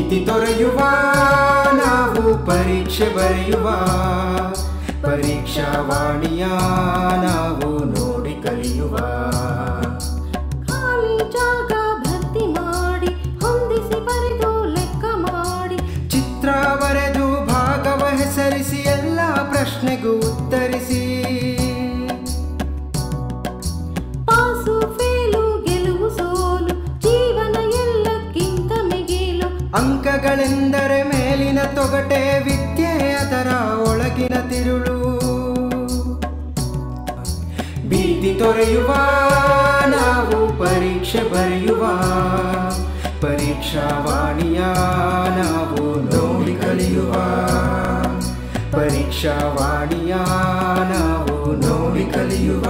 ಭೀತಿ ತೊರೆಯುವ ನಾವು ಪರೀಕ್ಷೆ ಬರೆಯುವ ಪರೀಕ್ಷಾವಾಣಿಯ ನಾವು ನೋಡಿ ಕಲಿಯುವ ಖಾಲಿ ಜಾಗ ಭರ್ತಿ ಮಾಡಿ ಹೊಂದಿಸಿ ಬರೆದು ಲೆಕ್ಕ ಮಾಡಿ ಚಿತ್ರ ಬರೆದು ಭಾಗವ ಹೆಸರಿಸಿ ಎಲ್ಲ ಪ್ರಶ್ನೆಗೂ ಉತ್ತರಿಸಿ ಪಾಸು ಫೇಲು ಗೆಲುವು ಸೋಲು ಜೀವನ ಎಲ್ಲಕ್ಕಿಂತ ಮಿಗಿಲು ಅಂಕಗಳೆಂದರೆ ಮೇಲಿನ ತೊಗಟೆ ವಿದ್ಯೆ ಅದರ ಒಳಗಿನ ತಿರುಳು ಭೀತಿ ತೊರೆಯುವ ನಾವು ಪರೀಕ್ಷೆ ಬರೆಯುವ ಪರೀಕ್ಷಾವಾಣಿಯ ನಾವು ನೋಡಿ ಕಲಿಯುವ ಪರೀಕ್ಷಾವಾಣಿಯ ನಾವು ನೋಡಿ ಕಲಿಯುವ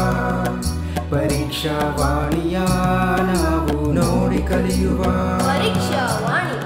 ಪರೀಕ್ಷಾವಾಣಿಯ ನಾವು ನೋಡಿ ಕಲಿಯುವ ಪರೀಕ್ಷಾ ವಾಣಿ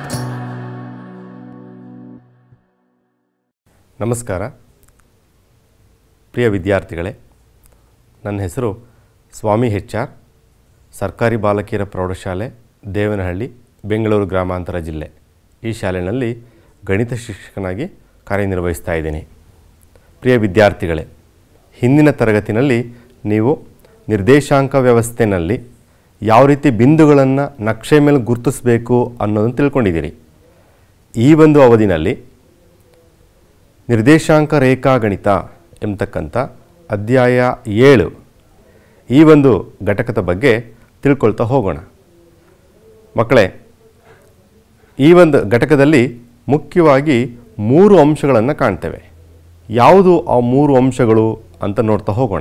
ನಮಸ್ಕಾರ ಪ್ರಿಯ ವಿದ್ಯಾರ್ಥಿಗಳೇ ನನ್ನ ಹೆಸರು ಸ್ವಾಮಿ ಹೆಚ್ ಆರ್ ಸರ್ಕಾರಿ ಬಾಲಕಿಯರ ಪ್ರೌಢಶಾಲೆ ದೇವನಹಳ್ಳಿ ಬೆಂಗಳೂರು ಗ್ರಾಮಾಂತರ ಜಿಲ್ಲೆ ಈ ಶಾಲೆಯಲ್ಲಿ ಗಣಿತ ಶಿಕ್ಷಕನಾಗಿ ಕಾರ್ಯನಿರ್ವಹಿಸ್ತಾ ಇದ್ದೀನಿ ಪ್ರಿಯ ವಿದ್ಯಾರ್ಥಿಗಳೇ ಹಿಂದಿನ ತರಗತಿನಲ್ಲಿ ನೀವು ನಿರ್ದೇಶಾಂಕ ವ್ಯವಸ್ಥೆಯಲ್ಲಿ ಯಾವ ರೀತಿ ಬಿಂದುಗಳನ್ನು ನಕ್ಷೆ ಮೇಲೆ ಗುರುತಿಸಬೇಕು ಅನ್ನೋದನ್ನು ತಿಳ್ಕೊಂಡಿದ್ದೀರಿ ಈ ಒಂದು ಅವಧಿನಲ್ಲಿ ನಿರ್ದೇಶಾಂಕ ರೇಖಾಗಣಿತ ಎಂಬತಕ್ಕಂಥ ಅಧ್ಯಾಯ ಏಳು ಈ ಒಂದು ಘಟಕದ ಬಗ್ಗೆ ತಿಳ್ಕೊಳ್ತಾ ಹೋಗೋಣ ಮಕ್ಕಳೇ ಈ ಒಂದು ಘಟಕದಲ್ಲಿ ಮುಖ್ಯವಾಗಿ ಮೂರು ಅಂಶಗಳನ್ನು ಕಾಣ್ತೇವೆ ಯಾವುದು ಆ ಮೂರು ಅಂಶಗಳು ಅಂತ ನೋಡ್ತಾ ಹೋಗೋಣ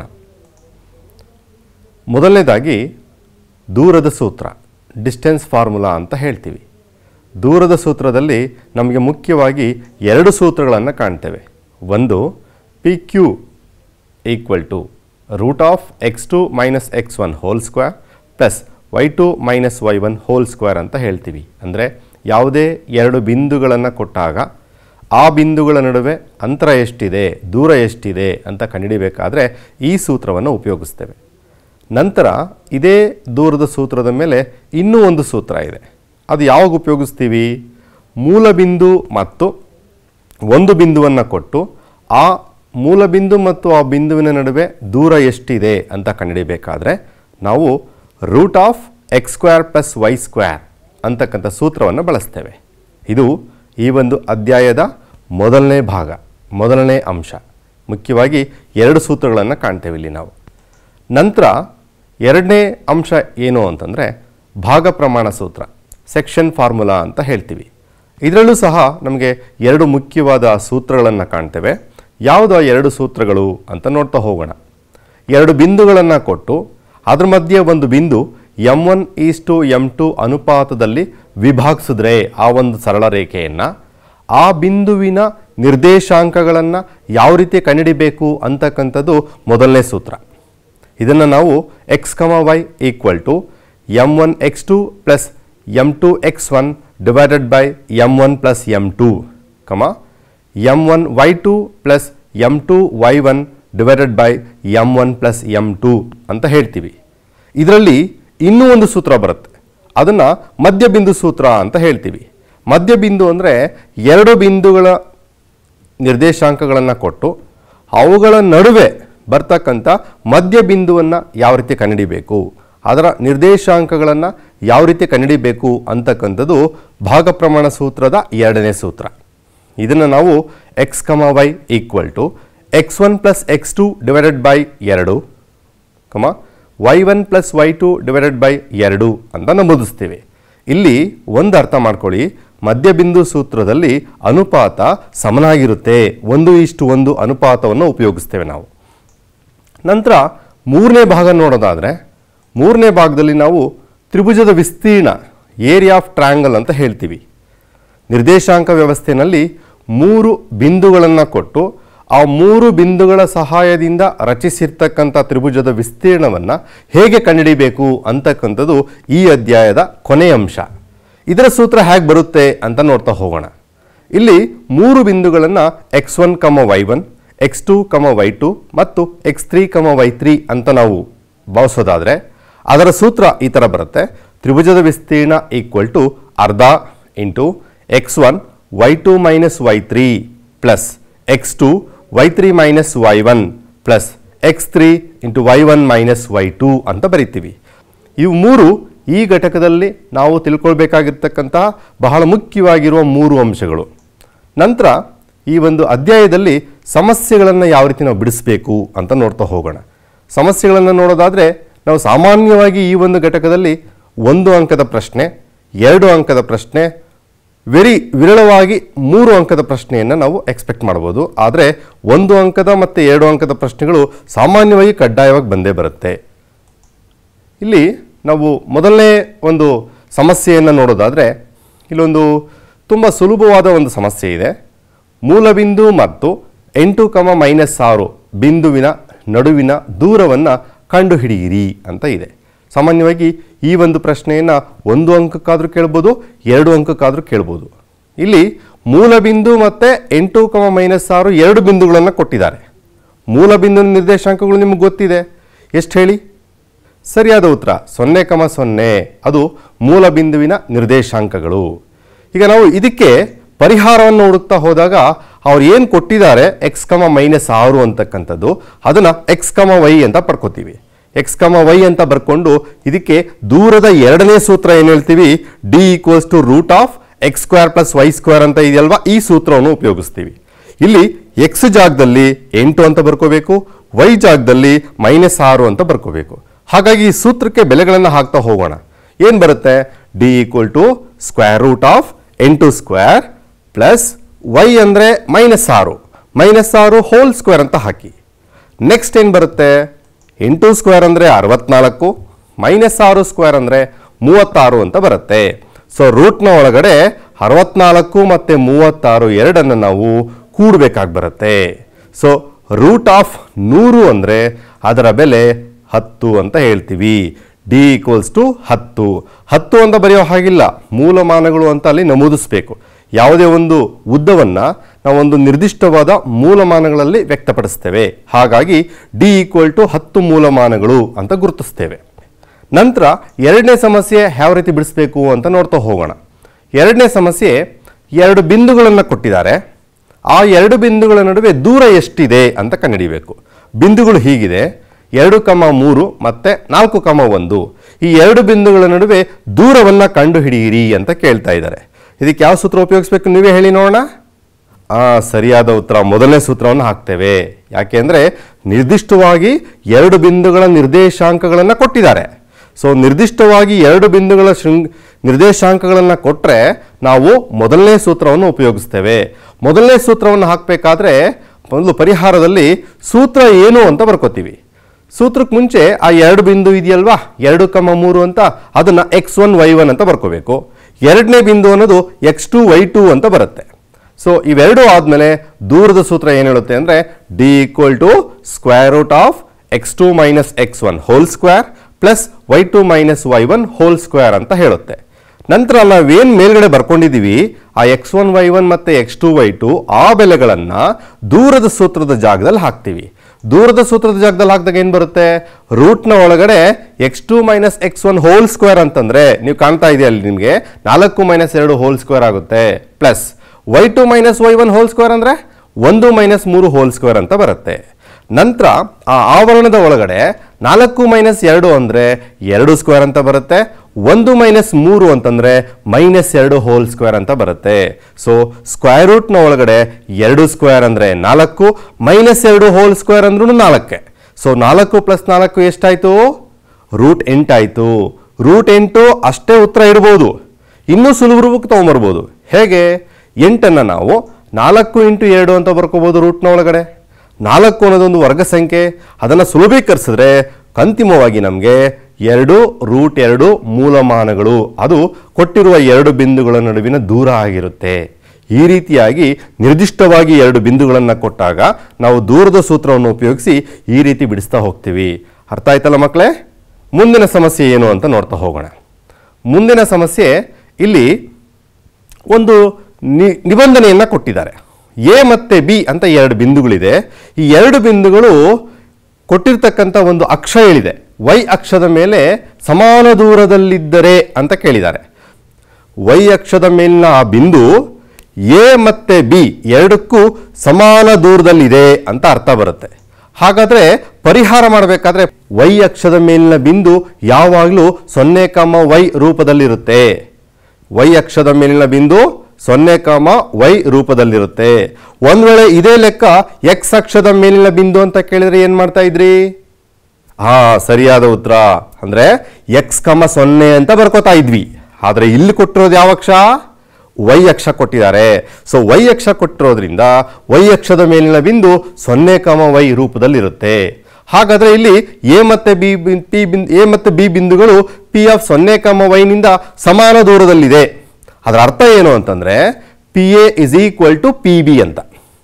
ಮೊದಲನೇದಾಗಿ ದೂರದ ಸೂತ್ರ ಡಿಸ್ಟೆನ್ಸ್ ಫಾರ್ಮುಲಾ ಅಂತ ಹೇಳ್ತೀವಿ ದೂರದ ಸೂತ್ರದಲ್ಲಿ ನಮಗೆ ಮುಖ್ಯವಾಗಿ ಎರಡು ಸೂತ್ರಗಳನ್ನು ಕಾಣ್ತೇವೆ ಒಂದು P Q equal to root of X two minus X one whole square plus Y two minus Y one whole square ಅಂತ ಹೇಳ್ತೀವಿ ಅಂದರೆ ಯಾವುದೇ ಎರಡು ಬಿಂದುಗಳನ್ನು ಕೊಟ್ಟಾಗ ಆ ಬಿಂದುಗಳ ನಡುವೆ ಅಂತರ ಎಷ್ಟಿದೆ ದೂರ ಎಷ್ಟಿದೆ ಅಂತ ಕಂಡುಹಿಡಿಬೇಕಾದ್ರೆ ಈ ಸೂತ್ರವನ್ನು ಉಪಯೋಗಿಸ್ತೇವೆ ನಂತರ ಇದೇ ದೂರದ ಸೂತ್ರದ ಮೇಲೆ ಇನ್ನೂ ಒಂದು ಸೂತ್ರ ಇದೆ ಅದು ಯಾವಾಗ ಉಪಯೋಗಿಸ್ತೀವಿ ಮೂಲ ಬಿಂದು ಮತ್ತು ಒಂದು ಬಿಂದುವನ್ನು ಕೊಟ್ಟು ಆ ಮೂಲ ಬಿಂದು ಮತ್ತು ಆ ಬಿಂದುವಿನ ನಡುವೆ ದೂರ ಎಷ್ಟಿದೆ ಅಂತ ಕಂಡುಹಿಡಿಬೇಕಾದ್ರೆ ನಾವು root of X square plus Y square ಅಂತಕ್ಕಂಥ ಸೂತ್ರವನ್ನು ಬಳಸ್ತೇವೆ ಇದು ಈ ಒಂದು ಅಧ್ಯಾಯದ ಮೊದಲನೇ ಭಾಗ ಮೊದಲನೇ ಅಂಶ ಮುಖ್ಯವಾಗಿ ಎರಡು ಸೂತ್ರಗಳನ್ನು ಕಾಣ್ತೇವೆ ಇಲ್ಲಿ ನಾವು ನಂತರ ಎರಡನೇ ಅಂಶ ಏನು ಅಂತಂದರೆ ಭಾಗ ಪ್ರಮಾಣ ಸೂತ್ರ ಸೆಕ್ಷನ್ ಫಾರ್ಮುಲಾ ಅಂತ ಹೇಳ್ತೀವಿ ಇದರಲ್ಲೂ ಸಹ ನಮಗೆ ಎರಡು ಮುಖ್ಯವಾದ ಸೂತ್ರಗಳನ್ನು ಕಾಣ್ತೇವೆ ಯಾವುದು ಆ ಎರಡು ಸೂತ್ರಗಳು ಅಂತ ನೋಡ್ತಾ ಹೋಗೋಣ ಎರಡು ಬಿಂದುಗಳನ್ನು ಕೊಟ್ಟು ಅದ್ರ ಮಧ್ಯೆ ಒಂದು ಬಿಂದು M one is to M two ಅನುಪಾತದಲ್ಲಿ ವಿಭಾಗಿಸಿದ್ರೆ ಆ ಒಂದು ಸರಳ ರೇಖೆಯನ್ನು ಆ ಬಿಂದುವಿನ ನಿರ್ದೇಶಾಂಕಗಳನ್ನು ಯಾವ ರೀತಿ ಕಂಡುಹಿಡಿಬೇಕು ಅಂತಕ್ಕಂಥದ್ದು ಮೊದಲನೇ ಸೂತ್ರ ಇದನ್ನು ನಾವು X comma Y equal to M one X two plus M two X one divided by M one plus M two comma M one Y two plus M two Y one divided by M one plus M two ಅಂತ ಹೇಳ್ತೀವಿ ಇದರಲ್ಲಿ ಇನ್ನೂ ಒಂದು ಸೂತ್ರ ಬರುತ್ತೆ ಅದನ್ನು ಮಧ್ಯಬಿಂದು ಸೂತ್ರ ಅಂತ ಹೇಳ್ತೀವಿ ಮಧ್ಯಬಿಂದು ಅಂದರೆ ಎರಡು ಬಿಂದುಗಳ ನಿರ್ದೇಶಾಂಕಗಳನ್ನು ಕೊಟ್ಟು ಅವುಗಳ ನಡುವೆ ಬರ್ತಕ್ಕಂಥ ಮಧ್ಯ ಬಿಂದುವನ್ನು ಯಾವ ರೀತಿ ಕಂಡುಹಿಡಿಬೇಕು ಅದರ ನಿರ್ದೇಶಾಂಕಗಳನ್ನು ಯಾವ ರೀತಿ ಕಂಡುಹಿಡಿಬೇಕು ಅಂತಕ್ಕಂಥದ್ದು ಭಾಗ ಪ್ರಮಾಣ ಸೂತ್ರದ ಎರಡನೇ ಸೂತ್ರ ಇದನ್ನು ನಾವು X comma Y equal to X one plus X two divided by ಎರಡು comma Y one plus Y two divided by ಎರಡು ಅಂತ ನಮೂದಿಸ್ತೀವಿ ಇಲ್ಲಿ ಒಂದು ಅರ್ಥ ಮಾಡ್ಕೊಳ್ಳಿ ಮಧ್ಯಬಿಂದು ಸೂತ್ರದಲ್ಲಿ ಅನುಪಾತ ಸಮನಾಗಿರುತ್ತೆ ಒಂದು ಇಷ್ಟು ಒಂದು ಅನುಪಾತವನ್ನು ಉಪಯೋಗಿಸ್ತೇವೆ ನಾವು ನಂತರ ಮೂರನೇ ಭಾಗ ನೋಡೋದಾದರೆ ಮೂರನೇ ಭಾಗದಲ್ಲಿ ನಾವು ತ್ರಿಭುಜದ ವಿಸ್ತೀರ್ಣ ಏರಿಯಾ ಆಫ್ ಟ್ರ್ಯಾಂಗಲ್ ಅಂತ ಹೇಳ್ತೀವಿ ನಿರ್ದೇಶಾಂಕ ವ್ಯವಸ್ಥೆಯಲ್ಲಿ ಮೂರು ಬಿಂದುಗಳನ್ನು ಕೊಟ್ಟು ಆ ಮೂರು ಬಿಂದುಗಳ ಸಹಾಯದಿಂದ ರಚಿಸಿರ್ತಕ್ಕಂಥ ತ್ರಿಭುಜದ ವಿಸ್ತೀರ್ಣವನ್ನು ಹೇಗೆ ಕಂಡುಹಿಡಿಬೇಕು ಅಂತಕ್ಕಂಥದ್ದು ಈ ಅಧ್ಯಾಯದ ಕೊನೆಯ ಅಂಶ ಇದರ ಸೂತ್ರ ಹೇಗೆ ಬರುತ್ತೆ ಅಂತ ನೋಡ್ತಾ ಹೋಗೋಣ ಇಲ್ಲಿ ಮೂರು ಬಿಂದುಗಳನ್ನು X one comma Y one X two comma Y two ಮತ್ತು X three comma Y three ಅಂತ ನಾವು ಭಾವಿಸೋದಾದರೆ ಅದರ ಸೂತ್ರ ಈ ಥರ ಬರುತ್ತೆ ತ್ರಿಭುಜದ ವಿಸ್ತೀರ್ಣ ಈಕ್ವಲ್ ಟು ಅರ್ಧ into X one Y two minus Y three plus X two Y three minus Y one plus X three into Y one minus Y two ಅಂತ ಬರಿತೀವಿ ಇವು ಮೂರು ಈ ಘಟಕದಲ್ಲಿ ನಾವು ತಿಳ್ಕೊಳ್ಬೇಕಾಗಿರ್ತಕ್ಕಂತಹ ಬಹಳ ಮುಖ್ಯವಾಗಿರುವ ಮೂರು ಅಂಶಗಳು ನಂತರ ಈ ಒಂದು ಅಧ್ಯಾಯದಲ್ಲಿ ಸಮಸ್ಯೆಗಳನ್ನು ಯಾವ ರೀತಿ ನಾವು ಬಿಡಿಸಬೇಕು ಅಂತ ನೋಡ್ತಾ ಹೋಗೋಣ ಸಮಸ್ಯೆಗಳನ್ನು ನೋಡೋದಾದರೆ ನಾವು ಸಾಮಾನ್ಯವಾಗಿ ಈ ಒಂದು ಘಟಕದಲ್ಲಿ ಒಂದು ಅಂಕದ ಪ್ರಶ್ನೆ ಎರಡು ಅಂಕದ ಪ್ರಶ್ನೆ ವೆರಿ ವಿರಳವಾಗಿ ಮೂರು ಅಂಕದ ಪ್ರಶ್ನೆಯನ್ನು ನಾವು ಎಕ್ಸ್ಪೆಕ್ಟ್ ಮಾಡ್ಬೋದು ಆದರೆ ಒಂದು ಅಂಕದ ಮತ್ತು ಎರಡು ಅಂಕದ ಪ್ರಶ್ನೆಗಳು ಸಾಮಾನ್ಯವಾಗಿ ಕಡ್ಡಾಯವಾಗಿ ಬಂದೇ ಬರುತ್ತೆ ಇಲ್ಲಿ ನಾವು ಮೊದಲನೇ ಒಂದು ಸಮಸ್ಯೆಯನ್ನು ನೋಡೋದಾದರೆ ಇಲ್ಲೊಂದು ತುಂಬ ಸುಲಭವಾದ ಒಂದು ಸಮಸ್ಯೆ ಇದೆ ಮೂಲಬಿಂದು ಮತ್ತು ಎಂಟು ಕಮ ಮೈನಸ್ ಆರು ಬಿಂದುವಿನ ನಡುವಿನ ದೂರವನ್ನು ಕಂಡುಹಿಡಿಯಿರಿ ಅಂತ ಇದೆ ಸಾಮಾನ್ಯವಾಗಿ ಈ ಒಂದು ಪ್ರಶ್ನೆಯನ್ನು ಒಂದು ಅಂಕಕ್ಕಾದರೂ ಕೇಳ್ಬೋದು ಎರಡು ಅಂಕಕ್ಕಾದರೂ ಕೇಳ್ಬೋದು ಇಲ್ಲಿ ಮೂಲಬಿಂದು ಮತ್ತು ಎಂಟು ಕಮ ಮೈನಸ್ ಆರು ಎರಡು ಬಿಂದುಗಳನ್ನು ಕೊಟ್ಟಿದ್ದಾರೆ ಮೂಲಬಿಂದು ನಿರ್ದೇಶಾಂಕಗಳು ನಿಮಗೆ ಗೊತ್ತಿದೆ ಎಷ್ಟು ಹೇಳಿ ಸರಿಯಾದ ಉತ್ತರ ಸೊನ್ನೆ ಕಮ ಸೊನ್ನೆ ಅದು ಮೂಲ ಬಿಂದುವಿನ ನಿರ್ದೇಶಾಂಕಗಳು ಈಗ ನಾವು ಇದಕ್ಕೆ ಪರಿಹಾರವನ್ನು ಹುಡುಕ್ತಾ ಹೋದಾಗ ಅವ್ರು ಏನು ಕೊಟ್ಟಿದ್ದಾರೆ ಎಕ್ಸ್ ಕಮ ಮೈನಸ್ ಆರು ಅಂತಕ್ಕಂಥದ್ದು ಅದನ್ನು ಎಕ್ಸ್ ಕಮ ವೈ ಅಂತ ಪಡ್ಕೋತೀವಿ ಎಕ್ಸ್ ಕಮ ವೈ ಅಂತ ಬರ್ಕೊಂಡು ಇದಕ್ಕೆ ದೂರದ ಎರಡನೇ ಸೂತ್ರ ಏನು ಹೇಳ್ತೀವಿ D equals to root of X square plus Y square ಅಂತ ಇದೆಯಲ್ವಾ ಈ ಸೂತ್ರವನ್ನು ಉಪಯೋಗಿಸ್ತೀವಿ ಇಲ್ಲಿ ಎಕ್ಸ್ ಜಾಗದಲ್ಲಿ ಎಂಟು ಅಂತ ಬರ್ಕೋಬೇಕು ವೈ ಜಾಗದಲ್ಲಿ ಮೈನಸ್ ಆರು ಅಂತ ಬರ್ಕೋಬೇಕು ಹಾಗಾಗಿ ಈ ಸೂತ್ರಕ್ಕೆ ಬೆಲೆಗಳನ್ನು ಹಾಕ್ತಾ ಹೋಗೋಣ ಏನು ಬರುತ್ತೆ D equal to square root of ಎಂಟು ಸ್ಕ್ವೇರ್ ಪ್ಲಸ್ ವೈ ಅಂದರೆ ಮೈನಸ್ ಆರು ಮೈನಸ್ ಆರು ಹೋಲ್ ಸ್ಕ್ವೇರ್ ಅಂತ ಹಾಕಿ ನೆಕ್ಸ್ಟ್ ಏನು ಬರುತ್ತೆ ಎಂಟು ಸ್ಕ್ವೇರ್ ಅಂದರೆ ಅರವತ್ನಾಲ್ಕು ಮೈನಸ್ ಆರು ಸ್ಕ್ವೇರ್ ಅಂದರೆ ಮೂವತ್ತಾರು ಅಂತ ಬರುತ್ತೆ ಸೊ ರೂಟ್ನ ಒಳಗಡೆ ಅರವತ್ನಾಲ್ಕು ಮತ್ತು ಮೂವತ್ತಾರು ಎರಡನ್ನು ನಾವು ಕೂಡಬೇಕಾಗಿ ಬರುತ್ತೆ ಸೊ ರೂಟ್ ಆಫ್ ನೂರು ಅಂದರೆ ಅದರ ಬೆಲೆ ಹತ್ತು ಅಂತ ಹೇಳ್ತೀವಿ ಡಿ ಈಕ್ವಲ್ಸ್ ಟು ಹತ್ತು ಹತ್ತು ಅಂತ ಬರೆಯೋ ಹಾಗಿಲ್ಲ ಮೂಲಮಾನಗಳು ಅಂತ ಅಲ್ಲಿ ನಮೂದಿಸಬೇಕು ಯಾವುದೇ ಒಂದು ಉದ್ದವನ್ನು ನಾವೊಂದು ನಿರ್ದಿಷ್ಟವಾದ ಮೂಲಮಾನಗಳಲ್ಲಿ ವ್ಯಕ್ತಪಡಿಸ್ತೇವೆ ಹಾಗಾಗಿ ಡಿ ಈಕ್ವಲ್ ಟು ಹತ್ತು ಮೂಲಮಾನಗಳು ಅಂತ ಗುರುತಿಸ್ತೇವೆ ನಂತರ ಎರಡನೇ ಸಮಸ್ಯೆ ಯಾವ ರೀತಿ ಬಿಡಿಸ್ಬೇಕು ಅಂತ ನೋಡ್ತಾ ಹೋಗೋಣ ಎರಡನೇ ಸಮಸ್ಯೆ ಎರಡು ಬಿಂದುಗಳನ್ನು ಕೊಟ್ಟಿದ್ದಾರೆ ಆ ಎರಡು ಬಿಂದುಗಳ ನಡುವೆ ದೂರ ಎಷ್ಟಿದೆ ಅಂತ ಕಂಡುಹಿಡಿಬೇಕು ಬಿಂದುಗಳು ಹೀಗಿದೆ ಎರಡು ಕಮ ಮೂರು ಮತ್ತು ನಾಲ್ಕು ಕಮ ಒಂದು ಈ ಎರಡು ಬಿಂದುಗಳ ನಡುವೆ ದೂರವನ್ನು ಕಂಡುಹಿಡಿಯಿರಿ ಅಂತ ಕೇಳ್ತಾ ಇದ್ದಾರೆ ಇದಕ್ಕೆ ಯಾವ ಸೂತ್ರ ಉಪಯೋಗಿಸ್ಬೇಕು ನೀವೇ ಹೇಳಿ ನೋಡೋಣ ಆ ಸರಿಯಾದ ಉತ್ತರ ಮೊದಲನೇ ಸೂತ್ರವನ್ನು ಹಾಕ್ತೇವೆ ಯಾಕೆಂದರೆ ನಿರ್ದಿಷ್ಟವಾಗಿ ಎರಡು ಬಿಂದುಗಳ ನಿರ್ದೇಶಾಂಕಗಳನ್ನು ಕೊಟ್ಟಿದ್ದಾರೆ ಸೊ ನಿರ್ದಿಷ್ಟವಾಗಿ ಎರಡು ಬಿಂದುಗಳ ಶೃಂಗ್ ನಿರ್ದೇಶಾಂಕಗಳನ್ನು ಕೊಟ್ಟರೆ ನಾವು ಮೊದಲನೇ ಸೂತ್ರವನ್ನು ಉಪಯೋಗಿಸ್ತೇವೆ ಮೊದಲನೇ ಸೂತ್ರವನ್ನು ಹಾಕಬೇಕಾದ್ರೆ ಮೊದಲು ಪರಿಹಾರದಲ್ಲಿ ಸೂತ್ರ ಏನು ಅಂತ ಬರ್ಕೋತೀವಿ ಸೂತ್ರಕ್ಕೆ ಮುಂಚೆ ಆ ಎರಡು ಬಿಂದು ಇದೆಯಲ್ವಾ ಎರಡು ಕಮ ಮೂರು ಅಂತ ಅದನ್ನು ಎಕ್ಸ್ ಒನ್ ವೈ ಒನ್ ಅಂತ ಬರ್ಕೋಬೇಕು ಎರಡನೇ ಬಿಂದು ಅನ್ನೋದು ಎಕ್ಸ್ ಟು ವೈ ಟು ಅಂತ ಬರುತ್ತೆ ಸೊ ಇವೆರಡು ಆದಮೇಲೆ ದೂರದ ಸೂತ್ರ ಏನು ಹೇಳುತ್ತೆ ಅಂದರೆ D equal to square root of X two minus X one whole square plus Y two minus Y one whole square ಅಂತ ಹೇಳುತ್ತೆ ನಂತರ ನಾವೇನು ಮೇಲ್ಗಡೆ ಬರ್ಕೊಂಡಿದ್ದೀವಿ ಆ ಎಕ್ಸ್ ಒನ್ ವೈ ಒನ್ ಮತ್ತು ಎಕ್ಸ್ ಟು ವೈ ಟು ಆ ಬೆಲೆಗಳನ್ನು ದೂರದ ಸೂತ್ರದ ಜಾಗದಲ್ಲಿ ಹಾಕ್ತೀವಿ ದೂರದ ಸೂತ್ರದ ಜಾಗದಲ್ಲಿ ಹಾಕಿದಾಗ ಏನು ಬರುತ್ತೆ ರೂಟ್ನ ಒಳಗಡೆ X two minus X one whole square ಅಂತಂದರೆ ನೀವು ಕಾಣ್ತಾ ಇದೆಯಾ ಅಲ್ಲಿ ನಿಮಗೆ ನಾಲ್ಕು ಮೈನಸ್ ಎರಡು ಹೋಲ್ ಸ್ಕ್ವೇರ್ ಆಗುತ್ತೆ plus Y two minus Y one whole square ಅಂದರೆ ಒಂದು ಮೈನಸ್ ಮೂರು ಹೋಲ್ ಸ್ಕ್ವೇರ್ ಅಂತ ಬರುತ್ತೆ ನಂತರ ಆ ಆವರಣದ ಒಳಗಡೆ ನಾಲ್ಕು ಮೈನಸ್ ಎರಡು ಅಂದರೆ ಎರಡು ಸ್ಕ್ವೇರ್ ಅಂತ ಬರುತ್ತೆ ಒಂದು ಮೈನಸ್ ಮೂರು ಅಂತಂದರೆ ಮೈನಸ್ ಎರಡು ಹೋಲ್ ಸ್ಕ್ವೇರ್ ಅಂತ ಬರುತ್ತೆ ಸೊ ಸ್ಕ್ವೇರ್ ರೂಟ್ನ ಒಳಗಡೆ ಎರಡು ಸ್ಕ್ವೇರ್ ಅಂದರೆ ನಾಲ್ಕು ಮೈನಸ್ ಎರಡು ಹೋಲ್ ಸ್ಕ್ವೇರ್ ಅಂದ್ರೂ ನಾಲ್ಕೆ ಸೊ ನಾಲ್ಕು ಪ್ಲಸ್ ನಾಲ್ಕು ಎಷ್ಟಾಯಿತು ರೂಟ್ ಎಂಟಾಯಿತು ರೂಟ್ ಎಂಟು ಅಷ್ಟೇ ಉತ್ತರ ಇಡ್ಬೋದು ಇನ್ನೂ ಸುಲಭ ರೂಪಕ್ಕೆ ತೊಗೊಂಬರ್ಬೋದು ಹೇಗೆ ಎಂಟನ್ನು ನಾವು ನಾಲ್ಕು ಇಂಟು ಎರಡು ಅಂತ ಬರ್ಕೋಬೋದು ರೂಟ್ನ ಒಳಗಡೆ ನಾಲ್ಕು ಅನ್ನೋದೊಂದು ವರ್ಗ ಸಂಖ್ಯೆ ಅದನ್ನು ಸುಲಭೀಕರಿಸಿದ್ರೆ ಅಂತಿಮವಾಗಿ ನಮಗೆ ಎರಡು ರೂಟ್ ಎರಡು ಮೂಲಮಾನಗಳು ಅದು ಕೊಟ್ಟಿರುವ ಎರಡು ಬಿಂದುಗಳ ನಡುವಿನ ದೂರ ಆಗಿರುತ್ತೆ ಈ ರೀತಿಯಾಗಿ ನಿರ್ದಿಷ್ಟವಾಗಿ ಎರಡು ಬಿಂದುಗಳನ್ನು ಕೊಟ್ಟಾಗ ನಾವು ದೂರದ ಸೂತ್ರವನ್ನು ಉಪಯೋಗಿಸಿ ಈ ರೀತಿ ಬಿಡಿಸ್ತಾ ಹೋಗ್ತೀವಿ ಅರ್ಥ ಆಯ್ತಲ್ಲ ಮಕ್ಕಳೇ ಮುಂದಿನ ಸಮಸ್ಯೆ ಏನು ಅಂತ ನೋಡ್ತಾ ಹೋಗೋಣ ಮುಂದಿನ ಸಮಸ್ಯೆ ಇಲ್ಲಿ ಒಂದು ನಿ ನಿಬಂಧನೆಯನ್ನು ಕೊಟ್ಟಿದ್ದಾರೆ ಎ ಮತ್ತು ಬಿ ಅಂತ ಎರಡು ಬಿಂದುಗಳಿದೆ ಈ ಎರಡು ಬಿಂದುಗಳು ಕೊಟ್ಟಿರ್ತಕ್ಕಂಥ ಒಂದು ಅಕ್ಷ ಹೇಳಿದೆ ವೈ ಅಕ್ಷದ ಮೇಲೆ ಸಮಾನ ದೂರದಲ್ಲಿದ್ದರೆ ಅಂತ ಕೇಳಿದ್ದಾರೆ ವೈ ಅಕ್ಷದ ಮೇಲಿನ ಆ ಬಿಂದು ಎ ಮತ್ತೆ ಬಿ ಎರಡಕ್ಕೂ ಸಮಾನ ದೂರದಲ್ಲಿದೆ ಅಂತ ಅರ್ಥ ಬರುತ್ತೆ ಹಾಗಾದ್ರೆ ಪರಿಹಾರ ಮಾಡಬೇಕಾದ್ರೆ ವೈ ಅಕ್ಷದ ಮೇಲಿನ ಬಿಂದು ಯಾವಾಗಲೂ ಸೊನ್ನೆ ಕಾಮ ವೈ ರೂಪದಲ್ಲಿರುತ್ತೆ ವೈ ಅಕ್ಷದ ಮೇಲಿನ ಬಿಂದು ಸೊನ್ನೆ ಕಾಮ ವೈ ರೂಪದಲ್ಲಿರುತ್ತೆ ಒಂದ್ ವೇಳೆ ಇದೇ ಲೆಕ್ಕ ಎಕ್ಸ್ ಅಕ್ಷದ ಮೇಲಿನ ಬಿಂದು ಅಂತ ಕೇಳಿದ್ರೆ ಏನ್ ಮಾಡ್ತಾ ಇದ್ರಿ ಹಾ ಸರಿಯಾದ ಉತ್ತರ ಅಂದ್ರೆ ಎಕ್ಸ್ ಕಮ ಸೊನ್ನೆ ಅಂತ ಬರ್ಕೋತಾ ಇದ್ವಿ ಆದ್ರೆ ಇಲ್ಲಿ ಕೊಟ್ಟಿರೋದು ಯಾವ ಅಕ್ಷ ವೈ ಅಕ್ಷ ಕೊಟ್ಟಿದ್ದಾರೆ ಸೊ ವೈ ಅಕ್ಷ ಕೊಟ್ಟಿರೋದ್ರಿಂದ ವೈ ಅಕ್ಷದ ಮೇಲಿನ ಬಿಂದು ಸೊನ್ನೆ ಕಮ ವೈ ರೂಪದಲ್ಲಿರುತ್ತೆ ಹಾಗಾದ್ರೆ ಇಲ್ಲಿ ಎ ಮತ್ತೆ ಬಿ ಪಿ ಬಿಂದು ಎ ಮತ್ತು ಬಿ ಬಿಂದುಗಳು ಪಿ ಆಫ್ ಸೊನ್ನೆ ಕಮ ವೈನಿಂದ ಸಮಾನ ದೂರದಲ್ಲಿದೆ ಅದರ ಅರ್ಥ ಏನು ಅಂತಂದ್ರೆ P A is equal to P B ಅಂತ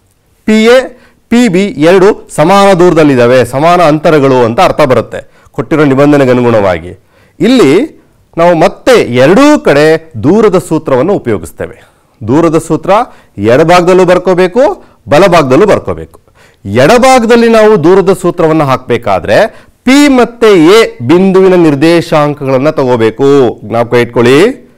ಪಿ ಎ ಪಿ ಬಿ ಎರಡು ಸಮಾನ ದೂರದಲ್ಲಿದ್ದಾವೆ ಸಮಾನ ಅಂತರಗಳು ಅಂತ ಅರ್ಥ ಬರುತ್ತೆ ಕೊಟ್ಟಿರೋ ನಿಬಂಧನೆಗೆ ಅನುಗುಣವಾಗಿ ಇಲ್ಲಿ ನಾವು ಮತ್ತೆ ಎರಡೂ ಕಡೆ ದೂರದ ಸೂತ್ರವನ್ನು ಉಪಯೋಗಿಸ್ತೇವೆ ದೂರದ ಸೂತ್ರ ಎಡಭಾಗದಲ್ಲೂ ಬರ್ಕೋಬೇಕು ಬಲಭಾಗದಲ್ಲೂ ಬರ್ಕೋಬೇಕು ಎಡಭಾಗದಲ್ಲಿ ನಾವು ದೂರದ ಸೂತ್ರವನ್ನು ಹಾಕಬೇಕಾದ್ರೆ ಪಿ ಮತ್ತೆ ಎ ಬಿಂದುವಿನ ನಿರ್ದೇಶಾಂಕಗಳನ್ನು ತಗೋಬೇಕು ಜ್ಞಾಪಕ ಇಟ್ಕೊಳ್ಳಿ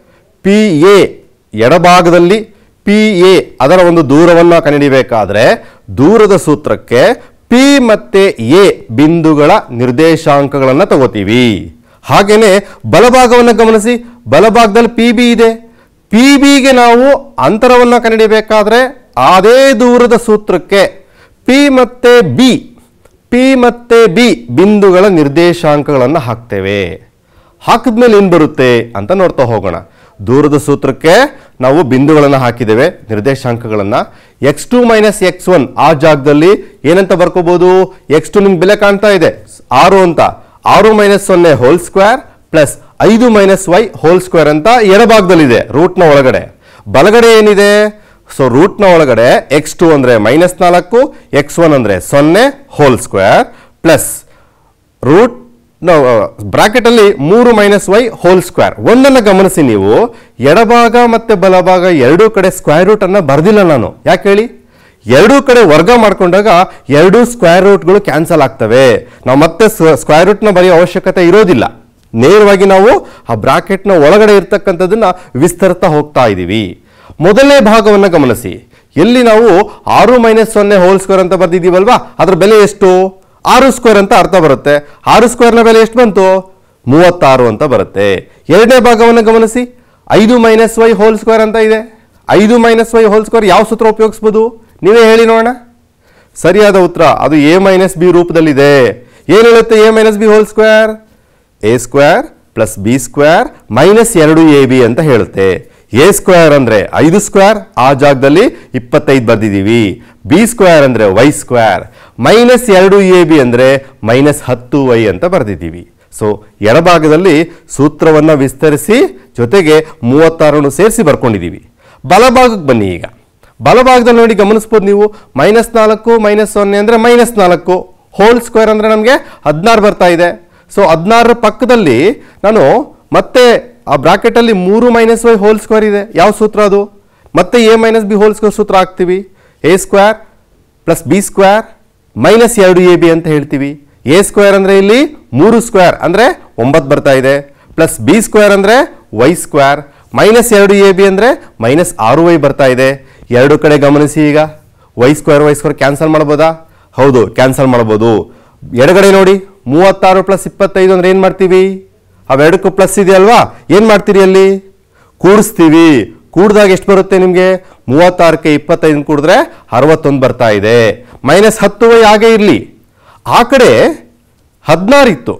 ಪಿ ಎ ಎಡಭಾಗದಲ್ಲಿ ಪಿ ಎ ಅದರ ಒಂದು ದೂರವನ್ನು ಕಂಡುಹಿಡಿಬೇಕಾದ್ರೆ ದೂರದ ಸೂತ್ರಕ್ಕೆ ಪಿ ಮತ್ತೆ ಎ ಬಿಂದುಗಳ ನಿರ್ದೇಶಾಂಕಗಳನ್ನು ತಗೋತೀವಿ ಹಾಗೇನೆ ಬಲಭಾಗವನ್ನು ಗಮನಿಸಿ ಬಲಭಾಗದಲ್ಲಿ ಪಿ ಬಿ ಇದೆ ಪಿ ಬಿಗೆ ನಾವು ಅಂತರವನ್ನು ಕಂಡುಹಿಡಿಬೇಕಾದ್ರೆ ಅದೇ ದೂರದ ಸೂತ್ರಕ್ಕೆ ಪಿ ಮತ್ತೆ ಬಿ ಪಿ ಮತ್ತೆ ಬಿ ಬಿಂದುಗಳ ನಿರ್ದೇಶಾಂಕಗಳನ್ನು ಹಾಕ್ತೇವೆ ಹಾಕಿದ್ಮೇಲೆ ಏನು ಬರುತ್ತೆ ಅಂತ ನೋಡ್ತಾ ಹೋಗೋಣ ದೂರದ ಸೂತ್ರಕ್ಕೆ ನಾವು ಬಿಂದುಗಳನ್ನು ಹಾಕಿದ್ದೇವೆ ನಿರ್ದೇಶಾಂಕಗಳನ್ನು X two minus X one ಆ ಜಾಗದಲ್ಲಿ ಏನಂತ ಬರ್ಕೋಬಹುದು ಎಕ್ಸ್ ಟು ನಿಮ್ಗೆ ಬೆಲೆ ಕಾಣ್ತಾ ಇದೆ ಆರು ಅಂತ ಆರು ಮೈನಸ್ ಸೊನ್ನೆ ಹೋಲ್ ಸ್ಕ್ವೇರ್ ಪ್ಲಸ್ ಐದು ಮೈನಸ್ ವೈ ಹೋಲ್ ಸ್ಕ್ವೇರ್ ಅಂತ ಎಡಭಾಗದಲ್ಲಿದೆ ರೂಟ್ನ ಒಳಗಡೆ ಬಲಗಡೆ ಏನಿದೆ ಸೊ ರೂಟ್ನ ಒಳಗಡೆ ಎಕ್ಸ್ ಟು ಅಂದರೆ ಮೈನಸ್ ನಾಲ್ಕು ಎಕ್ಸ್ ಒನ್ ಅಂದರೆ ಸೊನ್ನೆ whole square plus root bracket ಅಲ್ಲಿ ಮೂರು ಮೈನಸ್ ವೈ ಹೋಲ್ ಸ್ಕ್ವೇರ್ ಒಂದನ್ನು ಗಮನಿಸಿ ನೀವು ಎಡಭಾಗ ಮತ್ತೆ ಬಲಭಾಗ ಎರಡೂ ಕಡೆ ಸ್ಕ್ವೇರ್ ರೂಟ್ ಅನ್ನ ಬರ್ದಿಲ್ಲ ನಾನು ಯಾಕೆ ಹೇಳಿ ಎರಡೂ ಕಡೆ ವರ್ಗ ಮಾಡ್ಕೊಂಡಾಗ ಎರಡೂ ಸ್ಕ್ವೇರ್ ರೂಟ್ಗಳು ಕ್ಯಾನ್ಸಲ್ ಆಗ್ತವೆ ನಾವು ಮತ್ತೆ ಸ್ಕ್ವೇರ್ ರೂಟ್ನ ಬರೆಯೋ ಅವಶ್ಯಕತೆ ಇರೋದಿಲ್ಲ ನೇರವಾಗಿ ನಾವು ಆ ಬ್ರಾಕೆಟ್ನ ಒಳಗಡೆ ಇರ್ತಕ್ಕಂಥದ್ದನ್ನ ವಿಸ್ತರಿಸ್ತಾ ಹೋಗ್ತಾ ಇದ್ದೀವಿ ಮೊದಲನೇ ಭಾಗವನ್ನು ಗಮನಿಸಿ ಎಲ್ಲಿ ನಾವು ಆರು ಮೈನಸ್ ಸೊನ್ನೆ ಹೋಲ್ ಸ್ಕ್ವೇರ್ ಅಂತ ಬರ್ದಿದ್ದೀವಲ್ವಾ ಅದ್ರ ಬೆಲೆ ಎಷ್ಟು ಆರು ಸ್ಕ್ವೇರ್ ಅಂತ ಅರ್ಥ ಬರುತ್ತೆ ಆರು ಸ್ಕ್ವೇರ್ನ ಬೆಲೆ ಎಷ್ಟು ಬಂತು ಮೂವತ್ತಾರು ಅಂತ ಬರುತ್ತೆ ಎರಡನೇ ಭಾಗವನ್ನು ಗಮನಿಸಿ ಐದು ಮೈನಸ್ ವೈ ಹೋಲ್ ಸ್ಕ್ವೇರ್ ಅಂತ ಇದೆ ಐದು ಮೈನಸ್ ವೈ ಹೋಲ್ ಸ್ಕ್ವೇರ್ ಯಾವ ಸೂತ್ರ ಉಪಯೋಗಿಸ್ಬೋದು ನೀವೇ ಹೇಳಿ ನೋಡೋಣ ಸರಿಯಾದ ಉತ್ತರ ಅದು ಎ ಮೈನಸ್ ಬಿ ರೂಪದಲ್ಲಿದೆ ಏನು ಹೇಳುತ್ತೆ A minus B whole square A square plus B square minus ಎರಡು ಎ ಬಿ ಅಂತ ಹೇಳುತ್ತೆ ಎ ಸ್ಕ್ವೇರ್ ಅಂದ್ರೆ ಐದು ಸ್ಕ್ವೇರ್ ಆ ಜಾಗದಲ್ಲಿ ಇಪ್ಪತ್ತೈದು ಬರ್ದಿದ್ದೀವಿ ಬಿ ಸ್ಕ್ವೇರ್ ಅಂದ್ರೆ ವೈ ಸ್ಕ್ವೇರ್ ಮೈನಸ್ ಎರಡು ಎ ಬಿ ಅಂದ್ರೆ ಮೈನಸ್ ಹತ್ತು ವೈ ಅಂತ ಬರ್ದಿದ್ದೀವಿ ಸೊ ಎಡಭಾಗದಲ್ಲಿ ಸೂತ್ರವನ್ನು ವಿಸ್ತರಿಸಿ ಜೊತೆಗೆ ಮೂವತ್ತಾರನ್ನು ಸೇರಿಸಿ ಬರ್ಕೊಂಡಿದ್ದೀವಿ ಬಲಭಾಗಕ್ಕೆ ಬನ್ನಿ ಈಗ ಬಲಭಾಗದಲ್ಲಿ ನೋಡಿ ಗಮನಿಸ್ಬೋದು ನೀವು ಮೈನಸ್ ನಾಲ್ಕು ಮೈನಸ್ ಸೊನ್ನೆ ಅಂದರೆ ಮೈನಸ್ ನಾಲ್ಕು ಹೋಲ್ ಸ್ಕ್ವೇರ್ ಅಂದರೆ ನಮಗೆ ಹದಿನಾರು ಬರ್ತಾ ಇದೆ ಸೊ ಹದಿನಾರರ ಪಕ್ಕದಲ್ಲಿ ನಾನು ಮತ್ತೆ ಆ ಬ್ರಾಕೆಟಲ್ಲಿ ಮೂರು ಮೈನಸ್ ವೈ ಹೋಲ್ ಸ್ಕ್ವೇರ್ ಇದೆ ಯಾವ ಸೂತ್ರ ಅದು ಮತ್ತೆ A minus B whole square ಸೂತ್ರ ಹಾಕ್ತೀವಿ A square plus B square minus ಎರಡು ಎ ಬಿ ಅಂತ ಹೇಳ್ತೀವಿ ಎ ಸ್ಕ್ವೇರ್ ಅಂದರೆ ಇಲ್ಲಿ ಮೂರು ಸ್ಕ್ವೇರ್ ಅಂದರೆ ಒಂಬತ್ತು ಬರ್ತಾ ಇದೆ ಪ್ಲಸ್ ಬಿ ಸ್ಕ್ವೇರ್ ಅಂದರೆ ವೈ ಸ್ಕ್ವೇರ್ ಮೈನಸ್ ಎರಡು ಎ ಬಿ ಅಂದರೆ ಮೈನಸ್ ಆರು ವೈ ಬರ್ತಾ ಇದೆ ಎರಡು ಕಡೆ ಗಮನಿಸಿ ಈಗ Y square Y square cancel ಮಾಡ್ಬೋದಾ ಹೌದು ಕ್ಯಾನ್ಸಲ್ ಮಾಡ್ಬೋದು ಎಡಗಡೆ ನೋಡಿ ಮೂವತ್ತಾರು ಪ್ಲಸ್ ಇಪ್ಪತ್ತೈದು ಅಂದ್ರೆ ಏನು ಮಾಡ್ತೀವಿ ಅವೆರಡಕ್ಕೂ ಪ್ಲಸ್ ಇದೆಯಲ್ವಾ ಏನು ಮಾಡ್ತೀರಿ ಅಲ್ಲಿ ಕೂಡಿಸ್ತೀವಿ ಕೂಡಿದಾಗ ಎಷ್ಟು ಬರುತ್ತೆ ನಿಮಗೆ ಮೂವತ್ತಾರಕ್ಕೆ ಇಪ್ಪತ್ತೈದು ಕೂಡಿದ್ರೆ ಅರವತ್ತೊಂದು ಬರ್ತಾ ಇದೆ ಮೈನಸ್ ಹತ್ತು ವೈ ಹಾಗೆ ಇರಲಿ ಆ ಕಡೆ ಹದಿನಾರು ಇತ್ತು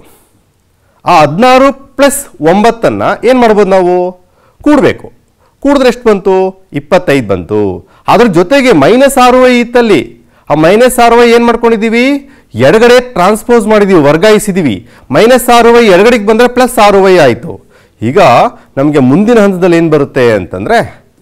ಆ ಹದಿನಾರು ಪ್ಲಸ್ ಒಂಬತ್ತನ್ನು ಏನು ಮಾಡ್ಬೋದು ನಾವು ಕೂಡಬೇಕು ಕೂಡಿದ್ರೆ ಎಷ್ಟು ಬಂತು ಇಪ್ಪತ್ತೈದು ಬಂತು ಅದ್ರ ಜೊತೆಗೆ ಮೈನಸ್ ಆರು ವೈ ಇತ್ತಲ್ಲಿ ಆ ಮೈನಸ್ ಆರು ವೈ ಏನು ಮಾಡ್ಕೊಂಡಿದ್ದೀವಿ ಎಡಗಡೆ ಟ್ರಾನ್ಸ್ಪೋಸ್ ಮಾಡಿದ್ದೀವಿ ವರ್ಗಾಯಿಸಿದ್ದೀವಿ ಮೈನಸ್ ಆರು ವೈ ಎಡಗಡೆಗೆ ಬಂದರೆ ಪ್ಲಸ್ ಆರು ವೈ ಆಯಿತು ಈಗ ನಮಗೆ ಮುಂದಿನ ಹಂತದಲ್ಲಿ ಏನು ಬರುತ್ತೆ ಅಂತಂದರೆ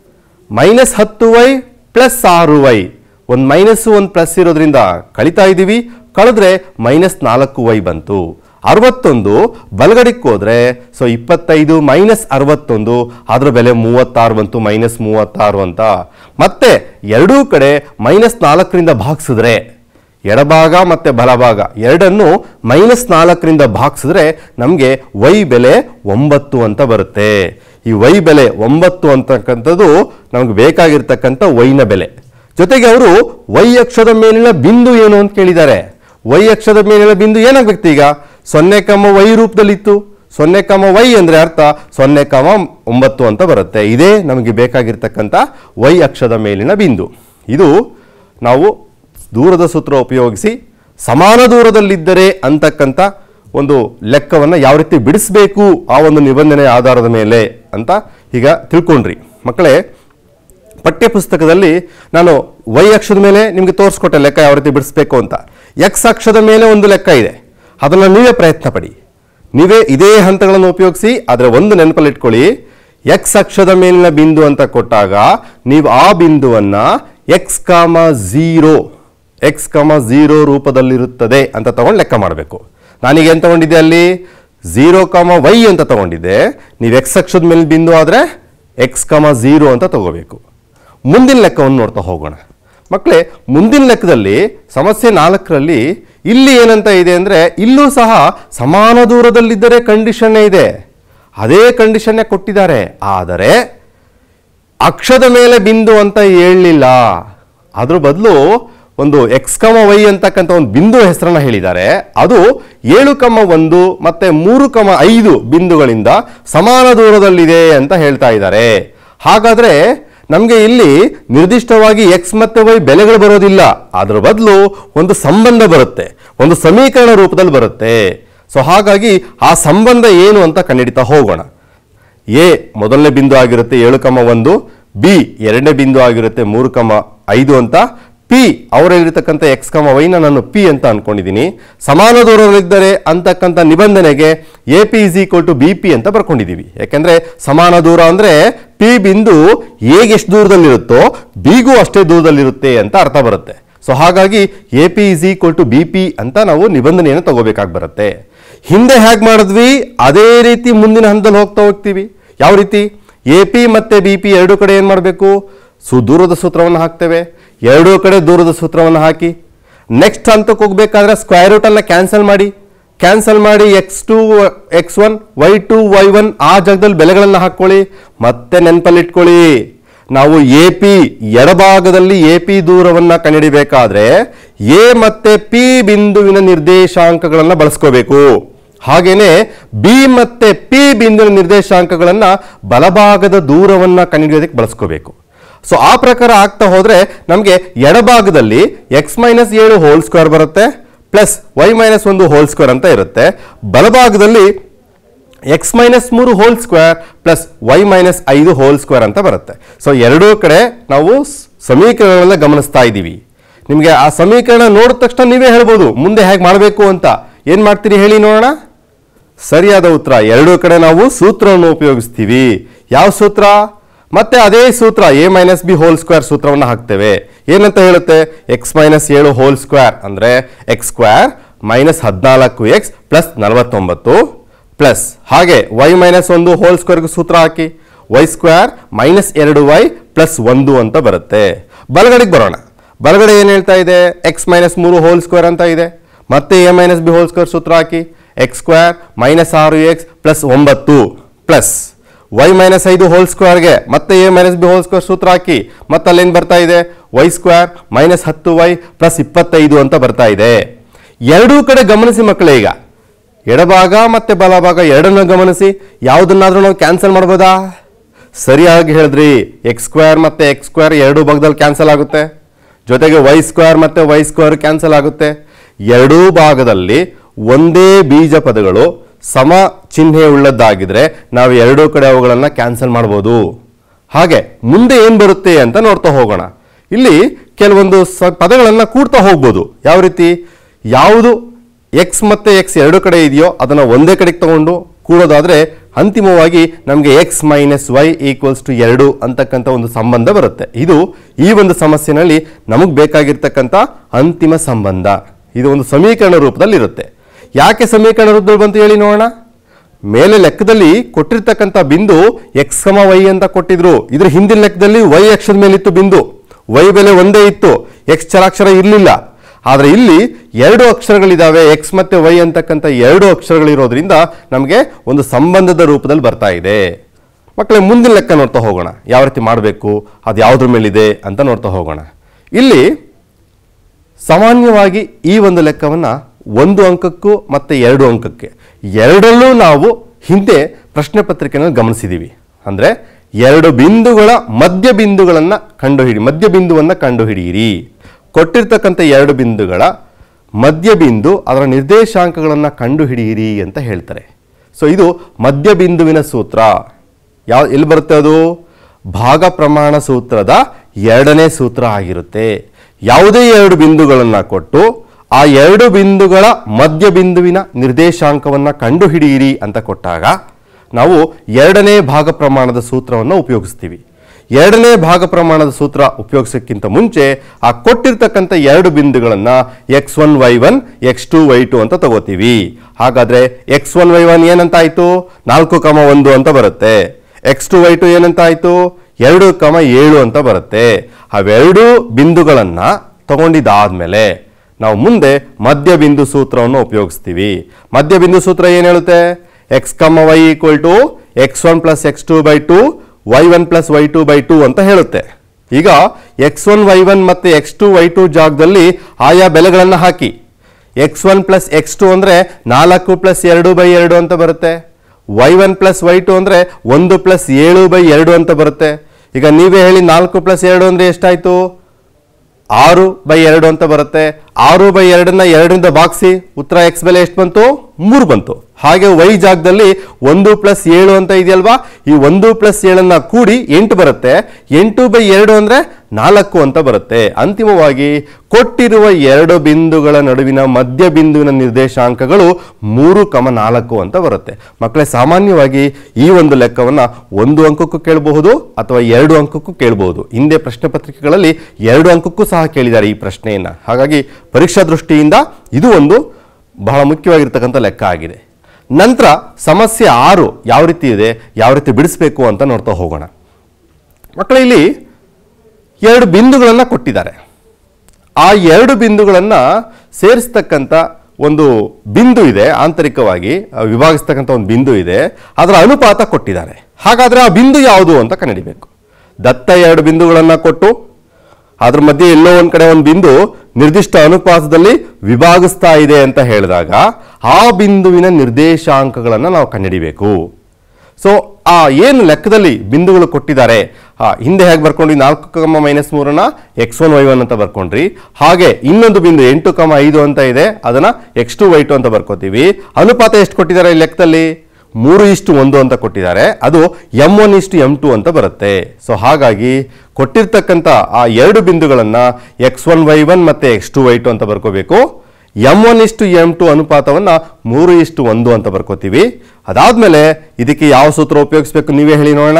ಮೈನಸ್ ಹತ್ತು ವೈ ಪ್ಲಸ್ ಆರು ವೈ ಒಂದು ಮೈನಸ್ಸು ಒಂದು ಪ್ಲಸ್ ಇರೋದ್ರಿಂದ ಕಳಿತಾ ಇದ್ದೀವಿ ಕಳೆದ್ರೆ ಮೈನಸ್ ನಾಲ್ಕು ವೈ ಬಂತು ಅರವತ್ತೊಂದು ಬಲಗಡೆಗೆ ಹೋದ್ರೆ ಸೊ ಇಪ್ಪತ್ತೈದು ಮೈನಸ್ ಅರವತ್ತೊಂದು ಅದರ ಬೆಲೆ ಮೂವತ್ತಾರು ಬಂತು ಮೈನಸ್ ಮೂವತ್ತಾರು ಅಂತ ಮತ್ತೆ ಎರಡೂ ಕಡೆ ಮೈನಸ್ ನಾಲ್ಕರಿಂದ ಭಾಗಿಸಿದ್ರೆ ಎಡಭಾಗ ಮತ್ತೆ ಬಲಭಾಗ ಎರಡನ್ನು ಮೈನಸ್ ನಾಲ್ಕರಿಂದ ಭಾಗಿಸಿದ್ರೆ ನಮಗೆ ವೈ ಬೆಲೆ ಒಂಬತ್ತು ಅಂತ ಬರುತ್ತೆ ಈ ವೈ ಬೆಲೆ ಒಂಬತ್ತು ಅಂತಕ್ಕಂಥದ್ದು ನಮಗೆ ಬೇಕಾಗಿರ್ತಕ್ಕಂಥ ವೈನ ಬೆಲೆ ಜೊತೆಗೆ ಅವರು ವೈ ಅಕ್ಷದ ಮೇಲಿನ ಬಿಂದು ಏನು ಅಂತ ಕೇಳಿದ್ದಾರೆ ವೈ ಅಕ್ಷದ ಮೇಲಿನ ಬಿಂದು ಏನಾಗಬೇಕು ಈಗ ಸೊನ್ನೆ ಕಮ ವೈ ರೂಪದಲ್ಲಿತ್ತು ಸೊನ್ನೆ ಕಮ ವೈ ಅಂದರೆ ಅರ್ಥ ಸೊನ್ನೆ ಕಮ ಒಂಬತ್ತು ಅಂತ ಬರುತ್ತೆ ಇದೇ ನಮಗೆ ಬೇಕಾಗಿರ್ತಕ್ಕಂಥ ವೈ ಅಕ್ಷದ ಮೇಲಿನ ಬಿಂದು ಇದು ನಾವು ದೂರದ ಸೂತ್ರ ಉಪಯೋಗಿಸಿ ಸಮಾನ ದೂರದಲ್ಲಿದ್ದರೆ ಅಂತಕ್ಕಂಥ ಒಂದು ಲೆಕ್ಕವನ್ನು ಯಾವ ರೀತಿ ಬಿಡಿಸಬೇಕು ಆ ಒಂದು ನಿಬಂಧನೆ ಆಧಾರದ ಮೇಲೆ ಅಂತ ಈಗ ತಿಳ್ಕೊಂಡ್ರಿ ಮಕ್ಕಳೇ ಪಠ್ಯಪುಸ್ತಕದಲ್ಲಿ ನಾನು ವೈ ಅಕ್ಷದ ಮೇಲೆ ನಿಮಗೆ ತೋರಿಸ್ಕೊಟ್ಟೆ ಲೆಕ್ಕ ಯಾವ ರೀತಿ ಬಿಡಿಸ್ಬೇಕು ಅಂತ ಎಕ್ಸ್ ಅಕ್ಷದ ಮೇಲೆ ಒಂದು ಲೆಕ್ಕ ಇದೆ ಅದನ್ನು ನೀವೇ ಪ್ರಯತ್ನ ಪಡಿ ನೀವೇ ಇದೇ ಹಂತಗಳನ್ನು ಉಪಯೋಗಿಸಿ ಆದರೆ ಒಂದು ನೆನಪಲ್ಲಿ ಇಟ್ಕೊಳ್ಳಿ ಎಕ್ಸ್ ಅಕ್ಷದ ಮೇಲಿನ ಬಿಂದು ಅಂತ ಕೊಟ್ಟಾಗ ನೀವು ಆ ಬಿಂದುವನ್ನು ಎಕ್ಸ್ ಕಾಮ ಝೀರೋ ಎಕ್ಸ್ ಕಾಮ ಝೀರೋ ರೂಪದಲ್ಲಿರುತ್ತದೆ ಅಂತ ತಗೊಂಡು ಲೆಕ್ಕ ಮಾಡಬೇಕು ನಾನೀಗ ಏನು ತಗೊಂಡಿದ್ದೆ ಅಲ್ಲಿ ಝೀರೋ ಕಾಮ ವೈ ಅಂತ ತಗೊಂಡಿದ್ದೆ ನೀವು ಎಕ್ಸ್ ಅಕ್ಷದ ಮೇಲೆ ಬಿಂದು ಆದರೆ ಎಕ್ಸ್ ಕಾಮ ಝೀರೋ ಅಂತ ತಗೋಬೇಕು ಮುಂದಿನ ಲೆಕ್ಕವನ್ನು ನೋಡ್ತಾ ಹೋಗೋಣ ಮಕ್ಕಳೇ ಮುಂದಿನ ಲೆಕ್ಕದಲ್ಲಿ ಸಮಸ್ಯೆ ನಾಲ್ಕರಲ್ಲಿ ಇಲ್ಲಿ ಏನಂತ ಇದೆ ಅಂದರೆ ಇಲ್ಲೂ ಸಹ ಸಮಾನ ದೂರದಲ್ಲಿದ್ದರೆ ಕಂಡೀಷನ್ನೇ ಇದೆ ಅದೇ ಕಂಡೀಷನ್ನೇ ಕೊಟ್ಟಿದ್ದಾರೆ ಆದರೆ ಅಕ್ಷದ ಮೇಲೆ ಬಿಂದು ಅಂತ ಹೇಳಲಿಲ್ಲ ಅದ್ರ ಬದಲು ಒಂದು ಎಕ್ಸ್ ಕಮ ವೈ ಅಂತಕ್ಕಂಥ ಒಂದು ಬಿಂದು ಹೆಸರನ್ನ ಹೇಳಿದ್ದಾರೆ ಅದು ಏಳು ಕಮ ಒಂದು ಮತ್ತೆ ಮೂರು ಕಮ ಐದು ಬಿಂದುಗಳಿಂದ ಸಮಾನ ದೂರದಲ್ಲಿದೆ ಅಂತ ಹೇಳ್ತಾ ಇದ್ದಾರೆ ಹಾಗಾದ್ರೆ ನಮಗೆ ಇಲ್ಲಿ ನಿರ್ದಿಷ್ಟವಾಗಿ ಎಕ್ಸ್ ಮತ್ತೆ ವೈ ಬೆಲೆಗಳು ಬರೋದಿಲ್ಲ ಅದರ ಬದಲು ಒಂದು ಸಂಬಂಧ ಬರುತ್ತೆ ಒಂದು ಸಮೀಕರಣ ರೂಪದಲ್ಲಿ ಬರುತ್ತೆ ಸೊ ಹಾಗಾಗಿ ಆ ಸಂಬಂಧ ಏನು ಅಂತ ಕಂಡುಹಿಡಿತಾ ಹೋಗೋಣ ಎ ಮೊದಲನೇ ಬಿಂದು ಆಗಿರುತ್ತೆ ಏಳು ಕಮ ಒಂದು ಬಿ ಎರಡನೇ ಬಿಂದು ಆಗಿರುತ್ತೆ ಮೂರು ಕಮ ಐದು ಅಂತ ಪಿ ಅವರಲ್ಲಿರ್ತಕ್ಕಂಥ ಎಕ್ಸ್ ಕಮ ವೈನ ನಾನು ಪಿ ಅಂತ ಅನ್ಕೊಂಡಿದ್ದೀನಿ ಸಮಾನ ದೂರದಲ್ಲಿದ್ದರೆ ಅಂತಕ್ಕಂಥ ನಿಬಂಧನೆಗೆ A P is equal to B P ಅಂತ ಬರ್ಕೊಂಡಿದ್ದೀವಿ ಯಾಕೆಂದ್ರೆ ಸಮಾನ ದೂರ ಅಂದ್ರೆ ಪಿ ಬಿಂದು ಎಗೆ ಎಷ್ಟು ದೂರದಲ್ಲಿರುತ್ತೋ ಬಿಗೂ ಅಷ್ಟೇ ದೂರದಲ್ಲಿರುತ್ತೆ ಅಂತ ಅರ್ಥ ಬರುತ್ತೆ ಸೊ ಹಾಗಾಗಿ A P is equal to B P ಅಂತ ನಾವು ನಿಬಂಧನೆಯನ್ನು ತಗೋಬೇಕಾಗಿ ಬರುತ್ತೆ ಹಿಂದೆ ಹೇಗೆ ಮಾಡಿದ್ವಿ ಅದೇ ರೀತಿ ಮುಂದಿನ ಹಂತದಲ್ಲಿ ಹೋಗ್ತಾ ಹೋಗ್ತೀವಿ ಯಾವ ರೀತಿ ಎ ಪಿ ಮತ್ತು ಬಿ ಪಿ ಎರಡು ಕಡೆ ಏನು ಮಾಡಬೇಕು ಸು ದೂರದ ಸೂತ್ರವನ್ನು ಹಾಕ್ತೇವೆ ಎರಡೂ ಕಡೆ ದೂರದ ಸೂತ್ರವನ್ನು ಹಾಕಿ ನೆಕ್ಸ್ಟ್ ಹಂತಕ್ಕೆ ಹೋಗ್ಬೇಕಾದ್ರೆ ಸ್ಕ್ವೇರ್ ರೂಟನ್ನು ಕ್ಯಾನ್ಸಲ್ ಮಾಡಿ ಕ್ಯಾನ್ಸಲ್ ಮಾಡಿ X two X one Y two Y one ಆ ಜಾಗದಲ್ಲಿ ಬೆಲೆಗಳನ್ನು ಹಾಕ್ಕೊಳ್ಳಿ ಮತ್ತೆ ನೆನಪಲ್ಲಿಟ್ಕೊಳ್ಳಿ ನಾವು ಎ ಪಿ ಎಡಭಾಗದಲ್ಲಿ ಎ ಪಿ ದೂರವನ್ನು ಕಂಡುಹಿಡಿಬೇಕಾದ್ರೆ ಎ ಮತ್ತೆ ಪಿ ಬಿಂದುವಿನ ನಿರ್ದೇಶಾಂಕಗಳನ್ನು ಬಳಸ್ಕೋಬೇಕು ಹಾಗೇನೆ ಬಿ ಮತ್ತೆ ಪಿ ಬಿಂದುವಿನ ನಿರ್ದೇಶಾಂಕಗಳನ್ನು ಬಲಭಾಗದ ದೂರವನ್ನು ಕಂಡುಹಿಡಿಯೋದಕ್ಕೆ ಬಳಸ್ಕೋಬೇಕು ಸೊ ಆ ಪ್ರಕಾರ ಆಗ್ತಾ ಹೋದ್ರೆ ನಮಗೆ ಎಡಭಾಗದಲ್ಲಿ ಎಕ್ಸ್ ಮೈನಸ್ ಏಳು ಹೋಲ್ ಸ್ಕ್ವೇರ್ ಬರುತ್ತೆ ಪ್ಲಸ್ ವೈ ಮೈನಸ್ ಒಂದು ಹೋಲ್ ಸ್ಕ್ವೇರ್ ಅಂತ ಇರುತ್ತೆ ಬಲಭಾಗದಲ್ಲಿ ಎಕ್ಸ್ ಮೈನಸ್ ಮೂರು whole square plus y minus ಐದು ಹೋಲ್ ಸ್ಕ್ವೇರ್ ಅಂತ ಬರುತ್ತೆ ಸೊ ಎರಡೂ ಕಡೆ ನಾವು ಸ್- ಸಮೀಕರಣಗಳನ್ನ ಗಮನಿಸ್ತಾ ಇದ್ದೀವಿ ನಿಮಗೆ ಆ ಸಮೀಕರಣ ನೋಡಿದ ತಕ್ಷಣ ನೀವೇ ಹೇಳ್ಬೋದು ಮುಂದೆ ಹೇಗೆ ಮಾಡಬೇಕು ಅಂತ ಏನು ಮಾಡ್ತೀರಿ ಹೇಳಿ ನೋಡೋಣ ಸರಿಯಾದ ಉತ್ತರ ಎರಡೂ ಕಡೆ ನಾವು ಸೂತ್ರವನ್ನು ಉಪಯೋಗಿಸ್ತೀವಿ ಯಾವ ಸೂತ್ರ ಮತ್ತೆ ಅದೇ ಸೂತ್ರ a minus B whole square ಸೂತ್ರವನ್ನು ಹಾಕ್ತೇವೆ ಏನಂತ ಹೇಳುತ್ತೆ ಎಕ್ಸ್ ಮೈನಸ್ ಏಳು ಹೋಲ್ ಸ್ಕ್ವೇರ್ ಅಂದರೆ ಎಕ್ಸ್ ಸ್ಕ್ವೇರ್ ಮೈನಸ್ ಹದಿನಾಲ್ಕು ಎಕ್ಸ್ ಪ್ಲಸ್ ನಲವತ್ತೊಂಬತ್ತು ಪ್ಲಸ್ ಹಾಗೆ ವೈ ಮೈನಸ್ ಒಂದು ಹೋಲ್ ಸ್ಕ್ವೇರ್ಗೆ ಸೂತ್ರ ಹಾಕಿ ವೈ ಸ್ಕ್ವೇರ್ ಮೈನಸ್ ಎರಡು ವೈ ಪ್ಲಸ್ ಒಂದು ಅಂತ ಬರುತ್ತೆ ಬಲಗಡೆಗೆ ಬರೋಣ ಬಲಗಡೆ ಏನು ಹೇಳ್ತಾ ಇದೆ ಎಕ್ಸ್ ಮೈನಸ್ ಮೂರು ಹೋಲ್ ಸ್ಕ್ವೇರ್ ಅಂತ ಇದೆ ಮತ್ತೆ A minus B whole square ಸೂತ್ರ ಹಾಕಿ ಎಕ್ಸ್ ಸ್ಕ್ವೇರ್ ಮೈನಸ್ ಆರು ಎಕ್ಸ್ ಪ್ಲಸ್ ಒಂಬತ್ತು ಪ್ಲಸ್ ವೈ ಮೈನಸ್ ಐದು ಹೋಲ್ ಸ್ಕ್ವೇರ್ಗೆ ಮತ್ತೆ A minus B whole square ಸೂತ್ರ ಹಾಕಿ ಮತ್ತೆ ಅಲ್ಲೇನು ಬರ್ತಾ ಇದೆ ವೈ ಸ್ಕ್ವೇರ್ ಮೈನಸ್ ಹತ್ತು ವೈ ಪ್ಲಸ್ ಇಪ್ಪತ್ತೈದು ಅಂತ ಬರ್ತಾ ಇದೆ ಎರಡೂ ಕಡೆ ಗಮನಿಸಿ ಮಕ್ಕಳೇ ಈಗ ಎಡಭಾಗ ಮತ್ತೆ ಬಲಭಾಗ ಎರಡನ್ನ ಗಮನಿಸಿ ಯಾವುದನ್ನಾದ್ರೂ ನಾವು ಕ್ಯಾನ್ಸಲ್ ಮಾಡ್ಬೋದಾ ಸರಿಯಾಗಿ ಹೇಳಿದ್ರಿ ಎಕ್ಸ್ ಸ್ಕ್ವೇರ್ ಮತ್ತೆ ಎಕ್ಸ್ ಸ್ಕ್ವೇರ್ ಎರಡೂ ಭಾಗದಲ್ಲಿ ಕ್ಯಾನ್ಸಲ್ ಆಗುತ್ತೆ ಜೊತೆಗೆ ವೈ ಸ್ಕ್ವೇರ್ ಮತ್ತೆ ವೈ ಸ್ಕ್ವೇರ್ ಕ್ಯಾನ್ಸಲ್ ಆಗುತ್ತೆ ಎರಡೂ ಭಾಗದಲ್ಲಿ ಒಂದೇ ಬೀಜ ಪದಗಳು ಸಮ ಚಿಹ್ನೆ ಉಳ್ಳದ್ದಾಗಿದ್ರೆ ನಾವು ಎರಡೂ ಕಡೆ ಅವುಗಳನ್ನು ಕ್ಯಾನ್ಸಲ್ ಮಾಡ್ಬೋದು ಹಾಗೆ ಮುಂದೆ ಏನು ಬರುತ್ತೆ ಅಂತ ನೋಡ್ತಾ ಹೋಗೋಣ ಇಲ್ಲಿ ಕೆಲವೊಂದು ಸ ಪದಗಳನ್ನು ಕೂಡ್ತಾ ಹೋಗ್ಬೋದು ಯಾವ ರೀತಿ ಯಾವುದು ಎಕ್ಸ್ ಮತ್ತೆ ಎಕ್ಸ್ ಎರಡು ಕಡೆ ಇದೆಯೋ ಅದನ್ನು ಒಂದೇ ಕಡೆಗೆ ತಗೊಂಡು ಕೂಡೋದಾದ್ರೆ ಅಂತಿಮವಾಗಿ ನಮಗೆ x minus y equals to ಎರಡು ಅಂತಕ್ಕಂಥ ಒಂದು ಸಂಬಂಧ ಬರುತ್ತೆ ಇದು ಈ ಒಂದು ಸಮಸ್ಯೆನಲ್ಲಿ ನಮಗೆ ಬೇಕಾಗಿರ್ತಕ್ಕಂಥ ಅಂತಿಮ ಸಂಬಂಧ ಇದು ಒಂದು ಸಮೀಕರಣ ರೂಪದಲ್ಲಿ ಇರುತ್ತೆ ಯಾಕೆ ಸಮೀಕರಣ ರೂಪದಲ್ಲಿ ಬಂತು ಹೇಳಿ ನೋಡೋಣ ಮೇಲೆ ಲೆಕ್ಕದಲ್ಲಿ ಕೊಟ್ಟಿರ್ತಕ್ಕಂಥ ಬಿಂದು ಎಕ್ಸ್ ಸಮ ವೈ ಅಂತ ಕೊಟ್ಟಿದ್ರು ಇದ್ರ ಹಿಂದಿನ ಲೆಕ್ಕದಲ್ಲಿ ವೈ ಅಕ್ಷದ ಮೇಲಿತ್ತು ಬಿಂದು ವೈ ಬೆಲೆ ಒಂದೇ ಇತ್ತು ಎಕ್ಸ್ ಚರಾಕ್ಷರ ಇರಲಿಲ್ಲ ಆದರೆ ಇಲ್ಲಿ ಎರಡು ಅಕ್ಷರಗಳಿದ್ದಾವೆ ಎಕ್ಸ್ ಮತ್ತೆ ವೈ ಅಂತಕ್ಕಂಥ ಎರಡು ಅಕ್ಷರಗಳಿರೋದ್ರಿಂದ ನಮಗೆ ಒಂದು ಸಂಬಂಧದ ರೂಪದಲ್ಲಿ ಬರ್ತಾ ಇದೆ ಮಕ್ಕಳೇ ಮುಂದಿನ ಲೆಕ್ಕ ನೋಡ್ತಾ ಹೋಗೋಣ ಯಾವ ರೀತಿ ಮಾಡಬೇಕು ಅದು ಯಾವುದ್ರ ಮೇಲಿದೆ ಅಂತ ನೋಡ್ತಾ ಹೋಗೋಣ ಇಲ್ಲಿ ಸಾಮಾನ್ಯವಾಗಿ ಈ ಒಂದು ಲೆಕ್ಕವನ್ನು ಒಂದು ಅಂಕಕ್ಕೂ ಮತ್ತು ಎರಡು ಅಂಕಕ್ಕೆ ಎರಡಲ್ಲೂ ನಾವು ಹಿಂದೆ ಪ್ರಶ್ನೆ ಪತ್ರಿಕೆಯನ್ನು ಗಮನಿಸಿದ್ದೀವಿ ಅಂದರೆ ಎರಡು ಬಿಂದುಗಳ ಮಧ್ಯ ಬಿಂದುಗಳನ್ನು ಕಂಡುಹಿಡಿ ಮಧ್ಯ ಬಿಂದುವನ್ನು ಕಂಡುಹಿಡಿಯಿರಿ ಕೊಟ್ಟಿರ್ತಕ್ಕಂಥ ಎರಡು ಬಿಂದುಗಳ ಮಧ್ಯ ಬಿಂದು ಅದರ ನಿರ್ದೇಶಾಂಕಗಳನ್ನು ಕಂಡುಹಿಡಿಯಿರಿ ಅಂತ ಹೇಳ್ತಾರೆ ಸೊ ಇದು ಮಧ್ಯ ಬಿಂದುವಿನ ಸೂತ್ರ ಯಾವ ಎಲ್ಲಿ ಬರುತ್ತೆ ಅದು ಭಾಗ ಪ್ರಮಾಣ ಸೂತ್ರದ ಎರಡನೇ ಸೂತ್ರ ಆಗಿರುತ್ತೆ ಯಾವುದೇ ಎರಡು ಬಿಂದುಗಳನ್ನು ಕೊಟ್ಟು ಆ ಎರಡು ಬಿಂದುಗಳ ಮಧ್ಯ ಬಿಂದುವಿನ ನಿರ್ದೇಶಾಂಕವನ್ನು ಕಂಡುಹಿಡಿಯಿರಿ ಅಂತ ಕೊಟ್ಟಾಗ ನಾವು ಎರಡನೇ ಭಾಗ ಪ್ರಮಾಣದ ಸೂತ್ರವನ್ನು ಉಪಯೋಗಿಸ್ತೀವಿ ಎರಡನೇ ಭಾಗ ಪ್ರಮಾಣದ ಸೂತ್ರ ಉಪಯೋಗಿಸೋಕ್ಕಿಂತ ಮುಂಚೆ ಆ ಕೊಟ್ಟಿರ್ತಕ್ಕಂಥ ಎರಡು ಬಿಂದುಗಳನ್ನು X one Y one X two Y two ಅಂತ ತಗೋತೀವಿ ಹಾಗಾದ್ರೆ ಎಕ್ಸ್ ಒನ್ ವೈ ಒನ್ ಏನಂತ ಆಯ್ತು ನಾಲ್ಕು ಕಮ ಒಂದು ಅಂತ ಬರುತ್ತೆ ಎಕ್ಸ್ ಟು ವೈ ಟು ಏನಂತ ಆಯ್ತು ಎರಡು ಕಮ ಏಳು ಅಂತ ಬರುತ್ತೆ ಅವೆರಡೂ ಬಿಂದುಗಳನ್ನು ತಗೊಂಡಿದ್ದಾದ್ಮೇಲೆ ನಾವು ಮುಂದೆ ಮಧ್ಯ ಬಿಂದು ಸೂತ್ರವನ್ನು ಉಪಯೋಗಿಸ್ತೀವಿ ಮಧ್ಯ ಬಿಂದು ಸೂತ್ರ ಏನು ಹೇಳುತ್ತೆ x comma Y equal to X one plus X two by two Y one plus Y two by two ಅಂತ ಹೇಳುತ್ತೆ ಈಗ ಎಕ್ಸ್ ಒನ್ ವೈ ಒನ್ ಮತ್ತು ಎಕ್ಸ್ ಟು ವೈ ಟು ಜಾಗದಲ್ಲಿ ಆಯಾ ಬೆಲೆಗಳನ್ನು ಹಾಕಿ x one plus X two ಅಂದರೆ ನಾಲ್ಕು ಪ್ಲಸ್ ಎರಡು ಬೈ ಎರಡು ಅಂತ ಬರುತ್ತೆ y one plus Y two ಅಂದರೆ ಒಂದು ಪ್ಲಸ್ ಏಳು ಬೈ ಎರಡು ಅಂತ ಬರುತ್ತೆ ಈಗ ನೀವೇ ಹೇಳಿ ನಾಲ್ಕು ಪ್ಲಸ್ ಎರಡು ಅಂದರೆ ಎಷ್ಟಾಯಿತು ಆರು ಬೈ ಎರಡು ಅಂತ ಬರುತ್ತೆ ಆರು ಬೈ ಎರಡನ್ನ ಎರಡರಿಂದ ಭಾಗಿಸಿ ಉತ್ತರ ಎಕ್ಸ್ ಬೆಲೆ ಎಷ್ಟು ಬಂತು ಮೂರು ಬಂತು ಹಾಗೆ ವೈ ಜಾಗದಲ್ಲಿ ಒಂದು ಪ್ಲಸ್ ಏಳು ಅಂತ ಇದೆಯಲ್ವಾ ಈ ಒಂದು ಪ್ಲಸ್ ಏಳನ್ನ ಕೂಡಿ ಎಂಟು ಬರುತ್ತೆ ಎಂಟು ಬೈ ಎರಡು ಅಂದರೆ ನಾಲ್ಕು ಅಂತ ಬರುತ್ತೆ ಅಂತಿಮವಾಗಿ ಕೊಟ್ಟಿರುವ ಎರಡು ಬಿಂದುಗಳ ನಡುವಿನ ಮಧ್ಯ ಬಿಂದುವಿನ ನಿರ್ದೇಶಾಂಕಗಳು ಮೂರು ಕಮ ನಾಲ್ಕು ಅಂತ ಬರುತ್ತೆ ಮಕ್ಕಳೇ ಸಾಮಾನ್ಯವಾಗಿ ಈ ಒಂದು ಲೆಕ್ಕವನ್ನು ಒಂದು ಅಂಕಕ್ಕೂ ಕೇಳಬಹುದು ಅಥವಾ ಎರಡು ಅಂಕಕ್ಕೂ ಕೇಳಬಹುದು ಹಿಂದೆ ಪ್ರಶ್ನೆ ಪತ್ರಿಕೆಗಳಲ್ಲಿ ಎರಡು ಅಂಕಕ್ಕೂ ಸಹ ಕೇಳಿದ್ದಾರೆ ಈ ಪ್ರಶ್ನೆಯನ್ನು ಹಾಗಾಗಿ ಪರೀಕ್ಷಾ ದೃಷ್ಟಿಯಿಂದ ಇದು ಒಂದು ಬಹಳ ಮುಖ್ಯವಾಗಿರ್ತಕ್ಕಂಥ ಲೆಕ್ಕ ಆಗಿದೆ ನಂತರ ಸಮಸ್ಯೆ ಆರು ಯಾವ ರೀತಿ ಇದೆ ಯಾವ ರೀತಿ ಬಿಡಿಸ್ಬೇಕು ಅಂತ ನೋಡ್ತಾ ಹೋಗೋಣ ಮಕ್ಕಳ ಇಲ್ಲಿ ಎರಡು ಬಿಂದುಗಳನ್ನು ಕೊಟ್ಟಿದ್ದಾರೆ ಆ ಎರಡು ಬಿಂದುಗಳನ್ನು ಸೇರಿಸ್ತಕ್ಕಂಥ ಒಂದು ಬಿಂದು ಇದೆ ಆಂತರಿಕವಾಗಿ ಆ, ವಿಭಾಗಿಸ್ತಕ್ಕಂಥ ಒಂದು ಬಿಂದು ಇದೆ ಅದರ ಅನುಪಾತ ಕೊಟ್ಟಿದ್ದಾರೆ ಹಾಗಾದರೆ ಆ ಬಿಂದು ಯಾವುದು ಅಂತ ಕಂಡುಹಿಡಿಬೇಕು ದತ್ತ ಎರಡು ಬಿಂದುಗಳನ್ನು ಕೊಟ್ಟು ಅದ್ರ ಮಧ್ಯೆ ಎಲ್ಲೋ ಒಂದು ಕಡೆ ಒಂದು ಬಿಂದು ನಿರ್ದಿಷ್ಟ ಅನುಪಾತದಲ್ಲಿ ವಿಭಾಗಿಸ್ತಾ ಇದೆ ಅಂತ ಹೇಳಿದಾಗ ಆ ಬಿಂದುವಿನ ನಿರ್ದೇಶಾಂಕಗಳನ್ನು ನಾವು ಕಂಡುಹಿಡಿಬೇಕು ಸೊ ಆ ಏನು ಲೆಕ್ಕದಲ್ಲಿ ಬಿಂದುಗಳು ಕೊಟ್ಟಿದ್ದಾರೆ ಆ, ಹಿಂದೆ ಹೇಗೆ ಬರ್ಕೊಂಡ್ರಿ ನಾಲ್ಕು ಕಮ ಮೈನಸ್ ಮೂರನ್ನ ಎಕ್ಸ್ ಒನ್ ವೈ ಒನ್ ಅಂತ ಬರ್ಕೊಂಡ್ರಿ ಹಾಗೆ ಇನ್ನೊಂದು ಬಿಂದು ಎಂಟು ಕಮ ಐದು ಅಂತ ಇದೆ ಅದನ್ನ ಎಕ್ಸ್ ಟು ವೈ ಟು ಅಂತ ಬರ್ಕೋತೀವಿ ಅನುಪಾತ ಎಷ್ಟು ಕೊಟ್ಟಿದ್ದಾರೆ ಈ ಲೆಕ್ಕದಲ್ಲಿ ಮೂರು ಇಷ್ಟು ಒಂದು ಅಂತ ಕೊಟ್ಟಿದ್ದಾರೆ ಅದು ಎಮ್ ಒನ್ ಇಷ್ಟು ಎಮ್ ಟು ಅಂತ ಬರುತ್ತೆ ಸೊ ಹಾಗಾಗಿ ಕೊಟ್ಟಿರ್ತಕ್ಕಂಥ ಆ ಎರಡು ಬಿಂದುಗಳನ್ನು ಎಕ್ಸ್ ಒನ್ ವೈ ಒನ್ ಮತ್ತು ಎಕ್ಸ್ ಟು ವೈ ಟು ಅಂತ ಬರ್ಕೋಬೇಕು ಎಮ್ ಒನ್ ಇಷ್ಟು ಎಮ್ ಟು ಅನುಪಾತವನ್ನು ಮೂರು ಇಷ್ಟು ಒಂದು ಅಂತ ಬರ್ಕೋತೀವಿ ಅದಾದಮೇಲೆ ಇದಕ್ಕೆ ಯಾವ ಸೂತ್ರ ಉಪಯೋಗಿಸ್ಬೇಕು ನೀವೇ ಹೇಳಿ ನೋಡೋಣ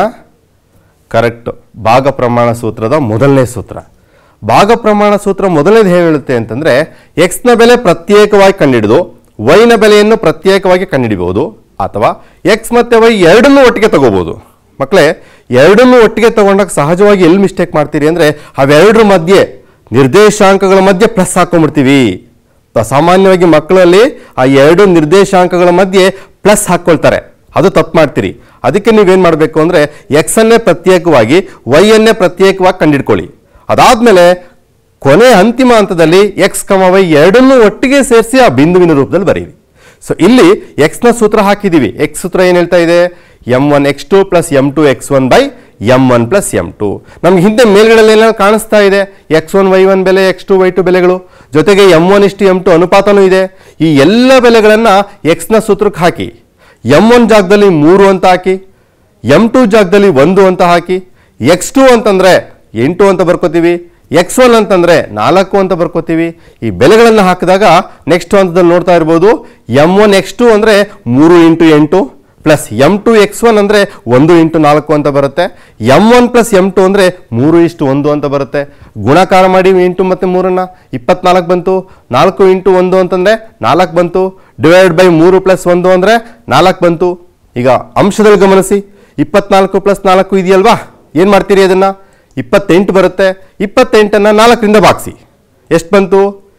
ಕರೆಕ್ಟ್ ಭಾಗ ಪ್ರಮಾಣ ಸೂತ್ರದ ಮೊದಲನೇ ಸೂತ್ರ ಭಾಗ ಪ್ರಮಾಣ ಸೂತ್ರ ಮೊದಲನೇದು ಹೇಗೆ ಹೇಳುತ್ತೆ ಅಂತಂದರೆ ಎಕ್ಸ್ನ ಬೆಲೆ ಪ್ರತ್ಯೇಕವಾಗಿ ಕಂಡುಹಿಡಿದು ವೈನ ಬೆಲೆಯನ್ನು ಪ್ರತ್ಯೇಕವಾಗಿ ಕಂಡುಹಿಡಿಬಹುದು ಅಥವಾ ಎಕ್ಸ್ ಮತ್ತು ವೈ ಎರಡನ್ನೂ ಒಟ್ಟಿಗೆ ತಗೋಬಹುದು ಮಕ್ಕಳೇ ಎರಡನ್ನೂ ಒಟ್ಟಿಗೆ ತಗೊಂಡಾಗ ಸಹಜವಾಗಿ ಎಲ್ಲಿ ಮಿಸ್ಟೇಕ್ ಮಾಡ್ತೀರಿ ಅಂದರೆ ಅವೆರಡರ ಮಧ್ಯೆ ನಿರ್ದೇಶಾಂಕಗಳ ಮಧ್ಯೆ ಪ್ಲಸ್ ಹಾಕೊಂಡ್ಬಿಡ್ತೀವಿ ತ- ಸಾಮಾನ್ಯವಾಗಿ ಮಕ್ಕಳಲ್ಲಿ ಆ ಎರಡು ನಿರ್ದೇಶಾಂಕಗಳ ಮಧ್ಯೆ ಪ್ಲಸ್ ಹಾಕ್ಕೊಳ್ತಾರೆ ಅದು ತಪ್ಪು ಮಾಡ್ತೀರಿ ಅದಕ್ಕೆ ನೀವೇನು ಮಾಡಬೇಕು ಅಂದರೆ ಎಕ್ಸನ್ನೇ ಪ್ರತ್ಯೇಕವಾಗಿ ವೈಯನ್ನೇ ಪ್ರತ್ಯೇಕವಾಗಿ ಕಂಡಿಡ್ಕೊಳ್ಳಿ ಅದಾದಮೇಲೆ ಕೊನೆ ಅಂತಿಮ ಹಂತದಲ್ಲಿ ಎಕ್ಸ್ ಕಮ ವೈ ಎರಡನ್ನೂ ಒಟ್ಟಿಗೆ ಸೇರಿಸಿ ಆ ಬಿಂದುವಿನ ರೂಪದಲ್ಲಿ ಬರೀರಿ ಸೊ ಇಲ್ಲಿ ಎಕ್ಸ್ನ ಸೂತ್ರ ಹಾಕಿದ್ದೀವಿ ಎಕ್ಸ್ ಸೂತ್ರ ಏನು ಹೇಳ್ತಾ ಇದೆ m one X two plus M two X one by M one plus M two ನಮ್ಗೆ ಹಿಂದೆ ಮೇಲ್ಗಡೆಯಲ್ಲಿ ಏನೋ ಕಾಣಿಸ್ತಾ ಇದೆ ಎಕ್ಸ್ ಒನ್ ವೈ ಒನ್ ಬೆಲೆ ಎಕ್ಸ್ ಟು ವೈ ಟು ಬೆಲೆಗಳು ಜೊತೆಗೆ ಎಮ್ ಒನ್ ಇಷ್ಟು ಎಮ್ ಟು ಅನುಪಾತನೂ ಇದೆ ಈ ಎಲ್ಲ ಬೆಲೆಗಳನ್ನು ಎಕ್ಸ್ನ ಸೂತ್ರಕ್ಕೆ ಹಾಕಿ ಎಮ್ ಒನ್ ಜಾಗದಲ್ಲಿ ಮೂರು ಅಂತ ಹಾಕಿ ಎಮ್ ಟು ಜಾಗದಲ್ಲಿ ಒಂದು ಅಂತ ಹಾಕಿ ಎಕ್ಸ್ ಟು ಅಂತಂದರೆ ಎಂಟು ಅಂತ ಬರ್ಕೋತೀವಿ ಎಕ್ಸ್ ಒನ್ ಅಂತಂದರೆ ನಾಲ್ಕು ಅಂತ ಬರ್ಕೋತೀವಿ ಈ ಬೆಲೆಗಳನ್ನು ಹಾಕಿದಾಗ ನೆಕ್ಸ್ಟ್ ಹಂತದಲ್ಲಿ ನೋಡ್ತಾ ಇರ್ಬೋದು ಎಮ್ ಒನ್ ಎಕ್ಸ್ ಟು ಅಂದರೆ ಮೂರು ಇಂಟು ಎಂಟು plus M two X one ಅಂದರೆ ಒಂದು ಇಂಟು ನಾಲ್ಕು ಅಂತ ಬರುತ್ತೆ m one plus M two ಅಂದರೆ ಮೂರು ಇಷ್ಟು ಒಂದು ಅಂತ ಬರುತ್ತೆ ಗುಣಾಕಾರ ಮಾಡಿ ಎಂಟು ಮತ್ತು ಮೂರನ್ನು ಇಪ್ಪತ್ನಾಲ್ಕು ಬಂತು ನಾಲ್ಕು ಇಂಟು ಒಂದು ಅಂತಂದರೆ ನಾಲ್ಕು ಬಂತು ಡಿವೈಡ್ ಬೈ ಮೂರು ಪ್ಲಸ್ ಒಂದು ಅಂದರೆ ನಾಲ್ಕು ಬಂತು ಈಗ ಅಂಶದಲ್ಲಿ ಗಮನಿಸಿ ಇಪ್ಪತ್ನಾಲ್ಕು ಪ್ಲಸ್ ನಾಲ್ಕು ಇದೆಯಲ್ವಾ ಏನು ಮಾಡ್ತೀರಿ ಅದನ್ನು ಇಪ್ಪತ್ತೆಂಟು ಬರುತ್ತೆ ಇಪ್ಪತ್ತೆಂಟನ್ನು ನಾಲ್ಕರಿಂದ ಭಾಗಿಸಿ ಎಷ್ಟು ಬಂತು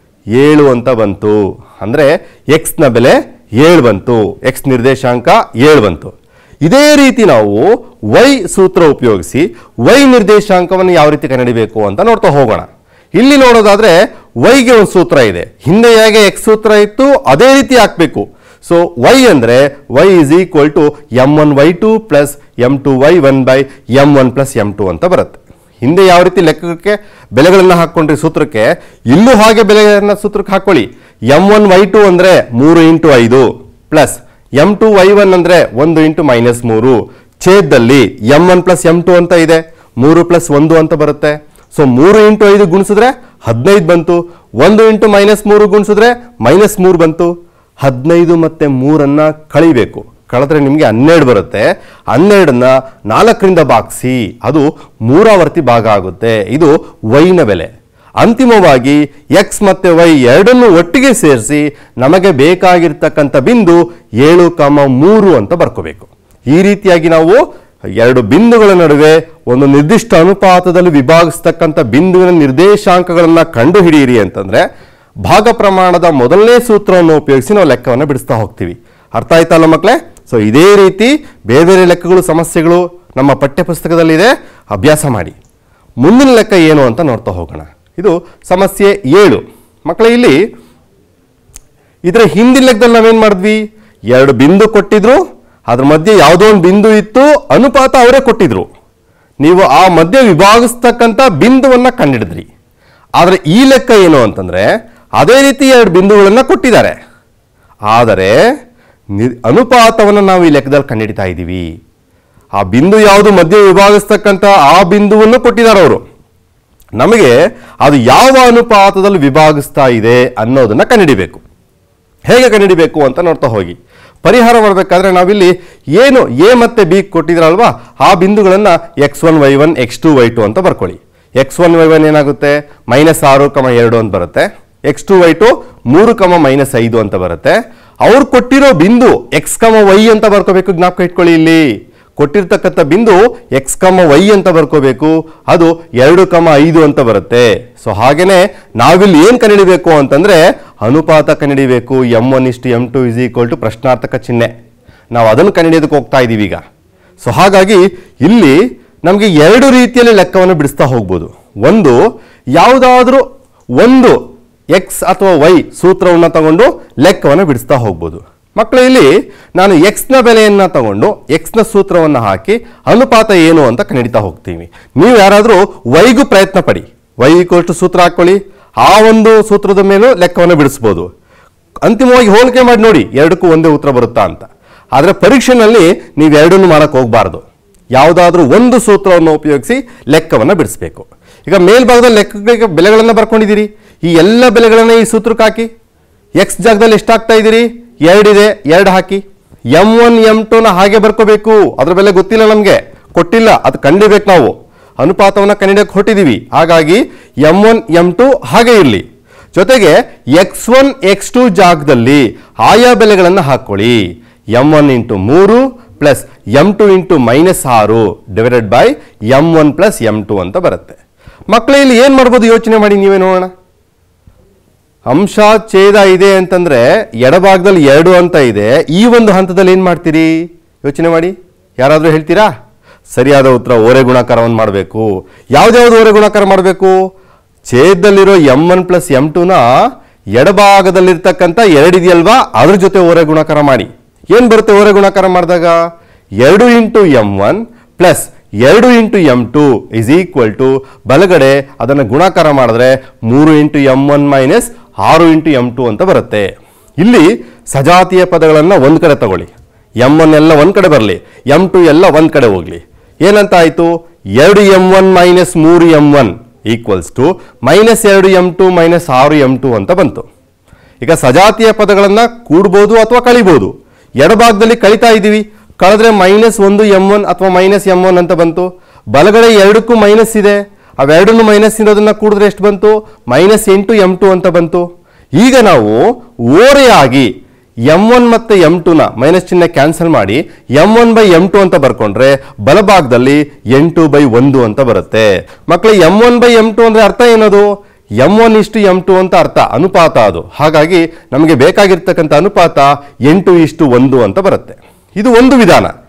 ಏಳು ಅಂತ ಬಂತು ಅಂದರೆ ಎಕ್ಸ್ನ ಬೆಲೆ ಏಳು ಬಂತು ಎಕ್ಸ್ ನಿರ್ದೇಶಾಂಕ ಏಳು ಬಂತು ಇದೇ ರೀತಿ ನಾವು ವೈ ಸೂತ್ರ ಉಪಯೋಗಿಸಿ ವೈ ನಿರ್ದೇಶಾಂಕವನ್ನು ಯಾವ ರೀತಿ ಕಂಡುಹಿಡಿಬೇಕು ಅಂತ ನೋಡ್ತಾ ಹೋಗೋಣ ಇಲ್ಲಿ ನೋಡೋದಾದ್ರೆ ವೈಗೆ ಒಂದು ಸೂತ್ರ ಇದೆ ಹಿಂದೆ ಹೇಗೆ ಎಕ್ಸ್ ಸೂತ್ರ ಇತ್ತು ಅದೇ ರೀತಿ ಹಾಕಬೇಕು ಸೊ ವೈ ಅಂದರೆ y is equal to M one Y two plus M two Y one by M one plus M two ಅಂತ ಬರುತ್ತೆ ಹಿಂದೆ ಯಾವ ರೀತಿ ಲೆಕ್ಕಕ್ಕೆ ಬೆಲೆಗಳನ್ನು ಹಾಕ್ಕೊಂಡ್ರಿ ಸೂತ್ರಕ್ಕೆ ಇಲ್ಲೂ ಹಾಗೆ ಬೆಲೆಗಳನ್ನ ಸೂತ್ರಕ್ಕೆ ಹಾಕೊಳ್ಳಿ ಎಮ್ ಒನ್ ವೈ ಟು ಅಂದರೆ ಮೂರು ಇಂಟು ಐದು plus M two Y one ಅಂದರೆ ಒಂದು ಇಂಟು ಮೈನಸ್ ಮೂರು ಛೇದದಲ್ಲಿ m one plus M two ಅಂತ ಇದೆ ಮೂರು ಪ್ಲಸ್ ಒಂದು ಅಂತ ಬರುತ್ತೆ ಸೊ ಮೂರು ಇಂಟು ಐದು ಗುಣಿಸಿದ್ರೆ ಹದಿನೈದು ಬಂತು ಒಂದು ಇಂಟು ಮೈನಸ್ ಮೂರು ಗುಣಿಸಿದ್ರೆ ಮೈನಸ್ ಮೂರು ಬಂತು ಹದಿನೈದು ಮತ್ತೆ ಮೂರನ್ನ ಕಳಿಬೇಕು ಕಳೆದ್ರೆ ನಿಮಗೆ ಹನ್ನೆರಡು ಬರುತ್ತೆ ಹನ್ನೆರಡನ್ನ ನಾಲ್ಕರಿಂದ ಭಾಗಿಸಿ ಅದು ಮೂರಾವರ್ತಿ ಭಾಗ ಆಗುತ್ತೆ ಇದು ವೈನ ಬೆಲೆ ಅಂತಿಮವಾಗಿ ಎಕ್ಸ್ ಮತ್ತೆ ವೈ ಎರಡನ್ನು ಒಟ್ಟಿಗೆ ಸೇರಿಸಿ ನಮಗೆ ಬೇಕಾಗಿರ್ತಕ್ಕಂಥ ಬಿಂದು ಏಳು ಕಾಮ ಮೂರು ಅಂತ ಬರ್ಕೋಬೇಕು ಈ ರೀತಿಯಾಗಿ ನಾವು ಎರಡು ಬಿಂದುಗಳ ನಡುವೆ ಒಂದು ನಿರ್ದಿಷ್ಟ ಅನುಪಾತದಲ್ಲಿ ವಿಭಾಗಿಸ್ತಕ್ಕಂಥ ಬಿಂದುವಿನ ನಿರ್ದೇಶಾಂಕಗಳನ್ನ ಕಂಡು ಹಿಡಿಯಿರಿ ಅಂತಂದ್ರೆ ಭಾಗ ಪ್ರಮಾಣದ ಮೊದಲನೇ ಸೂತ್ರವನ್ನು ಉಪಯೋಗಿಸಿ ನಾವು ಲೆಕ್ಕವನ್ನು ಬಿಡಿಸ್ತಾ ಹೋಗ್ತೀವಿ ಅರ್ಥ ಆಯ್ತಲ್ಲ ಮಕ್ಕಳೇ ಸೊ ಇದೇ ರೀತಿ ಬೇರೆ ಬೇರೆ ಲೆಕ್ಕಗಳು ಸಮಸ್ಯೆಗಳು ನಮ್ಮ ಪಠ್ಯಪುಸ್ತಕದಲ್ಲಿದೆ ಅಭ್ಯಾಸ ಮಾಡಿ ಮುಂದಿನ ಲೆಕ್ಕ ಏನು ಅಂತ ನೋಡ್ತಾ ಹೋಗೋಣ ಇದು ಸಮಸ್ಯೆ ಏಳು ಮಕ್ಕಳೇ ಇಲ್ಲಿ ಇದರ ಹಿಂದಿನ ಲೆಕ್ಕದಲ್ಲಿ ನಾವೇನ್ ಮಾಡಿದ್ವಿ ಎರಡು ಬಿಂದು ಕೊಟ್ಟಿದ್ರು ಅದ್ರ ಮಧ್ಯೆ ಯಾವುದೋ ಒಂದು ಬಿಂದು ಇತ್ತು ಅನುಪಾತ ಅವರೇ ಕೊಟ್ಟಿದ್ರು ನೀವು ಆ ಮಧ್ಯೆ ವಿಭಾಗಿಸ್ತಕ್ಕಂಥ ಬಿಂದುವನ್ನ ಕಂಡಿಡಿದ್ರಿ ಆದರೆ ಈ ಲೆಕ್ಕ ಏನು ಅಂತಂದ್ರೆ ಅದೇ ರೀತಿ ಎರಡು ಬಿಂದುಗಳನ್ನ ಕೊಟ್ಟಿದ್ದಾರೆ ಆದರೆ ನಿ- ಅನುಪಾತವನ್ನು ನಾವು ಈ ಲೆಕ್ಕದಲ್ಲಿ ಕಂಡುಹಿಡಿತಾ ಇದ್ದೀವಿ ಆ ಬಿಂದು ಯಾವುದು ಮಧ್ಯೆ ವಿಭಾಗಿಸ್ತಕ್ಕಂಥ ಆ ಬಿಂದುವನ್ನು ಕೊಟ್ಟಿದ್ದಾರೆ ಅವರು ನಮಗೆ ಅದು ಯಾವ ಅನುಪಾತದಲ್ಲಿ ವಿಭಾಗಿಸ್ತಾ ಇದೆ ಅನ್ನೋದನ್ನ ಕಂಡುಹಿಡಿಬೇಕು ಹೇಗೆ ಕಂಡುಹಿಡಿಬೇಕು ಅಂತ ನೋಡ್ತಾ ಹೋಗಿ ಪರಿಹಾರ ಮಾಡಬೇಕಾದ್ರೆ ನಾವಿಲ್ಲಿ ಏನು ಎ ಮತ್ತೆ ಬಿ ಕೊಟ್ಟಿದ್ರಲ್ವಾ ಆ ಬಿಂದುಗಳನ್ನು X one Y one X two Y two ಅಂತ ಬರ್ಕೊಳ್ಳಿ ಎಕ್ಸ್ ಒನ್ ವೈ ಒನ್ ಏನಾಗುತ್ತೆ ಮೈನಸ್ ಆರು ಕಮ ಎರಡು ಅಂತ ಬರುತ್ತೆ ಎಕ್ಸ್ ಟು ವೈ ಟು ಮೂರು ಕಮ ಮೈನಸ್ ಐದು ಅಂತ ಬರುತ್ತೆ ಅವ್ರು ಕೊಟ್ಟಿರೋ ಬಿಂದು ಎಕ್ಸ್ ಕಮ ವೈ ಅಂತ ಬರ್ಕೋಬೇಕು ಜ್ಞಾಪಕ ಇಟ್ಕೊಳ್ಳಿ ಇಲ್ಲಿ ಕೊಟ್ಟಿರ್ತಕ್ಕಂಥ ಬಿಂದು ಎಕ್ಸ್ ಕಮ ವೈ ಅಂತ ಬರ್ಕೋಬೇಕು ಅದು ಎರಡು ಕಮ ಐದು ಅಂತ ಬರುತ್ತೆ ಸೊ ಹಾಗೇನೆ ನಾವಿಲ್ಲಿ ಏನ್ ಕಂಡುಹಿಡಿಬೇಕು ಅಂತಂದ್ರೆ ಅನುಪಾತ ಕಂಡುಹಿಡಿಬೇಕು ಎಂ ಒನ್ ಇಷ್ಟು m two is equal to ಪ್ರಶ್ನಾರ್ಥಕ ಚಿಹ್ನೆ ನಾವು ಅದನ್ನು ಕಂಡುಹಿಡಿಯೋದಕ್ಕೆ ಹೋಗ್ತಾ ಇದ್ದೀವಿ ಈಗ ಸೊ ಹಾಗಾಗಿ ಇಲ್ಲಿ ನಮಗೆ ಎರಡು ರೀತಿಯಲ್ಲಿ ಲೆಕ್ಕವನ್ನು ಬಿಡಿಸ್ತಾ ಹೋಗ್ಬೋದು ಒಂದು ಯಾವುದಾದ್ರೂ ಒಂದು ಎಕ್ಸ್ ಅಥವಾ ವೈ ಸೂತ್ರವನ್ನು ತಗೊಂಡು ಲೆಕ್ಕವನ್ನು ಬಿಡಿಸ್ತಾ ಹೋಗ್ಬೋದು ಮಕ್ಕಳು ಇಲ್ಲಿ ನಾನು ಎಕ್ಸ್ನ ಬೆಲೆಯನ್ನು ತಗೊಂಡು ಎಕ್ಸ್ನ ಸೂತ್ರವನ್ನು ಹಾಕಿ ಅನುಪಾತ ಏನು ಅಂತ ಕಂಡಿಡ್ತಾ ಹೋಗ್ತೀವಿ ನೀವು ಯಾರಾದರೂ ವೈಗೂ ಪ್ರಯತ್ನ ಪಡಿ ವೈ ಈಕ್ವಲ್ ಟು ಸೂತ್ರ ಹಾಕೊಳ್ಳಿ ಆ ಒಂದು ಸೂತ್ರದ ಮೇಲೂ ಲೆಕ್ಕವನ್ನು ಬಿಡಿಸ್ಬೋದು ಅಂತಿಮವಾಗಿ ಹೋಲಿಕೆ ಮಾಡಿ ನೋಡಿ ಎರಡಕ್ಕೂ ಒಂದೇ ಉತ್ತರ ಬರುತ್ತಾ ಅಂತ ಆದರೆ ಪರೀಕ್ಷೆನಲ್ಲಿ ನೀವು ಎರಡನ್ನು ಮಾಡಕ್ಕೆ ಹೋಗಬಾರ್ದು ಯಾವುದಾದ್ರೂ ಒಂದು ಸೂತ್ರವನ್ನು ಉಪಯೋಗಿಸಿ ಲೆಕ್ಕವನ್ನು ಬಿಡಿಸಬೇಕು ಈಗ ಮೇಲ್ಭಾಗದಲ್ಲಿ ಲೆಕ್ಕಗಳಿಗೆ ಬೆಲೆಗಳನ್ನು ಬರ್ಕೊಂಡಿದ್ದೀರಿ ಈ ಎಲ್ಲ ಬೆಲೆಗಳನ್ನು ಈ ಸೂತ್ರಕ್ಕೆ ಹಾಕಿ ಎಕ್ಸ್ ಜಾಗದಲ್ಲಿ ಎಷ್ಟಾಗ್ತಾ ಇದ್ದೀರಿ ಎರಡಿದೆ ಎರಡು ಹಾಕಿ ಎಂ ಒನ್ ಎಂ ಟೂನ ಹಾಗೆ ಬರ್ಕೋಬೇಕು ಅದ್ರ ಬೆಲೆ ಗೊತ್ತಿಲ್ಲ ನಮಗೆ ಕೊಟ್ಟಿಲ್ಲ ಅದು ಕಂಡಿಬೇಕು ನಾವು ಅನುಪಾತವನ್ನು ಕಂಡಿಡಕ್ಕೆ ಹೊಟ್ಟಿದ್ದೀವಿ ಹಾಗಾಗಿ ಎಂ ಒನ್ ಎಂ ಟು ಹಾಗೆ ಇರಲಿ ಜೊತೆಗೆ ಎಕ್ಸ್ ಒನ್ ಎಕ್ಸ್ ಟು ಜಾಗದಲ್ಲಿ ಆಯಾ ಬೆಲೆಗಳನ್ನು ಹಾಕೊಳ್ಳಿ ಎಂ ಒನ್ ಇಂಟು ಮೂರು plus m two into minus ಆರು divided by m one plus m two ಅಂತ ಬರುತ್ತೆ ಮಕ್ಕಳು ಇಲ್ಲಿ ಏನು ಮಾಡ್ಬೋದು ಯೋಚನೆ ಮಾಡಿ ನೀವೇ ನೋಡೋಣ ಅಂಶ ಛೇದ ಇದೆ ಅಂತಂದ್ರೆ ಎಡಭಾಗದಲ್ಲಿ ಎರಡು ಅಂತ ಇದೆ ಈ ಒಂದು ಹಂತದಲ್ಲಿ ಏನು ಮಾಡ್ತೀರಿ ಯೋಚನೆ ಮಾಡಿ ಯಾರಾದರೂ ಹೇಳ್ತೀರಾ ಸರಿಯಾದ ಉತ್ತರ ಓರೆ ಗುಣಾಕಾರವನ್ನು ಮಾಡಬೇಕು ಯಾವ್ದ್ಯಾವ್ದು ಓರೆ ಗುಣಾಕಾರ ಮಾಡಬೇಕು ಛೇದದಲ್ಲಿರೋ ಎಂ ಒನ್ ಪ್ಲಸ್ ಎಂ ಟುನ ಎಡಭಾಗದಲ್ಲಿರ್ತಕ್ಕಂಥ ಎರಡಿದೆಯಲ್ವಾ ಅದ್ರ ಜೊತೆ ಓರೆ ಗುಣಾಕಾರ ಮಾಡಿ ಏನು ಬರುತ್ತೆ ಓರೆ ಗುಣಾಕಾರ ಮಾಡಿದಾಗ ಎರಡು ಇಂಟು ಎಂ ಒನ್ ಪ್ಲಸ್ ಎರಡು into m two is equal to ಬಲಗಡೆ ಅದನ್ನು ಗುಣಾಕಾರ ಮಾಡಿದ್ರೆ ಮೂರು ಇಂಟು ಎಂ ಒನ್ ಮೈನಸ್ ಆರು ಇಂಟು ಎಂ ಟು ಅಂತ ಬರುತ್ತೆ ಇಲ್ಲಿ ಸಜಾತಿಯ ಪದಗಳನ್ನು ಒಂದು ಕಡೆ ತಗೊಳ್ಳಿ ಎಂ ಒನ್ ಎಲ್ಲ ಒಂದು ಕಡೆ ಬರಲಿ ಎಂ ಟು ಎಲ್ಲ ಒಂದು ಕಡೆ ಹೋಗಲಿ ಏನಂತ ಆಯಿತು ಎರಡು ಎಂ ಒನ್ ಮೈನಸ್ ಮೂರು m one equals to minus ಎರಡು ಎಂ ಟು ಮೈನಸ್ ಆರು ಎಂ ಟು ಅಂತ ಬಂತು ಈಗ ಸಜಾತಿಯ ಪದಗಳನ್ನ ಕೂಡ್ಬೋದು ಅಥವಾ ಕಳಿಬೋದು ಎಡಭಾಗದಲ್ಲಿ ಕಳಿತಾ ಇದ್ದೀವಿ ಕಳೆದ್ರೆ ಮೈನಸ್ ಒಂದು ಎಂ ಒನ್ ಅಥವಾ ಮೈನಸ್ ಎಂ ಒನ್ ಅಂತ ಬಂತು ಬಲಗಡೆ ಎರಡಕ್ಕೂ ಮೈನಸ್ ಇದೆ ಅವೆರಡನ್ನು ಮೈನಸ್ ಇರೋದನ್ನ ಕೂಡಿದ್ರೆ ಎಷ್ಟು ಬಂತು ಮೈನಸ್ ಎಂಟು ಎಂ ಟು ಅಂತ ಬಂತು ಈಗ ನಾವು ಓರೆಯಾಗಿ ಎಂ ಒನ್ ಮತ್ತು ಎಂ ಟುನ ಮೈನಸ್ ಚಿಹ್ನೆ ಕ್ಯಾನ್ಸಲ್ ಮಾಡಿ m one by m two ಅಂತ ಬರ್ಕೊಂಡ್ರೆ ಬಲಭಾಗದಲ್ಲಿ ಎಂಟು ಬೈ ಒಂದು ಅಂತ ಬರುತ್ತೆ ಮಕ್ಕಳು m one by m two ಅಂದ್ರೆ ಅರ್ಥ ಏನದು ಎಂ ಒನ್ ಇಷ್ಟು ಎಂ ಟು ಅಂತ ಅರ್ಥ ಅನುಪಾತ ಅದು ಹಾಗಾಗಿ ನಮಗೆ ಬೇಕಾಗಿರ್ತಕ್ಕಂಥ ಅನುಪಾತ ಎಂಟು ಇಷ್ಟು ಒಂದು ಅಂತ ಬರುತ್ತೆ ಇದು ಒಂದು ವಿಧಾನ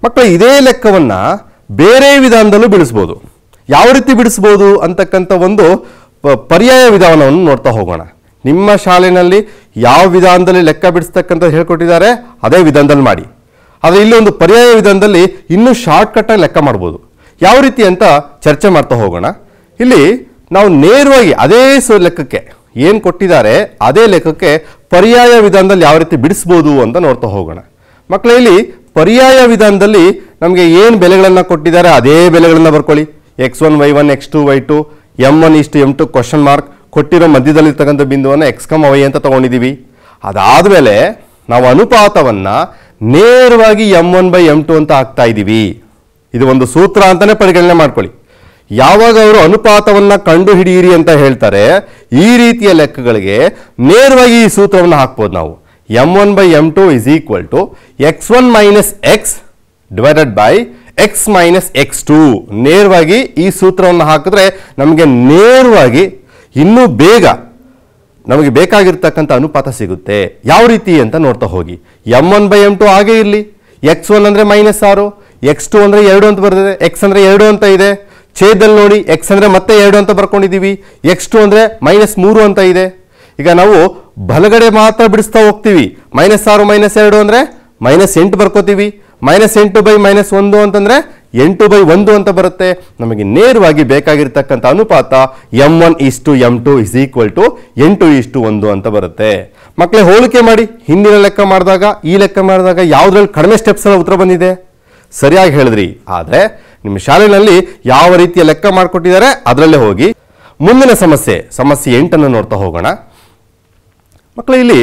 ಮಕ್ಕಳು ಇದೇ ಲೆಕ್ಕವನ್ನು ಬೇರೆ ವಿಧಾನದಲ್ಲೂ ಬಿಡಿಸ್ಬೋದು ಯಾವ ರೀತಿ ಬಿಡಿಸ್ಬೋದು ಅಂತಕ್ಕಂಥ ಒಂದು ಪ- ಪರ್ಯಾಯ ವಿಧಾನವನ್ನು ನೋಡ್ತಾ ಹೋಗೋಣ ನಿಮ್ಮ ಶಾಲೆಯಲ್ಲಿ ಯಾವ ವಿಧಾನದಲ್ಲಿ ಲೆಕ್ಕ ಬಿಡಿಸ್ತಕ್ಕಂಥ ಹೇಳ್ಕೊಟ್ಟಿದ್ದಾರೆ ಅದೇ ವಿಧಾನದಲ್ಲಿ ಮಾಡಿ ಆದರೆ ಇಲ್ಲಿ ಒಂದು ಪರ್ಯಾಯ ವಿಧಾನದಲ್ಲಿ ಇನ್ನೂ ಶಾರ್ಟ್ಕಟ್ಟಾಗಿ ಲೆಕ್ಕ ಮಾಡ್ಬೋದು ಯಾವ ರೀತಿ ಅಂತ ಚರ್ಚೆ ಮಾಡ್ತಾ ಹೋಗೋಣ ಇಲ್ಲಿ ನಾವು ನೇರವಾಗಿ ಅದೇ ಸೊ ಲೆಕ್ಕಕ್ಕೆ ಏನು ಕೊಟ್ಟಿದ್ದಾರೆ ಅದೇ ಲೆಕ್ಕಕ್ಕೆ ಪರ್ಯಾಯ ವಿಧಾನದಲ್ಲಿ ಯಾವ ರೀತಿ ಬಿಡಿಸ್ಬೋದು ಅಂತ ನೋಡ್ತಾ ಹೋಗೋಣ ಮಕ್ಕಳ ಇಲ್ಲಿ ಪರ್ಯಾಯ ವಿಧಾನದಲ್ಲಿ ನಮಗೆ ಏನು ಬೆಲೆಗಳನ್ನು ಕೊಟ್ಟಿದ್ದಾರೆ ಅದೇ ಬೆಲೆಗಳನ್ನು ಬರ್ಕೊಳ್ಳಿ x one Y one X two Y two M one ಇಷ್ಟು ಎಮ್ ಟು ಕ್ವಶನ್ ಮಾರ್ಕ್ ಕೊಟ್ಟಿರೋ ಮಧ್ಯದಲ್ಲಿರ್ತಕ್ಕಂಥ ಬಿಂದುವನ್ನು ಎಕ್ಸ್ ಕಮ್ ವೈ ಅಂತ ತಗೊಂಡಿದ್ದೀವಿ ಅದಾದಮೇಲೆ ನಾವು ಅನುಪಾತವನ್ನು ನೇರವಾಗಿ m one by m two ಅಂತ ಹಾಕ್ತಾ ಇದ್ದೀವಿ ಇದು ಒಂದು ಸೂತ್ರ ಅಂತಾನೆ ಪರಿಗಣನೆ ಮಾಡ್ಕೊಳ್ಳಿ ಯಾವಾಗ ಅವರು ಅನುಪಾತವನ್ನ ಕಂಡು ಹಿಡಿಯಿರಿ ಅಂತ ಹೇಳ್ತಾರೆ ಈ ರೀತಿಯ ಲೆಕ್ಕಗಳಿಗೆ ನೇರವಾಗಿ ಈ ಸೂತ್ರವನ್ನು ಹಾಕ್ಬೋದು ನಾವು m one by m two is equal to X one minus x divided by x minus x two ನೇರವಾಗಿ ಈ ಸೂತ್ರವನ್ನು ಹಾಕಿದ್ರೆ ನಮಗೆ ನೇರವಾಗಿ ಇನ್ನೂ ಬೇಗ ನಮಗೆ ಬೇಕಾಗಿರ್ತಕ್ಕಂಥ ಅನುಪಾತ ಸಿಗುತ್ತೆ ಯಾವ ರೀತಿ ಅಂತ ನೋಡ್ತಾ ಹೋಗಿ m one by m two ಹಾಗೆ ಇರಲಿ ಎಕ್ಸ್ ಒನ್ ಅಂದರೆ ಮೈನಸ್ ಆರು ಎಕ್ಸ್ ಟು ಅಂದರೆ ಎರಡು ಅಂತ ಬರ್ತದೆ ಎಕ್ಸ್ ಅಂದರೆ ಎರಡು ಅಂತ ಇದೆ ಛೇದಲ್ಲಿ ನೋಡಿ ಎಕ್ಸ್ ಅಂದರೆ ಮತ್ತೆ ಎರಡು ಅಂತ ಬರ್ಕೊಂಡಿದ್ದೀವಿ ಎಕ್ಸ್ ಟು ಅಂದರೆ ಮೈನಸ್ ಮೂರು ಅಂತ ಇದೆ ಈಗ ನಾವು ಬಲಗಡೆ ಮಾತ್ರ ಬಿಡಿಸ್ತಾ ಹೋಗ್ತೀವಿ ಮೈನಸ್ ಆರು ಮೈನಸ್ ಎರಡು ಅಂದರೆ ಮೈನಸ್ ಎಂಟು ಬರ್ಕೋತೀವಿ ಮೈನಸ್ ಎಂಟು ಬೈ ಮೈನಸ್ ಒಂದು ಅಂತಂದರೆ ಎಂಟು ಬೈ ಒಂದು ಅಂತ ಬರುತ್ತೆ ನಮಗೆ ನೇರವಾಗಿ ಬೇಕಾಗಿರ್ತಕ್ಕಂಥ ಅನುಪಾತ ಎಮ್ ಒನ್ ಇಷ್ಟು m two is equal to ಎಂಟು ಇಷ್ಟು ಒಂದು ಅಂತ ಬರುತ್ತೆ ಮಕ್ಕಳೇ ಹೋಲಿಕೆ ಮಾಡಿ ಹಿಂದಿನ ಲೆಕ್ಕ ಮಾಡಿದಾಗ ಈ ಲೆಕ್ಕ ಮಾಡಿದಾಗ ಯಾವುದ್ರಲ್ಲಿ ಕಡಿಮೆ ಸ್ಟೆಪ್ಸ್ ಉತ್ತರ ಬಂದಿದೆ ಸರಿಯಾಗಿ ಹೇಳಿದ್ರಿ ಆದರೆ ನಿಮ್ಮ ಶಾಲೆಯಲ್ಲಿ ಯಾವ ರೀತಿಯ ಲೆಕ್ಕ ಮಾಡಿಕೊಟ್ಟಿದ್ದಾರೆ ಅದರಲ್ಲೇ ಹೋಗಿ ಮುಂದಿನ ಸಮಸ್ಯೆ ಸಮಸ್ಯೆ ಎಂಟನ್ನು ನೋಡ್ತಾ ಹೋಗೋಣ ಮಕ್ಕಳು ಇಲ್ಲಿ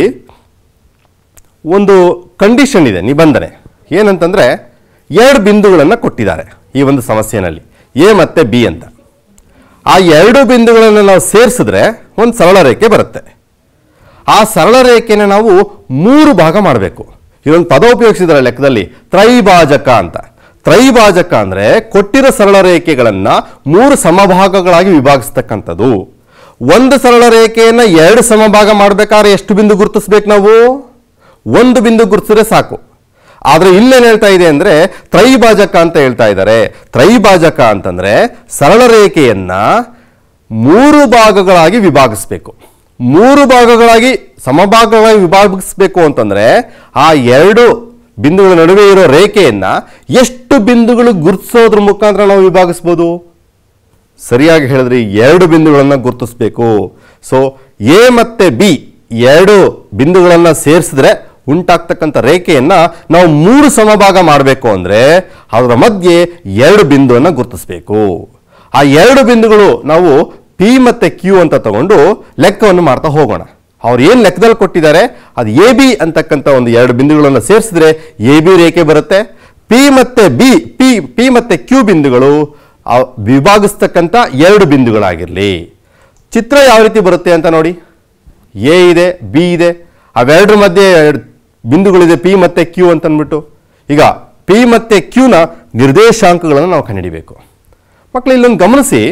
ಒಂದು ಕಂಡೀಷನ್ ಇದೆ ನಿಬಂಧನೆ ಏನಂತಂದರೆ ಎರಡು ಬಿಂದುಗಳನ್ನು ಕೊಟ್ಟಿದ್ದಾರೆ ಈ ಒಂದು ಸಮಸ್ಯೆನಲ್ಲಿ ಎ ಮತ್ತು ಬಿ ಅಂತ ಆ ಎರಡು ಬಿಂದುಗಳನ್ನು ನಾವು ಸೇರಿಸಿದ್ರೆ ಒಂದು ಸರಳ ರೇಖೆ ಬರುತ್ತೆ ಆ ಸರಳ ರೇಖೆನ ನಾವು ಮೂರು ಭಾಗ ಮಾಡಬೇಕು ಇದೊಂದು ಪದ ಉಪಯೋಗಿಸಿದ್ದಾರೆ ಲೆಕ್ಕದಲ್ಲಿ ತ್ರೈಭಾಜಕ ಅಂತ ತ್ರೈಭಾಜಕ ಅಂದರೆ ಕೊಟ್ಟಿರೋ ಸರಳ ರೇಖೆಗಳನ್ನು ಮೂರು ಸಮಭಾಗಗಳಾಗಿ ವಿಭಾಗಿಸ್ತಕ್ಕಂಥದ್ದು ಒಂದು ಸರಳ ರೇಖೆಯನ್ನು ಎರಡು ಸಮಭಾಗ ಮಾಡಬೇಕಾದ್ರೆ ಎಷ್ಟು ಬಿಂದು ಗುರುತಿಸ್ಬೇಕು ನಾವು ಒಂದು ಬಿಂದು ಗುರುತಿಸಿದ್ರೆ ಸಾಕು ಆದರೆ ಇಲ್ಲೇನು ಹೇಳ್ತಾ ಇದೆ ಅಂದರೆ ತ್ರೈಭಾಜಕ ಅಂತ ಹೇಳ್ತಾ ಇದ್ದಾರೆ ತ್ರೈಭಾಜಕ ಅಂತಂದರೆ ಸರಳ ರೇಖೆಯನ್ನ ಮೂರು ಭಾಗಗಳಾಗಿ ವಿಭಾಗಿಸ್ಬೇಕು ಮೂರು ಭಾಗಗಳಾಗಿ ಸಮಭಾಗಗಳಾಗಿ ವಿಭಾಗಿಸ್ಬೇಕು ಅಂತಂದ್ರೆ ಆ ಎರಡು ಬಿಂದುಗಳ ನಡುವೆ ಇರೋ ರೇಖೆಯನ್ನ ಎಷ್ಟು ಬಿಂದುಗಳು ಗುರುತಿಸೋದ್ರ ಮುಖಾಂತರ ನಾವು ವಿಭಾಗಿಸ್ಬೋದು ಸರಿಯಾಗಿ ಹೇಳಿದ್ರಿ ಎರಡು ಬಿಂದುಗಳನ್ನು ಗುರುತಿಸ್ಬೇಕು ಸೊ ಎ ಮತ್ತೆ ಬಿ ಎರಡು ಬಿಂದುಗಳನ್ನು ಸೇರಿಸಿದ್ರೆ ಉಂಟಾಗ್ತಕ್ಕಂಥ ರೇಖೆಯನ್ನ ನಾವು ಮೂರು ಸಮಭಾಗ ಮಾಡಬೇಕು ಅಂದ್ರೆ ಅದರ ಮಧ್ಯೆ ಎರಡು ಬಿಂದುವನ್ನು ಗುರುತಿಸಬೇಕು ಆ ಎರಡು ಬಿಂದುಗಳು ನಾವು ಪಿ ಮತ್ತೆ ಕ್ಯೂ ಅಂತ ತಗೊಂಡು ಲೆಕ್ಕವನ್ನು ಮಾಡ್ತಾ ಹೋಗೋಣ ಅವ್ರು ಏನು ಲೆಕ್ಕದಲ್ಲಿ ಕೊಟ್ಟಿದ್ದಾರೆ ಅದು ಎ ಬಿ ಅಂತಕ್ಕಂಥ ಒಂದು ಎರಡು ಬಿಂದುಗಳನ್ನು ಸೇರಿಸಿದ್ರೆ ಎ ಬಿ ರೇಖೆ ಬರುತ್ತೆ ಪಿ ಮತ್ತೆ ಬಿ ಪಿ ಪಿ ಮತ್ತೆ ಕ್ಯೂ ಬಿಂದುಗಳು ಆ ವಿಭಾಗಿಸ್ತಕ್ಕಂಥ ಎರಡು ಬಿಂದುಗಳಾಗಿರಲಿ ಚಿತ್ರ ಯಾವ ರೀತಿ ಬರುತ್ತೆ ಅಂತ ನೋಡಿ ಎ ಇದೆ ಬಿ ಇದೆ ಅವೆರಡರ ಮಧ್ಯೆ ಎರಡು ಬಿಂದುಗಳಿದೆ ಪಿ ಮತ್ತೆ ಕ್ಯೂ ಅಂತ ಅಂದ್ಬಿಟ್ಟು ಈಗ ಪಿ ಮತ್ತೆ ಕ್ಯೂನ ನಿರ್ದೇಶಾಂಕಗಳನ್ನು ನಾವು ಕಂಡುಹಿಡಿಬೇಕು ಮಕ್ಕಳು ಇಲ್ಲೊಂದು ಗಮನಿಸಿ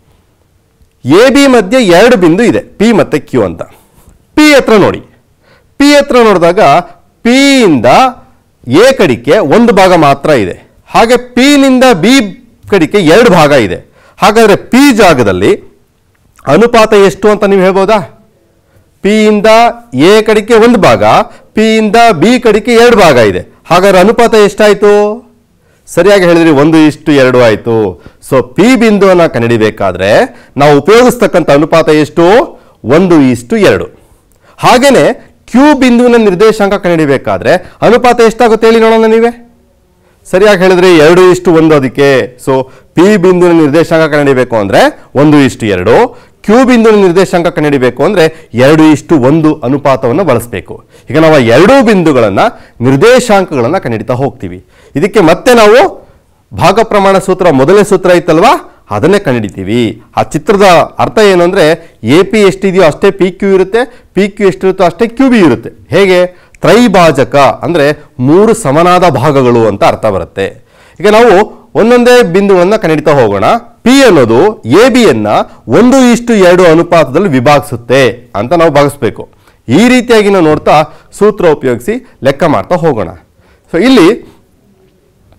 ಎ ಬಿ ಮಧ್ಯೆ ಎರಡು ಬಿಂದು ಇದೆ ಪಿ ಮತ್ತೆ ಕ್ಯೂ ಅಂತ ಪಿ ಹತ್ರ ನೋಡಿ ಪಿ ಹತ್ರ ನೋಡಿದಾಗ ಪಿ ಇಂದ ಎ ಕಡಿಕೆ ಒಂದು ಭಾಗ ಮಾತ್ರ ಇದೆ ಹಾಗೆ ಪಿ ನಿಂದ ಬಿ ಕಡಿಕೆ ಎರಡು ಭಾಗ ಇದೆ ಹಾಗಾದ್ರೆ ಪಿ ಜಾಗದಲ್ಲಿ ಅನುಪಾತ ಎಷ್ಟು ಅಂತ ನೀವು ಹೇಳ್ಬೋದಾ ಪಿ ಇಂದ ಎ ಕಡಿಕೆ ಒಂದು ಭಾಗ ಪಿ ಇಂದ ಬಿ ಕಡಿಕೆ ಎರಡು ಭಾಗ ಇದೆ ಹಾಗಾದ್ರೆ ಅನುಪಾತ ಎಷ್ಟಾಯಿತು ಸರಿಯಾಗಿ ಹೇಳಿದ್ರಿ ಒಂದು ಇಷ್ಟು ಎರಡು ಆಯಿತು ಸೊ ಪಿ ಬಿಂದುವನ್ನು ಕಂಡುಹಿಡಿಬೇಕಾದ್ರೆ ನಾವು ಉಪಯೋಗಿಸ್ತಕ್ಕಂಥ ಅನುಪಾತ ಎಷ್ಟು ಒಂದು ಇಷ್ಟು ಎರಡು ಹಾಗೇನೆ ಕ್ಯೂ ಬಿಂದುವಿನ ನಿರ್ದೇಶಾಂಕ ಕಂಡುಹಿಡಿಬೇಕಾದ್ರೆ ಅನುಪಾತ ಎಷ್ಟಾಗುತ್ತೆ ಹೇಳಿ ನೋಡೋಣ ನೀವೇ ಸರಿಯಾಗಿ ಹೇಳಿದ್ರೆ ಎರಡು ಇಷ್ಟು ಒಂದು ಅದಕ್ಕೆ ಸೊ ಪಿ ಬಿಂದುವಿನ ನಿರ್ದೇಶಾಂಕ ಕಂಡುಹಿಡಿಬೇಕು ಅಂದ್ರೆ ಒಂದು ಇಷ್ಟು ಎರಡು ಕ್ಯೂ ಬಿಂದುವಿನ ನಿರ್ದೇಶಾಂಕ ಕಂಡುಹಿಡಿಬೇಕು ಅಂದ್ರೆ ಎರಡು ಇಷ್ಟು ಒಂದು ಅನುಪಾತವನ್ನು ಬಳಸಬೇಕು ಈಗ ನಾವು ಆ ಎರಡೂ ಬಿಂದುಗಳನ್ನ ನಿರ್ದೇಶಾಂಕಗಳನ್ನ ಕಂಡುಹಿಡಿತಾ ಹೋಗ್ತೀವಿ ಇದಕ್ಕೆ ಮತ್ತೆ ನಾವು ಭಾಗ ಪ್ರಮಾಣ ಸೂತ್ರ ಮೊದಲನೇ ಸೂತ್ರ ಇತ್ತಲ್ವಾ ಅದನ್ನೇ ಕಂಡುಹಿಡಿತೀವಿ ಆ ಚಿತ್ರದ ಅರ್ಥ ಏನು ಅಂದರೆ ಎ ಪಿ ಎಷ್ಟಿದೆಯೋ ಅಷ್ಟೇ ಪಿ ಕ್ಯೂ ಇರುತ್ತೆ ಪಿ ಕ್ಯೂ ಎಷ್ಟಿರುತ್ತೋ ಅಷ್ಟೇ ಕ್ಯೂ ಬಿ ಇರುತ್ತೆ ಹೇಗೆ ತ್ರೈಭಾಜಕ ಅಂದರೆ ಮೂರು ಸಮನಾದ ಭಾಗಗಳು ಅಂತ ಅರ್ಥ ಬರುತ್ತೆ ಈಗ ನಾವು ಒಂದೊಂದೇ ಬಿಂದುವನ್ನು ಕಂಡುಹಿಡಿತಾ ಹೋಗೋಣ ಪಿ ಅನ್ನೋದು ಎ ಬಿಯನ್ನು ಒಂದು ಇಷ್ಟು ಎರಡು ಅನುಪಾತದಲ್ಲಿ ವಿಭಾಗಿಸುತ್ತೆ ಅಂತ ನಾವು ಭಾಗಿಸ್ಬೇಕು ಈ ರೀತಿಯಾಗಿ ನಾವು ನೋಡ್ತಾ ಸೂತ್ರ ಉಪಯೋಗಿಸಿ ಲೆಕ್ಕ ಮಾಡ್ತಾ ಹೋಗೋಣ ಸೊ ಇಲ್ಲಿ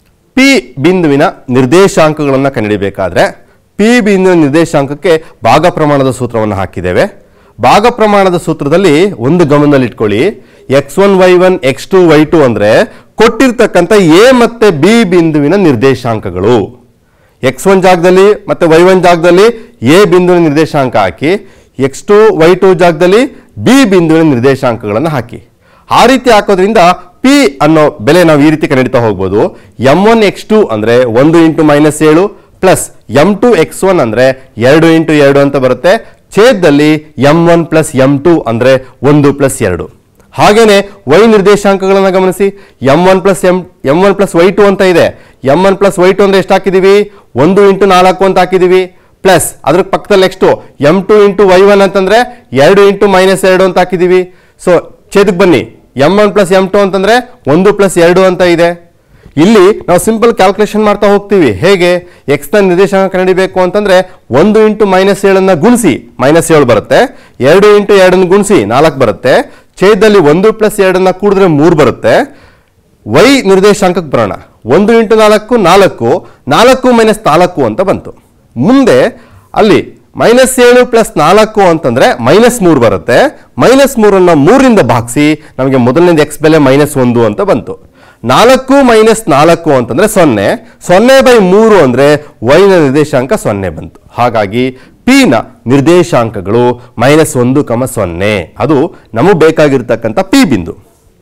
ಬಿಂದುವಿನ ನಿರ್ದೇಶಾಂಕಗಳನ್ನು ಕಂಡುಹಿಡಿಬೇಕಾದ್ರೆ ಪಿ ಬಿಂದುವಿನ ನಿರ್ದೇಶಾಂಕಕ್ಕೆ ಭಾಗ ಪ್ರಮಾಣದ ಸೂತ್ರವನ್ನು ಹಾಕಿದ್ದೇವೆ ಭಾಗ ಪ್ರಮಾಣದ ಸೂತ್ರದಲ್ಲಿ ಒಂದು ಗಮನದಲ್ಲಿಟ್ಕೊಳ್ಳಿ x one Y one X two Y two ಅಂದರೆ ಕೊಟ್ಟಿರ್ತಕ್ಕಂಥ ಎ ಮತ್ತೆ ಬಿ ಬಿಂದುವಿನ ನಿರ್ದೇಶಾಂಕಗಳು ಎಕ್ಸ್ ಒನ್ ಜಾಗದಲ್ಲಿ ಮತ್ತೆ ವೈ ಒನ್ ಜಾಗದಲ್ಲಿ ಎ ಬಿಂದುವಿನ ನಿರ್ದೇಶಾಂಕ ಹಾಕಿ ಎಕ್ಸ್ ಟು ವೈ ಟು ಜಾಗದಲ್ಲಿ ಬಿ ಬಿಂದುವಿನ ನಿರ್ದೇಶಾಂಕಗಳನ್ನು ಹಾಕಿ ಆ ರೀತಿ ಹಾಕೋದ್ರಿಂದ ಪಿ ಅನ್ನೋ ಬೆಲೆ ನಾವು ಈ ರೀತಿ ಕಂಡಿಡ್ತಾ ಹೋಗ್ಬೋದು ಎಂ ಒನ್ ಎಕ್ಸ್ ಟು ಅಂದರೆ ಒಂದು ಇಂಟು ಮೈನಸ್ ಏಳು plus m two X one ಅಂದರೆ ಎರಡು ಇಂಟು ಎರಡು ಅಂತ ಬರುತ್ತೆ ಛೇದದಲ್ಲಿ m one plus m two ಅಂದರೆ ಒಂದು ಪ್ಲಸ್ ಎರಡು ಹಾಗೇನೆ ವೈ ನಿರ್ದೇಶಾಂಕಗಳನ್ನು ಗಮನಿಸಿ m one plus m m one plus Y two ಅಂತ ಇದೆ m one plus Y two ಅಂದ್ರೆ ಎಷ್ಟು ಹಾಕಿದೀವಿ ಒಂದು ಇಂಟು ನಾಲ್ಕು ಅಂತ ಹಾಕಿದೀವಿ ಪ್ಲಸ್ ಅದ್ರ ಪಕ್ಕದಲ್ಲಿ next m two into Y one ಅಂತಂದ್ರೆ ಎರಡು ಇಂಟು ಮೈನಸ್ ಎರಡು ಅಂತ ಹಾಕಿದೀವಿ ಸೊ ಛೇದಕ್ಕೆ ಬನ್ನಿ m one plus m two ಅಂತಂದ್ರೆ ಒಂದು ಪ್ಲಸ್ ಎರಡು ಅಂತ ಇದೆ ಇಲ್ಲಿ ನಾವು ಸಿಂಪಲ್ ಕ್ಯಾಲ್ಕುಲೇಷನ್ ಮಾಡ್ತಾ ಹೋಗ್ತೀವಿ ಹೇಗೆ ಎಕ್ಸ್ ನ ನಿರ್ದೇಶಾಂಕ ಕಂಡುಹಿಡಿಬೇಕು ಅಂತಂದ್ರೆ ಒಂದು ಇಂಟು ಮೈನಸ್ ಏಳನ್ನ ಗುಣಿಸಿ ಮೈನಸ್ ಏಳು ಬರುತ್ತೆ ಎರಡು ಇಂಟು ಎರಡನ್ನು ಗುಣಿಸಿ ನಾಲ್ಕು ಬರುತ್ತೆ ಛೇದದಲ್ಲಿ ಒಂದು ಪ್ಲಸ್ ಎರಡನ್ನ ಕೂಡಿದ್ರೆ ಮೂರು ಬರುತ್ತೆ ವೈ ನಿರ್ದೇಶಾಂಕಕ್ಕೆ ಬರೋಣ ಒಂದು ಇಂಟು ನಾಲ್ಕು ನಾಲ್ಕು ನಾಲ್ಕು ಮೈನಸ್ ನಾಲ್ಕು ಅಂತ ಬಂತು ಮುಂದೆ ಅಲ್ಲಿ ಮೈನಸ್ ಏಳು ಪ್ಲಸ್ ನಾಲ್ಕು ಅಂತಂದ್ರೆ ಮೈನಸ್ ಮೂರು ಬರುತ್ತೆ ಮೈನಸ್ ಮೂರನ್ನ ಮೂರರಿಂದ ಭಾಗಿಸಿ ನಮಗೆ ಮೊದಲನೇದು ಎಕ್ಸ್ ಬೆಲೆ ಮೈನಸ್ ಒಂದು ಅಂತ ಬಂತು ನಾಲ್ಕು ಮೈನಸ್ ನಾಲ್ಕು ಅಂತಂದ್ರೆ ಸೊನ್ನೆ ಸೊನ್ನೆ ಬೈ ಮೂರು ಅಂದ್ರೆ ವೈನ ನಿರ್ದೇಶಾಂಕ ಸೊನ್ನೆ ಬಂತು ಹಾಗಾಗಿ ಪಿ ನ ನಿರ್ದೇಶಾಂಕಗಳು ಮೈನಸ್ ಒಂದು ಕಮ ಸೊನ್ನೆ ಅದು ನಮಗೆ ಬೇಕಾಗಿರ್ತಕ್ಕಂಥ ಪಿ ಬಿಂದು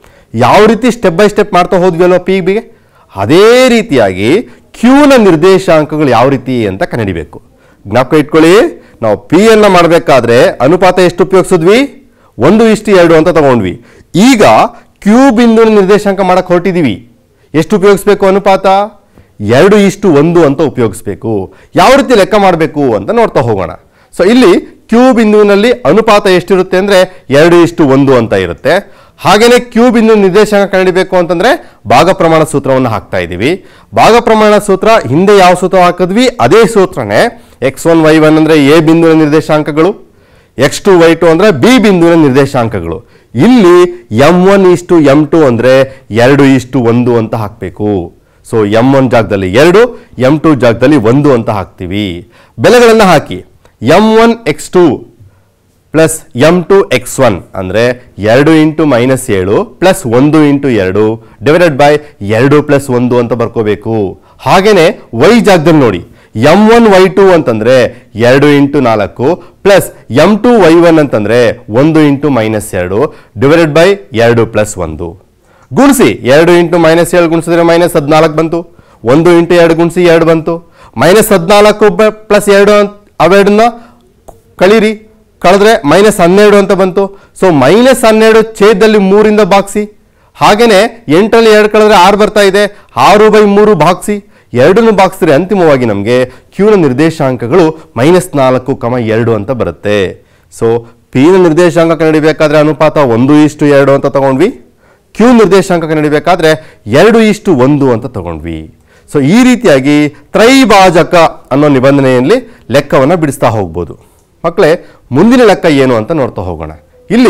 ಯಾವ ರೀತಿ ಸ್ಟೆಪ್ ಬೈ ಸ್ಟೆಪ್ ಮಾಡ್ತಾ ಹೋದ್ವಿ ಅಲ್ವಾ ಪಿ ಬಿಗೆ ಅದೇ ರೀತಿಯಾಗಿ ಕ್ಯೂನ ನಿರ್ದೇಶಾಂಕಗಳು ಯಾವ ರೀತಿ ಅಂತ ಕಂಡುಹಿಡಿಬೇಕು ಜ್ಞಾಪಕ ಇಟ್ಕೊಳ್ಳಿ ನಾವು ಪಿ ಅನ್ನ ಮಾಡಬೇಕಾದ್ರೆ ಅನುಪಾತ ಎಷ್ಟು ಉಪಯೋಗಿಸಿದ್ವಿ ಒಂದು ಇಷ್ಟು ಎರಡು ಅಂತ ತಗೊಂಡ್ವಿ ಈಗ ಕ್ಯೂ ಬಿಂದುವಿನ ನಿರ್ದೇಶಾಂಕ ಮಾಡಕ್ ಹೊರಟಿದೀವಿ ಎಷ್ಟು ಉಪಯೋಗಿಸ್ಬೇಕು ಅನುಪಾತ ಎರಡು ಇಷ್ಟು ಒಂದು ಅಂತ ಉಪಯೋಗಿಸ್ಬೇಕು ಯಾವ ರೀತಿ ಲೆಕ್ಕ ಮಾಡಬೇಕು ಅಂತ ನೋಡ್ತಾ ಹೋಗೋಣ ಸೊ ಇಲ್ಲಿ ಕ್ಯೂ ಬಿಂದುವಿನಲ್ಲಿ ಅನುಪಾತ ಎಷ್ಟಿರುತ್ತೆ ಅಂದ್ರೆ ಎರಡು ಇಷ್ಟು ಒಂದು ಅಂತ ಇರುತ್ತೆ ಹಾಗೇನೆ ಕ್ಯೂ ಬಿಂದು ನಿರ್ದೇಶಾಂಕ ಕಂಡುಹಿಡಿಬೇಕು ಅಂತಂದ್ರೆ ಭಾಗ ಪ್ರಮಾಣ ಸೂತ್ರವನ್ನು ಹಾಕ್ತಾ ಇದ್ದೀವಿ ಭಾಗ ಪ್ರಮಾಣ ಸೂತ್ರ ಹಿಂದೆ ಯಾವ ಸೂತ್ರ ಹಾಕಿದ್ವಿ ಅದೇ ಸೂತ್ರನೇ ಎಕ್ಸ್ ಒನ್ ವೈ ಒನ್ ಅಂದ್ರೆ ಎ ಬಿಂದುವಿನ ನಿರ್ದೇಶಾಂಕಗಳು ಎಕ್ಸ್ ಟು ವೈ ಟು ಅಂದ್ರೆ ಬಿ ಬಿಂದುವಿನ ನಿರ್ದೇಶಾಂಕಗಳು ಇಲ್ಲಿ ಎಂ ಒನ್ ಇಷ್ಟು ಎಂ ಟು ಅಂದ್ರೆ ಎರಡು ಇಷ್ಟು ಒಂದು ಅಂತ ಹಾಕಬೇಕು ಸೊ ಎಂ ಒನ್ ಜಾಗದಲ್ಲಿ ಎರಡು ಎಂ ಟು ಜಾಗದಲ್ಲಿ ಒಂದು ಅಂತ ಹಾಕ್ತೀವಿ ಬೆಲೆಗಳನ್ನು ಹಾಕಿ m one X two plus m two X one ಅಂದರೆ ಎರಡು ಇಂಟು ಮೈನಸ್ ಏಳು ಪ್ಲಸ್ ಒಂದು ಇಂಟು ಎರಡು ಡಿವೈಡೆಡ್ ಬೈ ಎರಡು ಪ್ಲಸ್ ಒಂದು ಅಂತ ಬರ್ಕೋಬೇಕು ಹಾಗೇನೆ ವೈ ಜಾಗದಲ್ಲಿ ನೋಡಿ ಎಂ ಒನ್ ವೈ ಟು ಅಂತಂದ್ರೆ ಎರಡು ಇಂಟು ನಾಲ್ಕು plus m two Y one ಅಂತಂದ್ರೆ ಒಂದು ಇಂಟು ಮೈನಸ್ ಎರಡು ಡಿವೈಡೆಡ್ ಬೈ ಎರಡು ಪ್ಲಸ್ ಒಂದು ಗುಣಿಸಿ ಎರಡು ಇಂಟು ಮೈನಸ್ ಏಳು ಗುಣಿಸಿದ್ರೆ ಮೈನಸ್ ಹದಿನಾಲ್ಕು ಬಂತು ಒಂದು ಇಂಟು ಎರಡು ಗುಣಿಸಿ ಎರಡು ಬಂತು ಮೈನಸ್ ಹದಿನಾಲ್ಕು ಪ್ಲಸ್ ಎರಡು ಅಂತ ಅವೆರಡನ್ನ ಕಳೀರಿ ಕಳೆದ್ರೆ ಮೈನಸ್ ಹನ್ನೆರಡು ಅಂತ ಬಂತು ಸೊ ಮೈನಸ್ ಹನ್ನೆರಡು ಛೇದದಲ್ಲಿ ಮೂರಿಂದ ಭಾಗಿಸಿ ಹಾಗೇನೆ ಎಂಟರಲ್ಲಿ ಎರಡು ಕಳೆದ್ರೆ ಆರು ಬರ್ತಾ ಇದೆ ಆರು ಬೈ ಮೂರು ಭಾಗಿಸಿ ಎರಡನ್ನು ಭಾಗಿಸಿದ್ರೆ ಅಂತಿಮವಾಗಿ ನಮಗೆ ಕ್ಯೂನ ನಿರ್ದೇಶಾಂಕಗಳು ಮೈನಸ್ ನಾಲ್ಕು ಕಮ ಎರಡು ಅಂತ ಬರುತ್ತೆ ಸೊ ಪಿನ ನಿರ್ದೇಶಾಂಕ ಕಂಡುಹಿಡಿಬೇಕಾದ್ರೆ ಅನುಪಾತ ಒಂದು ಇಷ್ಟು ಎರಡು ಅಂತ ತಗೊಂಡ್ವಿ ಕ್ಯೂ ನಿರ್ದೇಶಾಂಕ ಕಂಡುಹಿಡಿಬೇಕಾದ್ರೆ ಎರಡು ಇಷ್ಟು ಒಂದು ಅಂತ ತಗೊಂಡ್ವಿ ಸೊ ಈ ರೀತಿಯಾಗಿ ತ್ರೈಭಾಜಕ ಅನ್ನೋ ನಿಬಂಧನೆಯಲ್ಲಿ ಲೆಕ್ಕವನ್ನು ಬಿಡಿಸ್ತಾ ಹೋಗ್ಬೋದು ಮಕ್ಕಳೇ ಮುಂದಿನ ಲೆಕ್ಕ ಏನು ಅಂತ ನೋಡ್ತಾ ಹೋಗೋಣ ಇಲ್ಲಿ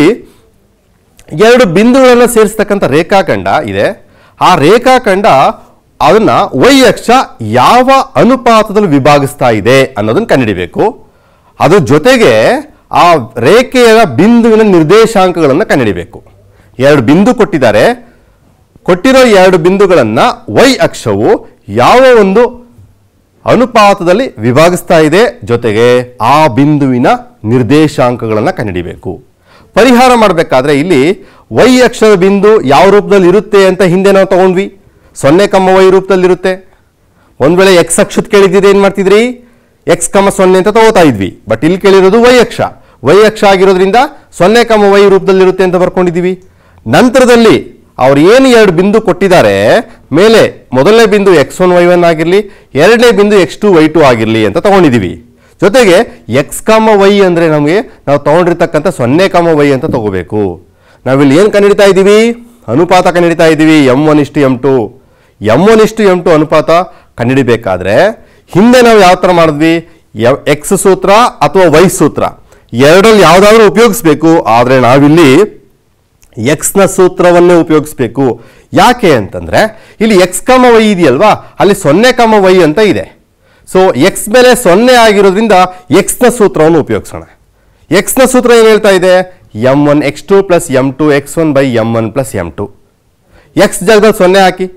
ಎರಡು ಬಿಂದುಗಳನ್ನು ಸೇರಿಸ್ತಕ್ಕಂಥ ರೇಖಾಖಂಡ ಇದೆ ಆ ರೇಖಾಖಂಡ ಅದನ್ನ ವೈ ಅಕ್ಷ ಯಾವ ಅನುಪಾತದಲ್ಲಿ ವಿಭಾಗಿಸ್ತಾ ಇದೆ ಅನ್ನೋದನ್ನ ಕಂಡುಹಿಡಿಬೇಕು ಅದ್ರ ಜೊತೆಗೆ ಆ ರೇಖೆಯ ಬಿಂದುವಿನ ನಿರ್ದೇಶಾಂಕಗಳನ್ನು ಕಂಡುಹಿಡಿಬೇಕು ಎರಡು ಬಿಂದು ಕೊಟ್ಟಿದ್ದಾರೆ ಕೊಟ್ಟಿರೋ ಎರಡು ಬಿಂದುಗಳನ್ನ ವೈ ಅಕ್ಷವು ಯಾವ ಒಂದು ಅನುಪಾತದಲ್ಲಿ ವಿಭಾಗಿಸ್ತಾ ಇದೆ ಜೊತೆಗೆ ಆ ಬಿಂದುವಿನ ನಿರ್ದೇಶಾಂಕಗಳನ್ನು ಕಂಡುಹಿಡಿಬೇಕು ಪರಿಹಾರ ಮಾಡಬೇಕಾದ್ರೆ ಇಲ್ಲಿ ವೈ ಅಕ್ಷರ ಬಿಂದು ಯಾವ ರೂಪದಲ್ಲಿ ಇರುತ್ತೆ ಅಂತ ಹಿಂದೆ ನಾವು ತಗೊಂಡ್ವಿ ಸೊನ್ನೆ ಕಮ್ಮ ವೈ ರೂಪದಲ್ಲಿರುತ್ತೆ ಒಂದ್ ವೇಳೆ ಎಕ್ಸ್ ಅಕ್ಷದ ಕೇಳಿದ್ದಿದ್ರೆ ಏನ್ ಮಾಡ್ತಿದ್ರಿ ಎಕ್ಸ್ ಕಮ ಸೊನ್ನೆ ಅಂತ ತಗೋತಾ ಇದ್ವಿ ಬಟ್ ಇಲ್ಲಿ ಕೇಳಿರೋದು ವೈ ಅಕ್ಷ ವೈ ಅಕ್ಷ ಆಗಿರೋದ್ರಿಂದ ಸೊನ್ನೆ ಕಮ ವೈ ರೂಪದಲ್ಲಿರುತ್ತೆ ಅಂತ ಬರ್ಕೊಂಡಿದೀವಿ ನಂತರದಲ್ಲಿ ಅವ್ರು ಏನು ಎರಡು ಬಿಂದು ಕೊಟ್ಟಿದ್ದಾರೆ ಮೇಲೆ ಮೊದಲನೇ ಬಿಂದು ಎಕ್ಸ್ ಒನ್ ವೈ ಒನ್ ಆಗಿರಲಿ ಎರಡನೇ ಬಿಂದು ಎಕ್ಸ್ ಟು ವೈ ಟು ಆಗಿರಲಿ ಅಂತ ತಗೊಂಡಿದ್ದೀವಿ ಜೊತೆಗೆ ಎಕ್ಸ್ ಕಾಮ ವೈ ಅಂದರೆ ನಮಗೆ ನಾವು ತಗೊಂಡಿರ್ತಕ್ಕಂಥ ಸೊನ್ನೆ ಕಾಮ ವೈ ಅಂತ ತಗೋಬೇಕು ನಾವಿಲ್ಲಿ ಏನು ಕಂಡುಹಿಡಿತಾ ಇದ್ದೀವಿ ಅನುಪಾತ ಕಂಡುಹಿಡಿತಾ ಇದ್ದೀವಿ ಎಮ್ ಒನ್ ಇಷ್ಟು ಎಮ್ ಟು ಎಮ್ ಒನ್ ಇಷ್ಟು ಎಮ್ ಟು ಅನುಪಾತ ಕಂಡುಹಿಡಿಬೇಕಾದ್ರೆ ಹಿಂದೆ ನಾವು ಯಾವ ಥರ ಮಾಡಿದ್ವಿ ಎಕ್ಸ್ ಸೂತ್ರ ಅಥವಾ ವೈ ಸೂತ್ರ ಎರಡರಲ್ಲಿ ಯಾವುದಾದ್ರೂ ಉಪಯೋಗಿಸ್ಬೇಕು ಆದರೆ ನಾವಿಲ್ಲಿ ಎಕ್ಸ್ನ ಸೂತ್ರವನ್ನೇ ಉಪಯೋಗಿಸ್ಬೇಕು ಯಾಕೆ ಅಂತಂದ್ರೆ ಇಲ್ಲಿ ಎಕ್ಸ್ ಕಮ ವೈ ಇದೆಯಲ್ವಾ ಅಲ್ಲಿ ಸೊನ್ನೆ ಕಮ ವೈ ಅಂತ ಇದೆ ಸೊ ಎಕ್ಸ್ ಮೇಲೆ ಸೊನ್ನೆ ಆಗಿರೋದ್ರಿಂದ ಎಕ್ಸ್ನ ಸೂತ್ರವನ್ನು ಉಪಯೋಗಿಸೋಣ ಎಕ್ಸ್ನ ಸೂತ್ರ ಏನು ಹೇಳ್ತಾ ಇದೆ m one X two plus M two X one by M one plus M two x ಜಾಗದಲ್ಲಿ ಸೊನ್ನೆ ಹಾಕಿ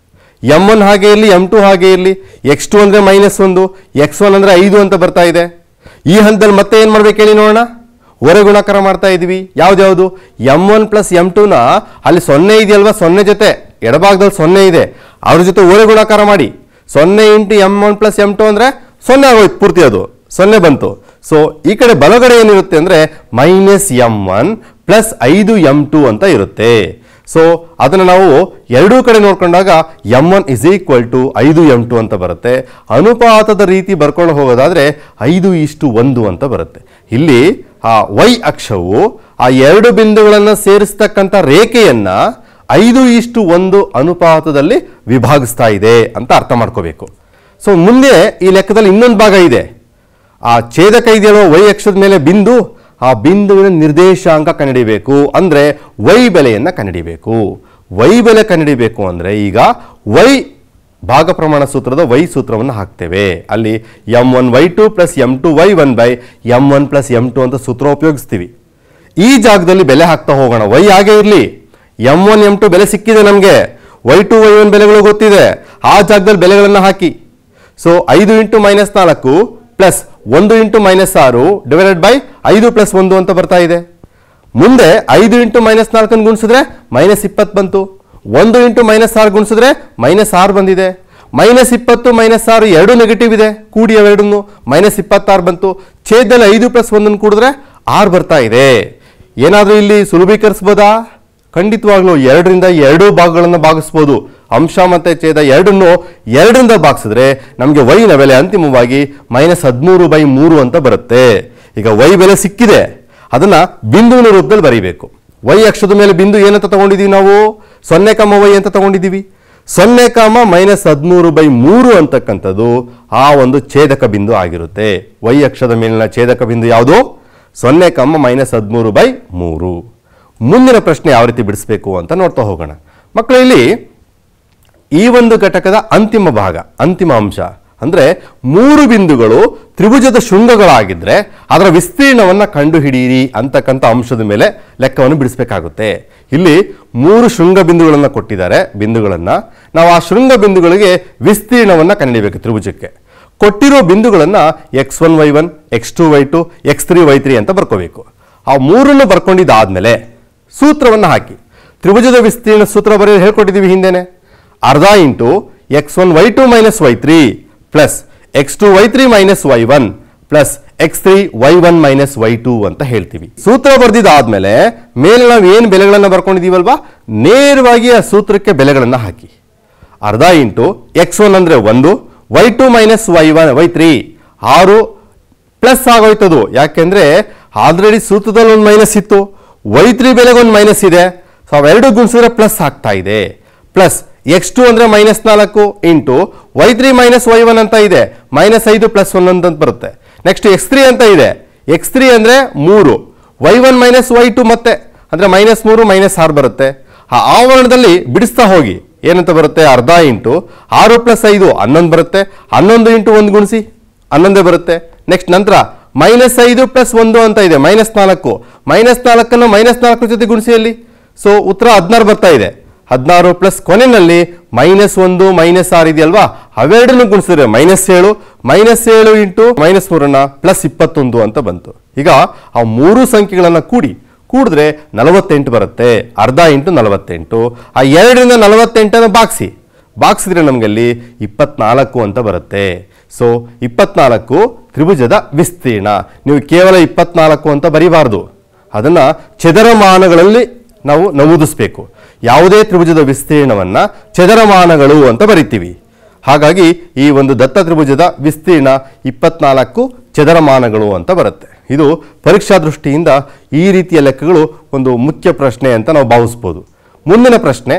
ಎಮ್ ಒನ್ ಹಾಗೆ ಇರಲಿ ಎಮ್ ಟು ಹಾಗೆ ಇರಲಿ ಎಕ್ಸ್ ಟು ಅಂದರೆ ಮೈನಸ್ ಒಂದು ಎಕ್ಸ್ ಒನ್ ಅಂದರೆ ಐದು ಅಂತ ಬರ್ತಾ ಇದೆ ಈ ಹಂತದಲ್ಲಿ ಮತ್ತೆ ಏನು ಮಾಡ್ಬೇಕು ಹೇಳಿ ನೋಡೋಣ ಹೊರೆ ಗುಣಾಕಾರ ಮಾಡ್ತಾ ಇದ್ವಿ ಯಾವ್ದ್ಯಾವುದು ಎಮ್ ಒನ್ ಪ್ಲಸ್ ಎಮ್ ಟುನ ಅಲ್ಲಿ ಸೊನ್ನೆ ಇದೆಯಲ್ವಾ ಸೊನ್ನೆ ಜೊತೆ ಎಡಭಾಗದಲ್ಲಿ ಸೊನ್ನೆ ಇದೆ ಅವ್ರ ಜೊತೆ ಹೊರೆ ಗುಣಾಕಾರ ಮಾಡಿ ಸೊನ್ನೆ into m one plus M two ಅಂದರೆ ಸೊನ್ನೆ ಆಗೋಯ್ತು ಪೂರ್ತಿ ಅದು ಸೊನ್ನೆ ಬಂತು ಸೊ ಈ ಕಡೆ ಬಲಗಡೆ ಏನಿರುತ್ತೆ ಅಂದರೆ ಮೈನಸ್ ಎಮ್ ಒನ್ ಪ್ಲಸ್ ಐದು ಎಮ್ ಟು ಅಂತ ಇರುತ್ತೆ ಸೊ ಅದನ್ನು ನಾವು ಎರಡೂ ಕಡೆ ನೋಡ್ಕೊಂಡಾಗ m one is equal to ಐದು ಎಮ್ ಟು ಅಂತ ಬರುತ್ತೆ ಅನುಪಾತದ ರೀತಿ ಬರ್ಕೊಂಡು ಹೋಗೋದಾದ್ರೆ ಐದು ಇಷ್ಟು ಒಂದು ಅಂತ ಬರುತ್ತೆ ಇಲ್ಲಿ ಆ ವೈ ಅಕ್ಷವು ಆ ಎರಡು ಬಿಂದುಗಳನ್ನು ಸೇರಿಸ್ತಕ್ಕಂಥ ರೇಖೆಯನ್ನ ಐದು ಇಷ್ಟು ಒಂದು ಅನುಪಾತದಲ್ಲಿ ವಿಭಾಗಿಸ್ತಾ ಇದೆ ಅಂತ ಅರ್ಥ ಮಾಡ್ಕೋಬೇಕು ಸೊ ಮುಂದೆ ಈ ಲೆಕ್ಕದಲ್ಲಿ ಇನ್ನೊಂದು ಭಾಗ ಇದೆ ಆ ಛೇದಕ ಇದೆಯಲ್ವ ವೈ ಅಕ್ಷದ ಮೇಲೆ ಬಿಂದು ಆ ಬಿಂದುವಿನ ನಿರ್ದೇಶಾಂಕ ಕಂಡುಹಿಡಿಬೇಕು ಅಂದ್ರೆ ವೈ ಬೆಲೆಯನ್ನ ಕಂಡುಹಿಡಿಬೇಕು ವೈ ಬೆಲೆ ಕಂಡುಹಿಡಿಬೇಕು ಅಂದ್ರೆ ಈಗ ವೈ ಭಾಗ ಪ್ರಮಾಣ ಸೂತ್ರದ ವೈ ಸೂತ್ರವನ್ನು ಹಾಕ್ತೇವೆ ಅಲ್ಲಿ m one Y two plus M two Y one by M one plus M two ಅಂತ ಸೂತ್ರ ಉಪಯೋಗಿಸ್ತೀವಿ ಈ ಜಾಗದಲ್ಲಿ ಬೆಲೆ ಹಾಕ್ತಾ ಹೋಗೋಣ ವೈ ಹಾಗೆ ಇರಲಿ ಎಮ್ ಒನ್ ಎಮ್ ಟು ಬೆಲೆ ಸಿಕ್ಕಿದೆ ನಮಗೆ ವೈ ಟು ವೈ ಒನ್ ಬೆಲೆಗಳು ಗೊತ್ತಿದೆ ಆ ಜಾಗದಲ್ಲಿ ಬೆಲೆಗಳನ್ನು ಹಾಕಿ ಸೊ ಐದು ಇಂಟು ಮೈನಸ್ ನಾಲ್ಕು ಪ್ಲಸ್ ಒಂದು ಇಂಟು ಮೈನಸ್ ಆರು ಡಿವೈಡೆಡ್ ಬೈ ಐದು ಪ್ಲಸ್ ಒಂದು ಅಂತ ಬರ್ತಾ ಇದೆ ಮುಂದೆ ಐದು ಇಂಟು ಮೈನಸ್ ನಾಲ್ಕನ್ನು ಗುಣಿಸಿದ್ರೆ ಮೈನಸ್ ಇಪ್ಪತ್ತು ಬಂತು ಒಂದು ಇಂಟು ಮೈನಸ್ ಆರು ಗುಣಿಸಿದ್ರೆ ಮೈನಸ್ ಆರು ಬಂದಿದೆ ಮೈನಸ್ ಇಪ್ಪತ್ತು ಮೈನಸ್ ಆರು ಎರಡು ನೆಗೆಟಿವ್ ಇದೆ ಕೂಡಿ ಅವೆರಡನ್ನು ಮೈನಸ್ ಇಪ್ಪತ್ತಾರು ಬಂತು ಛೇದದಲ್ಲಿ ಐದು ಪ್ಲಸ್ ಒಂದನ್ನು ಕೂಡಿದ್ರೆ ಆರು ಬರ್ತಾ ಇದೆ ಏನಾದರೂ ಇಲ್ಲಿ ಸುಲಭೀಕರಿಸ್ಬೋದಾ ಖಂಡಿತವಾಗ್ಲೂ ಎರಡರಿಂದ ಎರಡು ಭಾಗಗಳನ್ನು ಭಾಗಿಸ್ಬೋದು ಅಂಶ ಮತ್ತೆ ಛೇದ ಎರಡನ್ನು ಎರಡರಿಂದ ಭಾಗಿಸಿದ್ರೆ ನಮಗೆ ವೈನ ಬೆಲೆ ಅಂತಿಮವಾಗಿ ಮೈನಸ್ ಹದಿಮೂರು ಬೈ ಮೂರು ಅಂತ ಬರುತ್ತೆ ಈಗ ವೈ ಬೆಲೆ ಸಿಕ್ಕಿದೆ ಅದನ್ನ ಬಿಂದುವಿನ ರೂಪದಲ್ಲಿ ಬರೀಬೇಕು ವೈ ಅಕ್ಷದ ಮೇಲೆ ಬಿಂದು ಏನಂತ ತಗೊಂಡಿದೀವಿ ನಾವು ಸೊನ್ನೆ ಕಾಮ ವೈ ಅಂತ ತಗೊಂಡಿದ್ದೀವಿ ಸೊನ್ನೆ ಕಾಮ ಮೈನಸ್ ಹದಿಮೂರು ಬೈ ಮೂರು ಅಂತಕ್ಕಂಥದ್ದು ಆ ಒಂದು ಛೇದಕ ಬಿಂದು ಆಗಿರುತ್ತೆ ವೈ ಅಕ್ಷದ ಮೇಲಿನ ಛೇದಕ ಬಿಂದು ಯಾವುದು ಸೊನ್ನೆ ಕಾಮ ಮೈನಸ್ ಹದಿಮೂರು ಬೈ ಮೂರು ಮುಂದಿನ ಪ್ರಶ್ನೆ ಯಾವ ರೀತಿ ಬಿಡಿಸ್ಬೇಕು ಅಂತ ನೋಡ್ತಾ ಹೋಗೋಣ ಮಕ್ಕಳು ಇಲ್ಲಿ ಈ ಒಂದು ಘಟಕದ ಅಂತಿಮ ಭಾಗ ಅಂತಿಮ ಅಂಶ ಅಂದ್ರೆ ಮೂರು ಬಿಂದುಗಳು ತ್ರಿಭುಜದ ಶೃಂಗಗಳಾಗಿದ್ರೆ ಅದರ ವಿಸ್ತೀರ್ಣವನ್ನ ಕಂಡುಹಿಡಿಯಿರಿ ಅಂತಕ್ಕಂಥ ಅಂಶದ ಮೇಲೆ ಲೆಕ್ಕವನ್ನು ಬಿಡಿಸಬೇಕಾಗುತ್ತೆ ಇಲ್ಲಿ ಮೂರು ಶೃಂಗ ಬಿಂದುಗಳನ್ನು ಕೊಟ್ಟಿದ್ದಾರೆ ಬಿಂದುಗಳನ್ನ ನಾವು ಆ ಶೃಂಗ ಬಿಂದುಗಳಿಗೆ ವಿಸ್ತೀರ್ಣವನ್ನ ಕಂಡುಹಿಡಿಯಬೇಕು ತ್ರಿಭುಜಕ್ಕೆ ಕೊಟ್ಟಿರೋ ಬಿಂದುಗಳನ್ನ x one Y one X two Y two x three y three ಅಂತ ಬರ್ಕೋಬೇಕು ಆ ಮೂರನ್ನು ಬರ್ಕೊಂಡಿದ್ದಾದ್ಮೇಲೆ ಸೂತ್ರವನ್ನು ಹಾಕಿ ತ್ರಿಭುಜದ ವಿಸ್ತೀರ್ಣ ಸೂತ್ರ ಬರೆಯೋದು ಹೇಳ್ಕೊಟ್ಟಿದ್ದೀವಿ ಹಿಂದೆನೆ ಅರ್ಧ into X one Y two minus Y three plus X two Y three minus Y one plus X three y one minus Y two ಅಂತ ಹೇಳ್ತೀವಿ ಸೂತ್ರ ಬರೆದಿದ್ದಾದ್ಮೇಲೆ ಮೇಲೆ ನಾವು ಏನು ಬೆಲೆಗಳನ್ನು ಬರ್ಕೊಂಡಿದ್ದೀವಲ್ವಾ ನೇರವಾಗಿ ಆ ಸೂತ್ರಕ್ಕೆ ಬೆಲೆಗಳನ್ನು ಹಾಕಿ ಅರ್ಧ ಇಂಟು ಎಕ್ಸ್ ಒನ್ ಅಂದರೆ ಒಂದು y two minus Y one y three ಆರು ಪ್ಲಸ್ ಆಗೋಯ್ತದು ಯಾಕೆಂದ್ರೆ ಆಲ್ರೆಡಿ ಸೂತ್ರದಲ್ಲಿ ಒಂದು ಮೈನಸ್ ಇತ್ತು ವೈ ತ್ರೀ ಬೆಲೆಗೆ ಒಂದು ಮೈನಸ್ ಇದೆ ಸೊ ಅವೆರಡು ಗುಣಿಸಿದ್ರೆ ಪ್ಲಸ್ ಆಗ್ತಾ ಇದೆ ಪ್ಲಸ್ ಎಕ್ಸ್ ಟು ಅಂದರೆ ಮೈನಸ್ ನಾಲ್ಕು into y three minus Y one ಅಂತ ಇದೆ ಮೈನಸ್ ಐದು ಪ್ಲಸ್ ಒನ್ ಅಂತ ಬರುತ್ತೆ ನೆಕ್ಸ್ಟ್ ಎಕ್ಸ್ ತ್ರೀ ಅಂತ ಇದೆ ಎಕ್ಸ್ ತ್ರೀ ಅಂದರೆ ಮೂರು y one minus Y two ಮತ್ತೆ ಅಂದರೆ ಮೈನಸ್ ಮೂರು ಮೈನಸ್ ಆರು ಬರುತ್ತೆ ಆ ಆವರಣದಲ್ಲಿ ಬಿಡಿಸ್ತಾ ಹೋಗಿ ಏನಂತ ಬರುತ್ತೆ ಅರ್ಧ ಇಂಟು ಆರು ಪ್ಲಸ್ ಐದು ಹನ್ನೊಂದು ಬರುತ್ತೆ ಹನ್ನೊಂದು ಇಂಟು ಒಂದು ಗುಣಿಸಿ ಹನ್ನೊಂದೇ ಬರುತ್ತೆ ನೆಕ್ಸ್ಟ್ ನಂತರ ಮೈನಸ್ ಐದು ಪ್ಲಸ್ ಒಂದು ಅಂತ ಇದೆ ಮೈನಸ್ ನಾಲ್ಕು ಮೈನಸ್ ನಾಲ್ಕನ್ನು ಮೈನಸ್ ನಾಲ್ಕು ಜೊತೆ ಗುಣಿಸಿ ಅಲ್ಲಿ ಸೊ ಉತ್ತರ ಹದಿನಾರು ಬರ್ತಾ ಇದೆ ಹದಿನಾರು ಪ್ಲಸ್ ಕೊನೆಯಲ್ಲಿ ಮೈನಸ್ ಒಂದು ಮೈನಸ್ ಆರು ಇದೆಯಲ್ವಾ ಅವೆರಡನ್ನು ಗುಣಿಸಿದ್ರೆ ಮೈನಸ್ ಏಳು ಮೈನಸ್ ಏಳು ಇಂಟು ಮೈನಸ್ ಮೂರನ್ನ ಪ್ಲಸ್ ಇಪ್ಪತ್ತೊಂದು ಅಂತ ಬಂತು ಈಗ ಆ ಮೂರು ಸಂಖ್ಯೆಗಳನ್ನು ಕೂಡಿ ಕೂಡಿದ್ರೆ ನಲವತ್ತೆಂಟು ಬರುತ್ತೆ ಅರ್ಧ ಇಂಟು ನಲವತ್ತೆಂಟು ಆ ಎರಡರಿಂದ ನಲವತ್ತೆಂಟನ್ನು ಬಾಗಿಸಿ ಬಾಗಿಸಿದ್ರೆ ನಮಗಲ್ಲಿ ಇಪ್ಪತ್ನಾಲ್ಕು ಅಂತ ಬರುತ್ತೆ ಸೊ ಇಪ್ಪತ್ನಾಲ್ಕು ತ್ರಿಭುಜದ ವಿಸ್ತೀರ್ಣ ನೀವು ಕೇವಲ ಇಪ್ಪತ್ನಾಲ್ಕು ಅಂತ ಬರೀಬಾರ್ದು ಅದನ್ನು ಚದರಮಾನಗಳಲ್ಲಿ ನಾವು ನಮೂದಿಸಬೇಕು ಯಾವುದೇ ತ್ರಿಭುಜದ ವಿಸ್ತೀರ್ಣವನ್ನ ಚದರಮಾನಗಳು ಅಂತ ಬರಿತೀವಿ ಹಾಗಾಗಿ ಈ ಒಂದು ದತ್ತ ತ್ರಿಭುಜದ ವಿಸ್ತೀರ್ಣ ಇಪ್ಪತ್ನಾಲ್ಕು ಚದರಮಾನಗಳು ಅಂತ ಬರುತ್ತೆ ಇದು ಪರೀಕ್ಷಾ ದೃಷ್ಟಿಯಿಂದ ಈ ರೀತಿಯ ಲೆಕ್ಕಗಳು ಒಂದು ಮುಖ್ಯ ಪ್ರಶ್ನೆ ಅಂತ ನಾವು ಭಾವಿಸ್ಬೋದು ಮುಂದಿನ ಪ್ರಶ್ನೆ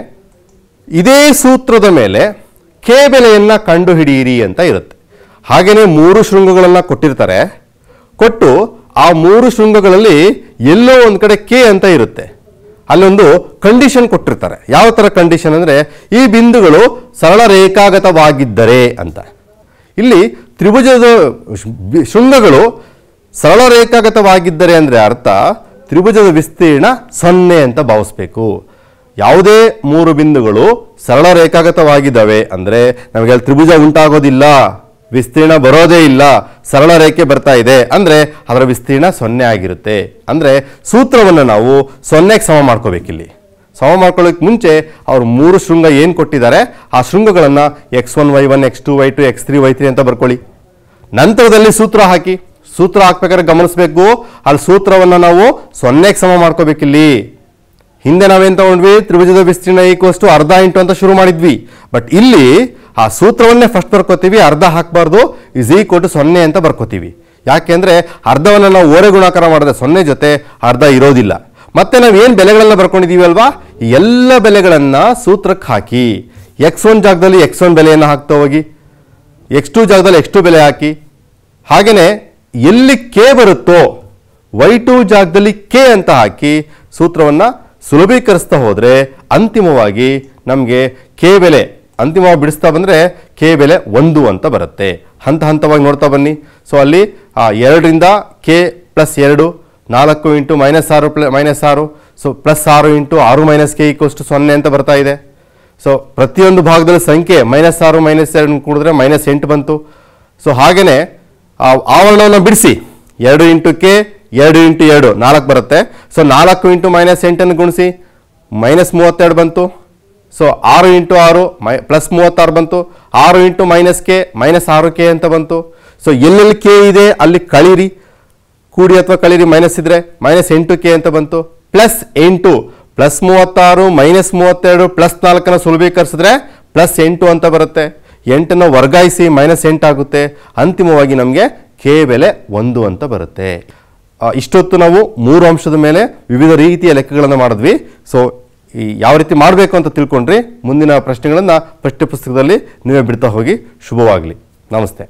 ಇದೇ ಸೂತ್ರದ ಮೇಲೆ ಕೆ ಬೆಲೆಯನ್ನು ಕಂಡುಹಿಡಿಯಿರಿ ಅಂತ ಇರುತ್ತೆ ಹಾಗೆಯೇ ಮೂರು ಶೃಂಗಗಳನ್ನು ಕೊಟ್ಟಿರ್ತಾರೆ ಕೊಟ್ಟು ಆ ಮೂರು ಶೃಂಗಗಳಲ್ಲಿ ಎಲ್ಲೋ ಒಂದು ಕಡೆ ಕೆ ಅಂತ ಇರುತ್ತೆ ಅಲ್ಲೊಂದು ಕಂಡೀಷನ್ ಕೊಟ್ಟಿರ್ತಾರೆ ಯಾವ ಥರ ಕಂಡೀಷನ್ ಅಂದರೆ ಈ ಬಿಂದುಗಳು ಸರಳ ರೇಖಾಗತವಾಗಿದ್ದರೆ ಅಂತ ಇಲ್ಲಿ ತ್ರಿಭುಜದ ಶ್- ಬಿ- ಶೃಂಗಗಳು ಸರಳ ರೇಖಾಗತವಾಗಿದ್ದರೆ ಅಂದರೆ ಅರ್ಥ ತ್ರಿಭುಜದ ವಿಸ್ತೀರ್ಣ ಸೊನ್ನೆ ಅಂತ ಭಾವಿಸ್ಬೇಕು ಯಾವುದೇ ಮೂರು ಬಿಂದುಗಳು ಸರಳ ರೇಖಾಗತವಾಗಿದ್ದಾವೆ ಅಂದರೆ ನಮಗೆ ಅಲ್ಲಿ ತ್ರಿಭುಜ ಉಂಟಾಗೋದಿಲ್ಲ ವಿಸ್ತೀರ್ಣ ಬರೋದೇ ಇಲ್ಲ ಸರಳ ರೇಖೆ ಬರ್ತಾ ಇದೆ ಅಂದರೆ ಅದರ ವಿಸ್ತೀರ್ಣ ಸೊನ್ನೆ ಆಗಿರುತ್ತೆ ಅಂದರೆ ಸೂತ್ರವನ್ನು ನಾವು ಸೊನ್ನೆಗೆ ಸಮ ಮಾಡ್ಕೋಬೇಕಿಲ್ಲಿ ಸಮ ಮಾಡ್ಕೊಳ್ಳೋಕೆ ಮುಂಚೆ ಅವರು ಮೂರು ಶೃಂಗ ಏನು ಕೊಟ್ಟಿದ್ದಾರೆ ಆ ಶೃಂಗಗಳನ್ನು x one Y one X two Y two x three y three ಅಂತ ಬರ್ಕೊಳ್ಳಿ ನಂತರದಲ್ಲಿ ಸೂತ್ರ ಹಾಕಿ ಸೂತ್ರ ಹಾಕ್ಬೇಕಾದ್ರೆ ಗಮನಿಸಬೇಕು ಅಲ್ಲಿ ಸೂತ್ರವನ್ನು ನಾವು ಸೊನ್ನೆಗೆ ಸಮ ಮಾಡ್ಕೋಬೇಕಿಲ್ಲಿ ಹಿಂದೆ ನಾವೇನ್ ತಗೊಂಡ್ವಿ ತ್ರಿಭುಜದ ವಿಸ್ತೀರ್ಣ ಈಕ್ವಸ್ ಅರ್ಧ ಇಂಟು ಅಂತ ಶುರು ಮಾಡಿದ್ವಿ ಬಟ್ ಇಲ್ಲಿ ಆ ಸೂತ್ರವನ್ನೇ ಫಸ್ಟ್ ಬರ್ಕೋತೀವಿ ಅರ್ಧ ಹಾಕಬಾರ್ದು ಇಸ್ ಈಕ್ವಲ್ ಟು ಸೊನ್ನೆ ಅಂತ ಬರ್ಕೋತೀವಿ ಯಾಕೆಂದ್ರೆ ಅರ್ಧವನ್ನು ನಾವು ಓರೆ ಗುಣಾಕಾರ ಮಾಡಿದ್ರೆ ಸೊನ್ನೆ ಜೊತೆ ಅರ್ಧ ಇರೋದಿಲ್ಲ ಮತ್ತೆ ನಾವು ಏನು ಬೆಲೆಗಳನ್ನ ಬರ್ಕೊಂಡಿದೀವಿ ಅಲ್ವಾ ಈ ಎಲ್ಲ ಬೆಲೆಗಳನ್ನ ಸೂತ್ರಕ್ಕೆ ಹಾಕಿ ಎಕ್ಸ್ ಒನ್ ಜಾಗದಲ್ಲಿ ಎಕ್ಸ್ ಒನ್ ಬೆಲೆಯನ್ನು ಹಾಕ್ತಾ ಹೋಗಿ ಎಕ್ಸ್ ಟು ಜಾಗದಲ್ಲಿ ಎಕ್ಸ್ ಟು ಬೆಲೆ ಹಾಕಿ ಹಾಗೆಯೇ ಎಲ್ಲಿ ಕೆ ಬರುತ್ತೋ ವೈ ಟು ಜಾಗದಲ್ಲಿ ಕೆ ಅಂತ ಹಾಕಿ ಸೂತ್ರವನ್ನು ಸುಲಭೀಕರಿಸ್ತಾ ಹೋದರೆ ಅಂತಿಮವಾಗಿ ನಮಗೆ ಕೆ ಬೆಲೆ ಅಂತಿಮವಾಗಿ ಬಿಡಿಸ್ತಾ ಬಂದರೆ ಕೆ ಬೆಲೆ ಒಂದು ಅಂತ ಬರುತ್ತೆ ಹಂತ ಹಂತವಾಗಿ ನೋಡ್ತಾ ಬನ್ನಿ ಸೊ ಅಲ್ಲಿ ಆ, ಎರಡರಿಂದ ಕೆ ಪ್ಲಸ್ ಎರಡು ನಾಲ್ಕು ಇಂಟು ಮೈನಸ್ ಆರು ಪ್ಲ ಮೈನಸ್ ಆರು ಸೊ ಪ್ಲಸ್ ಆರು ಇಂಟು ಆರು ಮೈನಸ್ ಕೆ ಈಕ್ವಷ್ಟು ಸೊನ್ನೆ ಅಂತ ಬರ್ತಾ ಇದೆ ಸೊ ಪ್ರತಿಯೊಂದು ಭಾಗದಲ್ಲಿ ಸಂಖ್ಯೆ ಮೈನಸ್ ಆರು ಮೈನಸ್ ಎರಡು ಕೂಡಿದ್ರೆ ಮೈನಸ್ ಎಂಟು ಬಂತು ಸೊ ಹಾಗೆಯೇ ಆ ಆವರಣವನ್ನು ಬಿಡಿಸಿ ಎರಡು ಇಂಟು ಕೆ ಎರಡು ಇಂಟು ಎರಡು ನಾಲ್ಕು ಬರುತ್ತೆ ಸೊ ನಾಲ್ಕು ಇಂಟು ಮೈನಸ್ ಎಂಟನ್ನು ಗುಣಿಸಿ ಮೈನಸ್ ಮೂವತ್ತೆರಡು ಬಂತು ಸೊ ಆರು ಇಂಟು ಆರು ಮೈ ಪ್ಲಸ್ ಮೂವತ್ತಾರು ಬಂತು ಆರು ಇಂಟು ಮೈನಸ್ ಕೆ ಮೈನಸ್ ಆರು ಕೆ ಅಂತ ಬಂತು ಸೊ ಎಲ್ಲೆಲ್ಲಿ ಕೆ ಇದೆ ಅಲ್ಲಿ ಕಳೀರಿ ಕೂಡಿ ಅಥವಾ ಕಳೀರಿ ಮೈನಸ್ ಇದ್ರೆ ಮೈನಸ್ ಎಂಟು ಕೆ ಅಂತ ಬಂತು ಪ್ಲಸ್ ಎಂಟು ಪ್ಲಸ್ ಮೂವತ್ತಾರು ಮೈನಸ್ ಮೂವತ್ತೆರಡು ಪ್ಲಸ್ ನಾಲ್ಕನ್ನು ಸುಲಭೀಕರಿಸಿದ್ರೆ ಪ್ಲಸ್ ಎಂಟು ಅಂತ ಬರುತ್ತೆ ಎಂಟನ್ನು ವರ್ಗಾಯಿಸಿ ಮೈನಸ್ ಎಂಟಾಗುತ್ತೆ ಅಂತಿಮವಾಗಿ ನಮಗೆ ಕೆ ಬೆಲೆ ಒಂದು ಅಂತ ಬರುತ್ತೆ ಆ, ಇಷ್ಟೊತ್ತು ನಾವು ಮೂರು ಅಂಶದ ಮೇಲೆ ವಿವಿಧ ರೀತಿಯ ಲೆಕ್ಕಗಳನ್ನು ಮಾಡಿದ್ವಿ ಸೊ ಈ ಯಾವ ರೀತಿ ಮಾಡಬೇಕು ಅಂತ ತಿಳ್ಕೊಂಡ್ರಿ ಮುಂದಿನ ಪ್ರಶ್ನೆಗಳನ್ನು ಪಠ್ಯಪುಸ್ತಕದಲ್ಲಿ ನೀವೇ ಬಿಡ್ತಾ ಹೋಗಿ ಶುಭವಾಗಲಿ ನಮಸ್ತೆ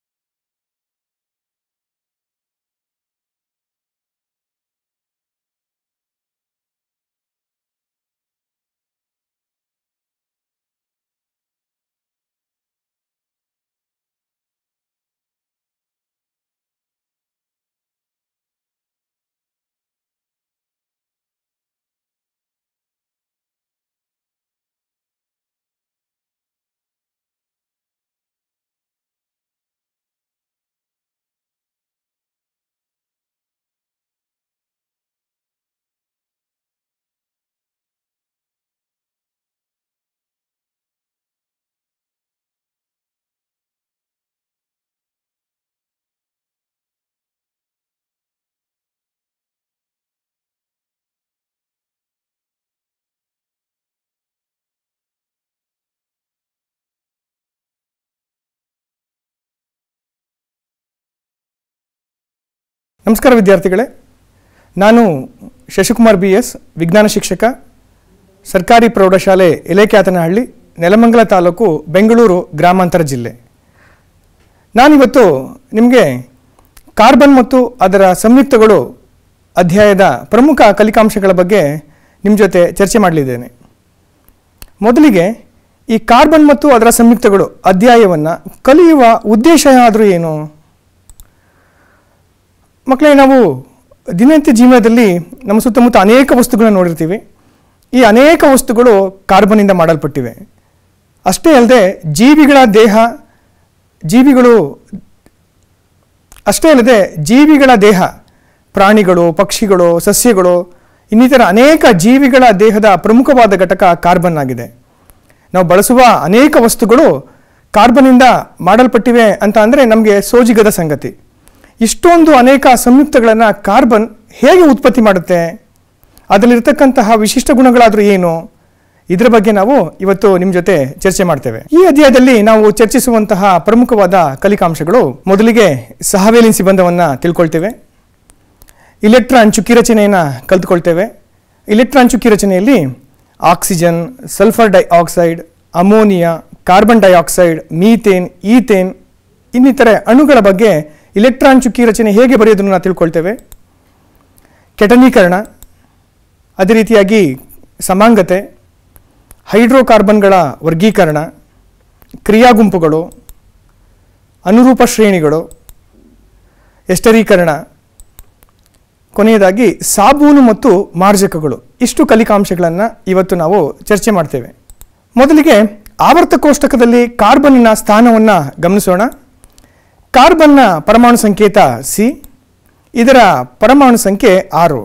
ನಮಸ್ಕಾರ ವಿದ್ಯಾರ್ಥಿಗಳೇ ನಾನು ಶಶಿಕುಮಾರ್ ಬಿ ಎಸ್ ವಿಜ್ಞಾನ ಶಿಕ್ಷಕ ಸರ್ಕಾರಿ ಪ್ರೌಢಶಾಲೆ ಎಲೆಕ್ಯಾತನಹಳ್ಳಿ ನೆಲಮಂಗಲ ತಾಲೂಕು ಬೆಂಗಳೂರು ಗ್ರಾಮಾಂತರ ಜಿಲ್ಲೆ ನಾನಿವತ್ತು ನಿಮಗೆ ಕಾರ್ಬನ್ ಮತ್ತು ಅದರ ಸಂಯುಕ್ತಗಳು ಅಧ್ಯಾಯದ ಪ್ರಮುಖ ಕಲಿಕಾಂಶಗಳ ಬಗ್ಗೆ ನಿಮ್ಮ ಜೊತೆ ಚರ್ಚೆ ಮಾಡಲಿದ್ದೇನೆ ಮೊದಲಿಗೆ ಈ ಕಾರ್ಬನ್ ಮತ್ತು ಅದರ ಸಂಯುಕ್ತಗಳು ಅಧ್ಯಾಯವನ್ನು ಕಲಿಯುವ ಉದ್ದೇಶ ಆದರೂ ಏನು ಮಕ್ಕಳೇ ನಾವು ದಿನನಿತ್ಯ ಜೀವನದಲ್ಲಿ ನಮ್ಮ ಸುತ್ತಮುತ್ತ ಅನೇಕ ವಸ್ತುಗಳನ್ನ ನೋಡಿರ್ತೀವಿ ಈ ಅನೇಕ ವಸ್ತುಗಳು ಕಾರ್ಬನ್ನಿಂದ ಮಾಡಲ್ಪಟ್ಟಿವೆ ಅಷ್ಟೇ ಅಲ್ಲದೆ ಜೀವಿಗಳ ದೇಹ ಜೀವಿಗಳು ಅಷ್ಟೇ ಅಲ್ಲದೆ ಜೀವಿಗಳ ದೇಹ ಪ್ರಾಣಿಗಳು ಪಕ್ಷಿಗಳು ಸಸ್ಯಗಳು ಇನ್ನಿತರ ಅನೇಕ ಜೀವಿಗಳ ದೇಹದ ಪ್ರಮುಖವಾದ ಘಟಕ ಕಾರ್ಬನ್ ಆಗಿದೆ ನಾವು ಬಳಸುವ ಅನೇಕ ವಸ್ತುಗಳು ಕಾರ್ಬನ್ನಿಂದ ಮಾಡಲ್ಪಟ್ಟಿವೆ ಅಂತ ಅಂದರೆ ನಮಗೆ ಸೋಜಿಗದ ಸಂಗತಿ ಇಷ್ಟೊಂದು ಅನೇಕ ಸಂಯುಕ್ತಗಳನ್ನು ಕಾರ್ಬನ್ ಹೇಗೆ ಉತ್ಪತ್ತಿ ಮಾಡುತ್ತೆ ಅದರಲ್ಲಿರ್ತಕ್ಕಂತಹ ವಿಶಿಷ್ಟ ಗುಣಗಳಾದರೂ ಏನು ಇದರ ಬಗ್ಗೆ ನಾವು ಇವತ್ತು ನಿಮ್ಮ ಜೊತೆ ಚರ್ಚೆ ಮಾಡ್ತೇವೆ ಈ ಅಧ್ಯಾಯದಲ್ಲಿ ನಾವು ಚರ್ಚಿಸುವಂತಹ ಪ್ರಮುಖವಾದ ಕಲಿಕಾಂಶಗಳು ಮೊದಲಿಗೆ ಸಹವೇಲಿನ್ಸಿ ಬಂಧವನ್ನು ತಿಳ್ಕೊಳ್ತೇವೆ ಇಲೆಕ್ಟ್ರಾನ್ ಚುಕ್ಕಿ ರಚನೆಯನ್ನು ಕಲ್ತ್ಕೊಳ್ತೇವೆ ಇಲೆಕ್ಟ್ರಾನ್ ಚುಕ್ಕಿ ರಚನೆಯಲ್ಲಿ oxygen sulphur dioxide ammonia carbon dioxide methane ethane ಇನ್ನಿತರೆ ಅಣುಗಳ ಬಗ್ಗೆ ಇಲೆಕ್ಟ್ರಾನ್ ಚುಕ್ಕಿ ರಚನೆ ಹೇಗೆ ಬರೆಯೋದನ್ನು ನಾವು ತಿಳ್ಕೊಳ್ತೇವೆ ಕೆಟನೀಕರಣ ಅದೇ ರೀತಿಯಾಗಿ ಸಮಾಂಗತೆ ಹೈಡ್ರೋಕಾರ್ಬನ್ಗಳ ವರ್ಗೀಕರಣ ಕ್ರಿಯಾ ಗುಂಪುಗಳು ಅನುರೂಪ ಶ್ರೇಣಿಗಳು ಎಸ್ಟರೀಕರಣ ಕೊನೆಯದಾಗಿ ಸಾಬೂನು ಮತ್ತು ಮಾರ್ಜಕಗಳು ಇಷ್ಟು ಕಲಿಕಾಂಶಗಳನ್ನು ಇವತ್ತು ನಾವು ಚರ್ಚೆ ಮಾಡ್ತೇವೆ ಮೊದಲಿಗೆ ಆವರ್ತ ಕೋಷ್ಟಕದಲ್ಲಿ ಕಾರ್ಬನ್ನಿನ ಸ್ಥಾನವನ್ನು ಗಮನಿಸೋಣ ಕಾರ್ಬನ್ನ ಪರಮಾಣು ಸಂಕೇತ ಸಿ ಇದರ ಪರಮಾಣು ಸಂಖ್ಯೆ ಆರು